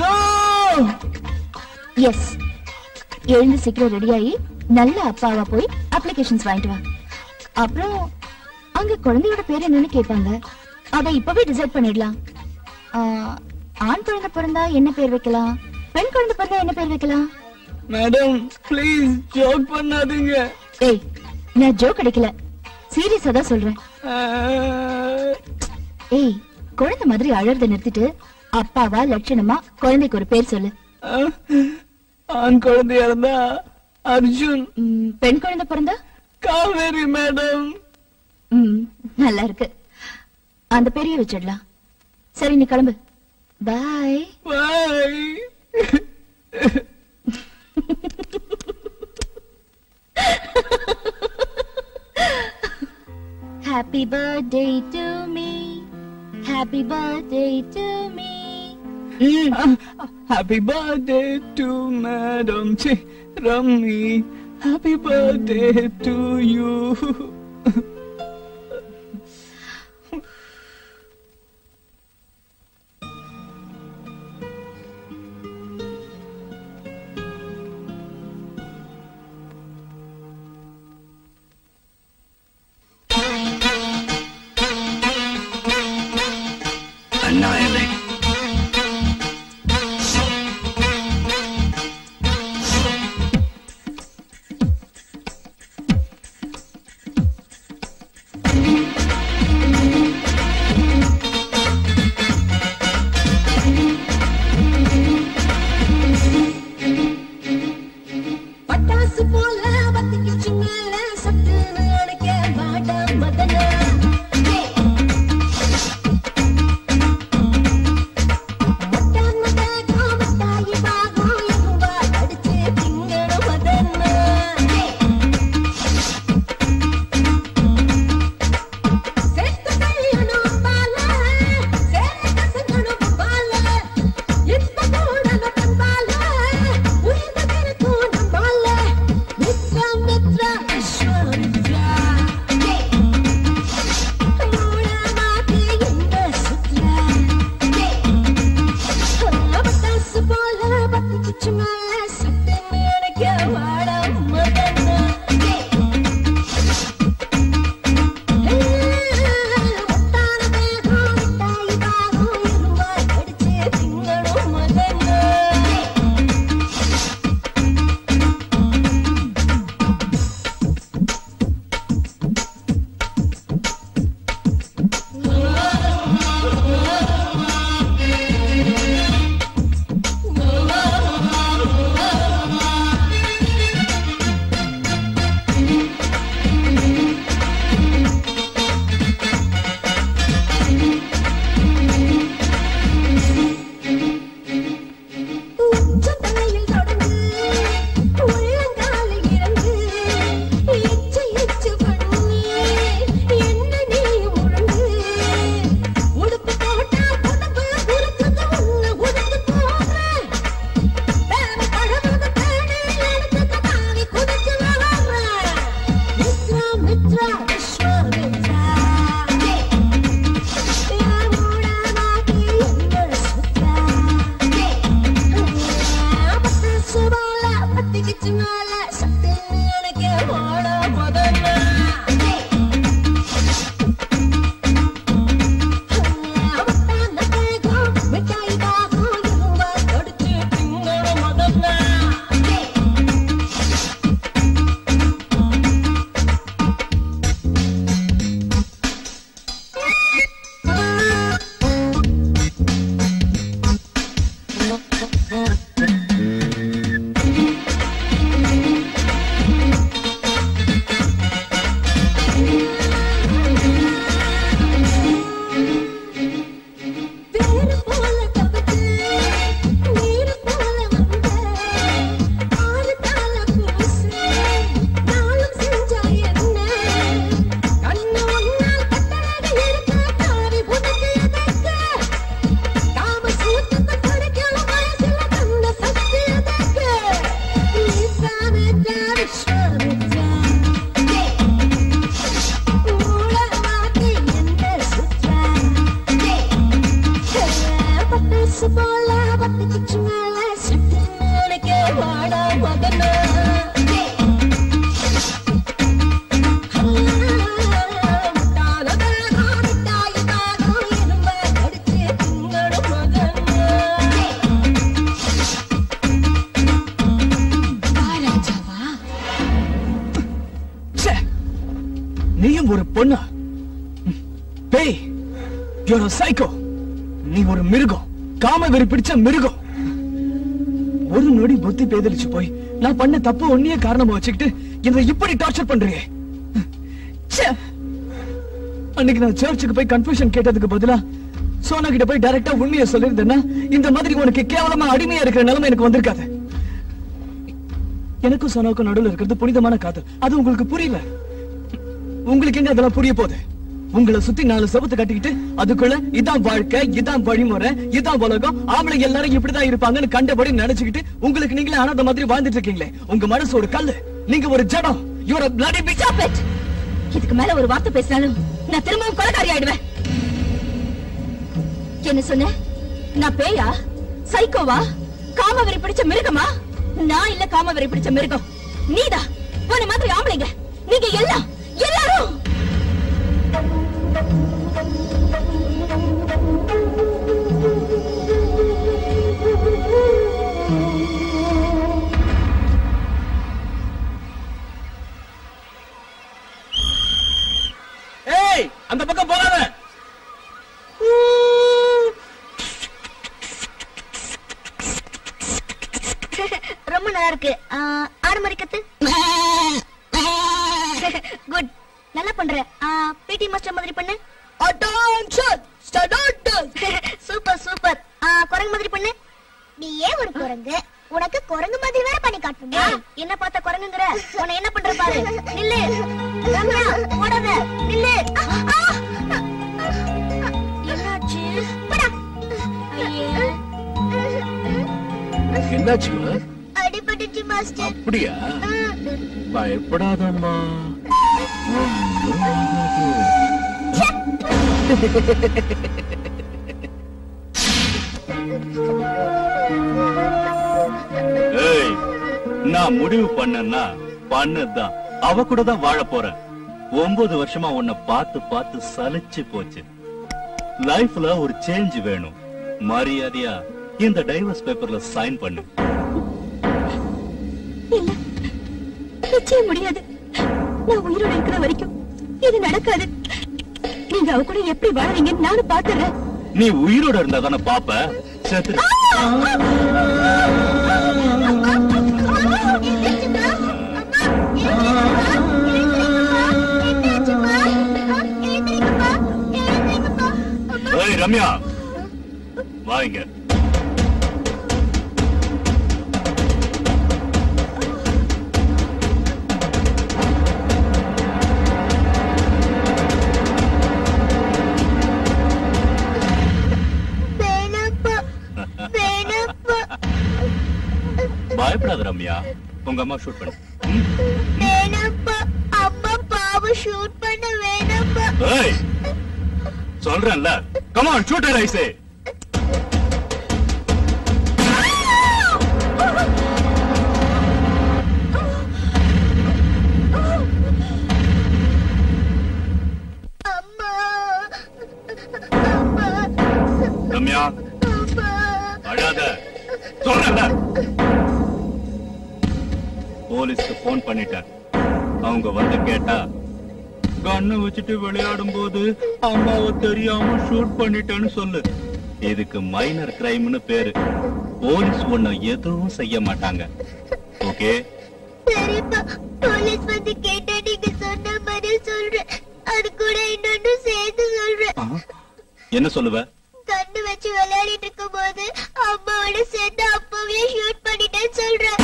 Speaker 2: எஸ் எழுந்து சீக்கிரம் ரெடியாகி நல்ல அப்பாவா போய் அப்ளிகேஷன்ஸ் வாங்கிட்டு வா அப்புறம் அங்க குழந்தையோட பேர் என்னன்னு கேட்பாங்க அதை இப்பவே டிசைட் பண்ணிடலாம் ஆ, ஆண் குழந்தை பிறந்தா என்ன பேர் வைக்கலாம் பெண் குழந்தை பிறந்தா என்ன பேர் வைக்கலாம்
Speaker 8: மேடம் ப்ளீஸ் ஜோக் பண்ணாதீங்க
Speaker 2: ஏய் நான் ஜோக் அடிக்கல சீரியஸா தான் சொல்றேன் ஏய் குழந்தை மாதிரி அழறத நிறுத்திட்டு அப்பாவா லட்சணமா குழந்தைக்கு ஒரு பேர் சொல்லு
Speaker 8: ஆ, ஆண் குழந்தையா இருந்தா அர்ஜுன்
Speaker 2: பெண் குழந்தை பிறந்தா
Speaker 8: காவேரி மேடம்
Speaker 2: ம் நல்லா இருக்கு அந்த பேரையே வச்சிடலாம் சரி நீ கிளம்பு bye
Speaker 8: bye
Speaker 2: happy birthday to me happy birthday to me
Speaker 8: happy birthday to madam சி Rammi happy birthday to you
Speaker 5: பார்த்துக்கிச்சு மேல சட்டு நினைக்க வாடா மகனா
Speaker 8: ச்சே! நீயும் ஒரு பொண்ணா ம். பேய் யூர் சைக்கோ நீ ஒரு மிருகம் காம வெறி பிடிச்ச மிருகம் ஒரு நொடி புத்தி பேதலிச்சு போய் நான் பண்ண தப்பு ஒன்னியே காரணமா வச்சுக்கிட்டு என்னை இப்படி டார்ச்சர் பண்றியே ச்சே! அன்னைக்கு நான் சர்ச்சுக்கு போய் கன்ஃபியூஷன் கேட்டதுக்கு பதிலா சோனா கிட்ட போய் டைரக்டா உண்மையை சொல்லியிருந்தேன்னா இந்த மாதிரி உனக்கு கேவலமா அடிமையா இருக்கிற நிலைமை எனக்கு வந்திருக்காது எனக்கும் சோனாவுக்கும் நடுவுல இருக்கிறது புனிதமான காதல் அது உங்களுக்கு புரியல உங்களுக்கு எங்க அதெல்லாம் புரிய போகுது உங்களை சுத்தி நாலு செவத்து கட்டிக்கிட்டு அதுக்குள்ள இதான் வாழ்க்கை இதான் வழிமுறை இதான் உலகம் ஆம்பளைங்க எல்லாரும் இப்படிதான் இருப்பாங்கன்னு கண்டபடி நினைச்சுக்கிட்டு உங்களுக்கு நீங்களே அனாத மாதிரி வாழ்ந்துட்டு இருக்கீங்களே உங்க மனசு ஒரு கல்லு நீங்க ஒரு ஜடம் your bloody big
Speaker 7: Stop it! இதுக்கு மேல ஒரு வார்த்தை பேசினாலும் நான் திரும்பவும் கொலைகாரி ஆயிடுவேன் என்ன சொன்ன நான் பேயா சைக்கோவா காமவெறி பிடிச்ச மிருகமா நான் இல்ல காமவெறி பிடிச்ச மிருகம் நீதான் உன்ன மாதிரி ஆம்பளைங்க நீங்க எல்லாம் எல்லாரும்
Speaker 6: ஏய் அந்த பக்கம் போகாத
Speaker 2: ரொம்ப நல்லா இருக்கு ஆ, ஆடு மாதிரி கத்து குட் நல்லா பண்ற பிடி மாஸ்டர் மாதிரி பண்ணு அட்டென்ஷன் ஸ்டார்ட் சூப்பர் சூப்பர் குரங்கு மாதிரி பண்ணு
Speaker 5: நீ ஏன் ஒரு குரங்கு உனக்கு குரங்கு மாதிரி வேற பண்ணி காட்டுமா
Speaker 2: ஏய், என்ன பார்த்த குரங்குங்கிற உன்னை என்ன பண்ற பாரு நில்லு ரம்யா ஓடாத நில்லு ஆ, ஆ. என்னாச்சு போடா. ஐயே.
Speaker 6: என்னாச்சுமா
Speaker 5: அடிபட்டுச்சு மாஸ்டர்
Speaker 6: அப்படியா பயப்படாதம்மா ஒண்ணும் ஆகாது.
Speaker 1: ஏய் நான் முடிவு பண்ணேன்னா பண்ணதுதான் அவ கூட தான் வாழ போறேன் ஒன்பது வருஷமா உன்னை பார்த்து பார்த்து சலிச்சு போச்சு லைஃப்ல ஒரு சேஞ்ச் வேணும் மரியாதையா இந்த டைவர்ஸ் பேப்பர்ல சைன் பண்ணு
Speaker 7: இல்ல நிச்சயம் முடியாது நான் உயிரோட இருக்கிற வரைக்கும் இது நடக்காது நீங்க அவ கூட எப்படி வாழறீங்கன்னு நானும் பாத்துறேன்
Speaker 1: நீ உயிரோட இருந்தா தானே பாப்ப செத்துரு ஏய் ரம்யா வாங்க
Speaker 5: வேணாப்பா வேணாப்பா
Speaker 1: பயப்படாத ரம்யா உங்க அம்மா ஷூட் பண்ணு
Speaker 5: வேணாப்பா அம்மா பாவம் ஷூட் பண்ண வேணாப்பா
Speaker 1: ஏய் சொல்றேன்ல கமான் ஷூட்டர் ஐசே
Speaker 5: அம்மா அம்மா
Speaker 1: ரம்யா அழாத சொல்றேன்ல போலீஸ்க்கு போன் பண்ணிட்டேன் அவங்க வந்து கேட்டா கண்ணை வச்சுட்டு விளையாடும் போது அம்மாவை தெரியாம ஷூட் பண்ணிட்டேன்னு சொல்லு இதுக்கு மைனர் கிரைம்னு பேரு போலீஸ் உன்னை எதுவும் செய்ய மாட்டாங்க ஓகே
Speaker 5: சரிப்பா போலீஸ் வந்து கேட்டா நீங்க சொன்ன மாதிரி சொல்றேன் அது கூட இன்னொன்னு சேர்த்து சொல்றேன்
Speaker 1: என்ன சொல்லுவ
Speaker 5: கண்ணு வச்சு விளையாடிட்டு இருக்கும் போது அம்மாவோட சேர்ந்து அப்பவே ஷூட் பண்ணிட்டேன்னு சொல்றேன்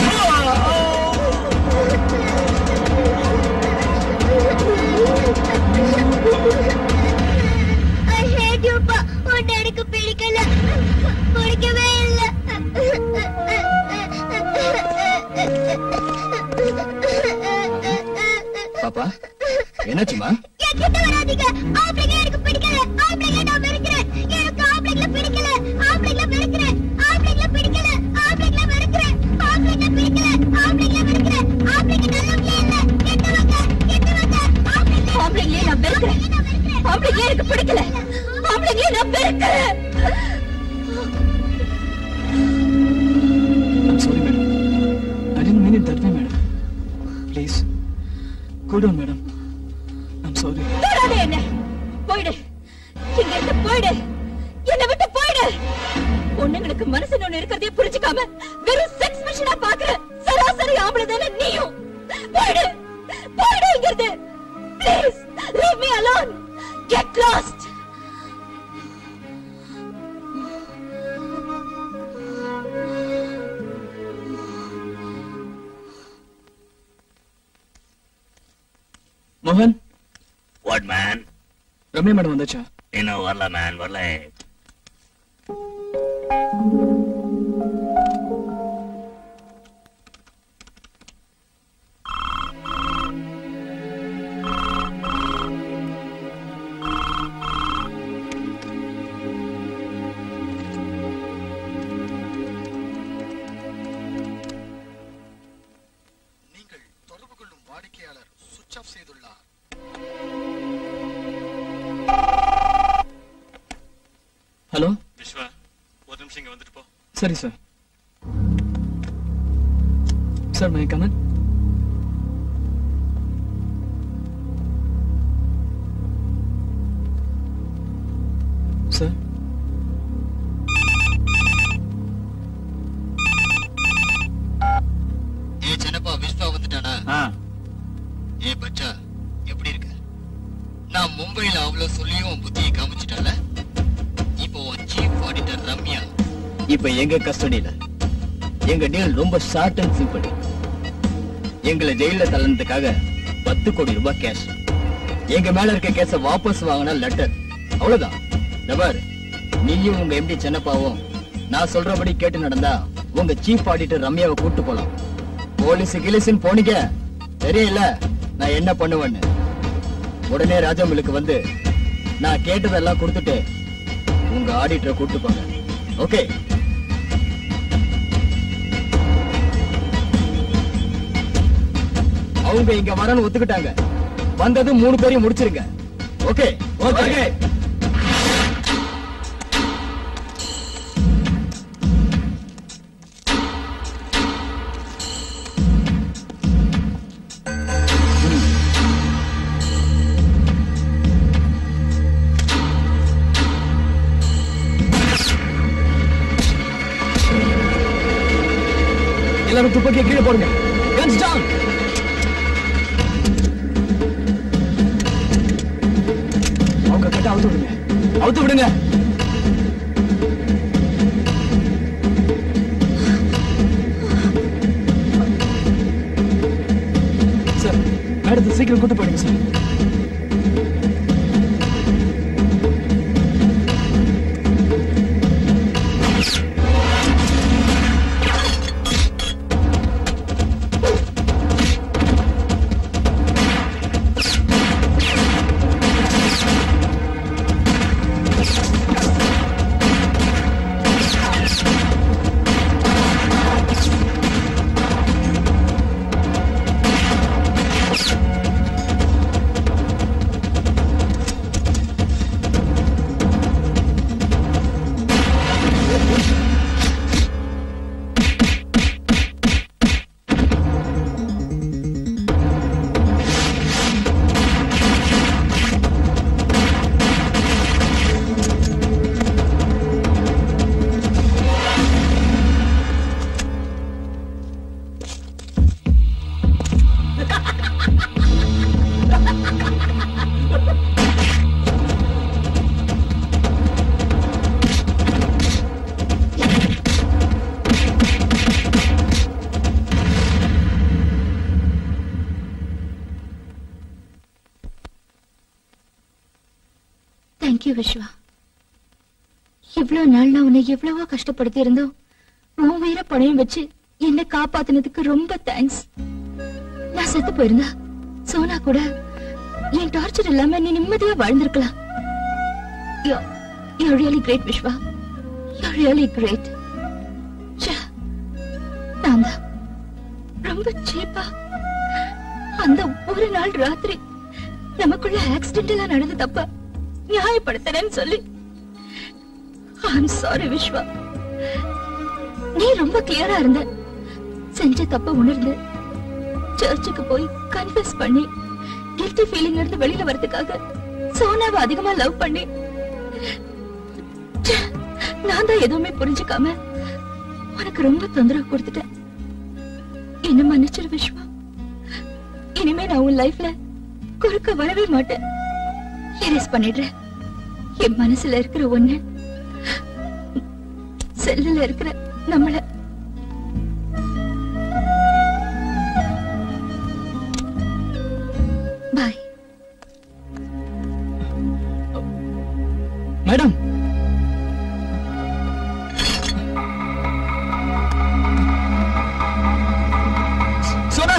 Speaker 5: I hate you, பா. உன்னை எனக்கு பிடிக்கல பிடிக்கவே இல்லை
Speaker 8: பாப்பா என்னாச்சுமா
Speaker 5: என்கிட்ட வராதீங்க ஆம்பளைங்க எனக்கு பிடிக்கல ஆம்பளைங்க நான் வெறுக்கிறேன் எனக்கு ஆம்பளைங்கள பிடிக்கல ஆம்பளைங்கள வெறுக்கிறேன் ஆம்பளைங்கள பிடிக்கல
Speaker 7: பிடிக்கல ஆம்பளைங்களே நான் வெறுக்கிறேன்
Speaker 8: I'm sorry, madam. I didn't mean it that way, madam. Please, cool down, madam. I'm sorry.
Speaker 7: தொடாதே என்ன போயிடு இங்க இருந்து போயிடு என்னை விட்டு போயிடு பொண்ணுங்களுக்கு மனசுன்னு ஒண்ணு இருக்கிறதே புரிஞ்சுக்காம வெறும் செக்ஸ் மிஷினா பாக்குற சராசரி ஆம்பளை தானே நீயும் போயிடு போயிடு இங்க இருந்து please leave me alone get lost
Speaker 8: மோகன்
Speaker 4: வாட் மேன்
Speaker 8: ரம்யா மேடம் வந்தாச்சா
Speaker 4: இன்னும் வரல மேன் வரல
Speaker 16: நீங்கள் தொடர்பு கொள்ளும் வாடிக்கையாளர் சுவிட்ச் ஆஃப் செய்துள்ளார்
Speaker 8: ஹலோ
Speaker 11: விஸ்வா ஒரு நிமிஷம் இங்க வந்துட்டு போ
Speaker 8: சரி sir sir my come on sir
Speaker 16: ஏ சின்னப்பா விஸ்வா வந்துட்டானா ஏ பச்சா எப்படி இருக்க நான் மும்பைல அவ்வளவு சொல்லியும் உன் புத்தியை காமிச்சிட்டல இப்போ உன் சீஃப் ஆடிட்டர் ரம்யா
Speaker 9: இப்ப எங்க கஸ்டடியில எங்க டீல் ரொம்ப ஷார்ட் அண்ட் சிம்பிள் எங்களை ஜெயில தள்ளனதுக்காக பத்து கோடி ரூபாய் கேஷ் எங்க மேல இருக்க கேஸ வாபஸ் வாங்கின லெட்டர் அவ்வளவுதான் நபர் நீயும் உங்க எம்டி சென்னப்பாவும் நான் சொல்றபடி கேட்டு நடந்தா உங்க சீஃப் ஆடிட்டர் ரம்யாவை கூட்டு போலாம் போலீஸ் கிலிஸ்ன்னு போனீங்க தெரியல நான் என்ன பண்ணுவேன்னு உடனே ராஜமிலுக்கு வந்து நான் கேட்டதெல்லாம் கொடுத்துட்டு உங்க ஆடிட்டரை கூட்டு போங்க ஓகே அவங்க இங்க வரன்னு ஒத்துக்கிட்டாங்க வந்தது மூணு பேரையும் முடிச்சிருங்க ஓகே ஓகே எல்லாரும் துப்பாக்கியை கீழே போடுங்க guns down அவங்க கட்ட அவுத்து விடுங்க அவுத்து விடுங்க சார் மேடத்தை சீக்கிரம் கூட்டு போயிடுங்க சார்
Speaker 2: தேங்க்யூ விஸ்வா இவ்வளவு நாள் நான் உன்னை எவ்வளவோ கஷ்டப்படுத்தி இருந்தோம் உன் உயிரை பணையம் வச்சு என்னை காப்பாத்தினதுக்கு ரொம்ப தேங்க்ஸ் நான் செத்து போயிருந்தா சோனா கூட என் டார்ச்சர் இல்லாம நீ நிம்மதியா வாழ்ந்திருக்கலாம் you really great Vishwa you really great நான் தான் ரொம்ப சீப்பா அந்த ஒரு நாள் ராத்திரி நமக்குள்ள ஆக்சிடென்ட் எல்லாம் நடந்து தப்ப
Speaker 7: நியாயப்படுத்துறேன்னு சொல்லி ஐம் சாரி விஸ்வா நீ ரொம்ப கிளியரா இருந்த செஞ்ச தப்ப உணர்ந்து சர்ச்சுக்கு போய் கன்ஃபஸ் பண்ணி கில்ட்டி ஃபீலிங் இருந்து வெளியில வரதுக்காக சோனாவை அதிகமா லவ் பண்ணி ச்சே, நான் தான் எதுவுமே புரிஞ்சுக்காம உனக்கு ரொம்ப தொந்தரவு கொடுத்துட்டேன் என்ன மன்னிச்சிரு விஸ்வா இனிமே நான் உன் லைஃப்ல குறுக்க வரவே மாட்டேன் எரேஸ் பண்ணிடுறேன் என் மனசுல இருக்கிற ஒண்ணு செல்லுல இருக்கிற நம்மள bye
Speaker 8: madam Sona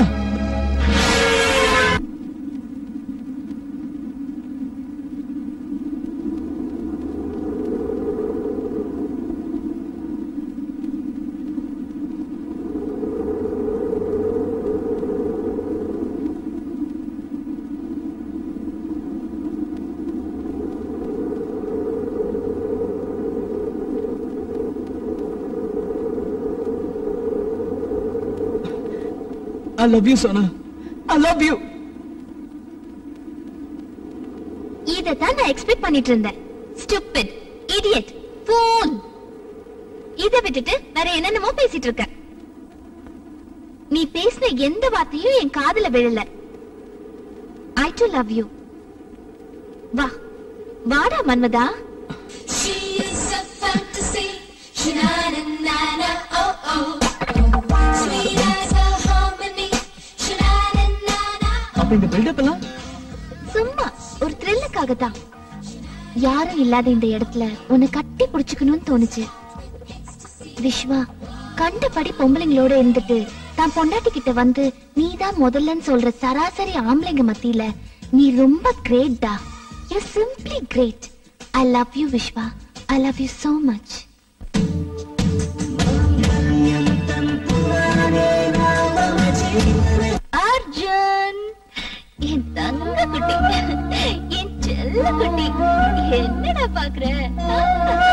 Speaker 8: I love you, Sona. I love you.
Speaker 2: இதத்தான் நான் எக்ஸ்பெக்ட் பண்ணிட்டு இருந்தேன் ஸ்டூபிட் இடியட் ஃபூல் இத விட்டுட்டு வேற என்னென்னமோ பேசிட்டு இருக்க நீ பேசின எந்த வார்த்தையும் என் காதுல விழல ஐ டு லவ் யூ வா வாடா மன்மதா
Speaker 5: She is a fantasy. Sha-na-na-na-na, oh oh. Sweet as a harmony. Sha-na-na-na-na.
Speaker 8: அப்ப இந்த பில்டப் எல்லாம்
Speaker 2: சும்மா ஒரு த்ரில்லுக்காக தான் யாரும் இல்லாத இந்த இடத்துல உன்னை கட்டி புடிச்சுக்கணும்னு தோணுச்சு விஸ்வா கண்டபடி பொம்பளைங்களோட இருந்துட்டு தான் பொண்டாட்டி கிட்ட வந்து நீதான் முதல்லன்னு சொல்ற சராசரி ஆம்பளைங்க மத்தியில நீ ரொம்ப கிரேட் டா you simply great I love you Vishwa I love you so much Arjun என் தங்க குட்டி என் செல்ல குட்டி என்னடா பாக்குற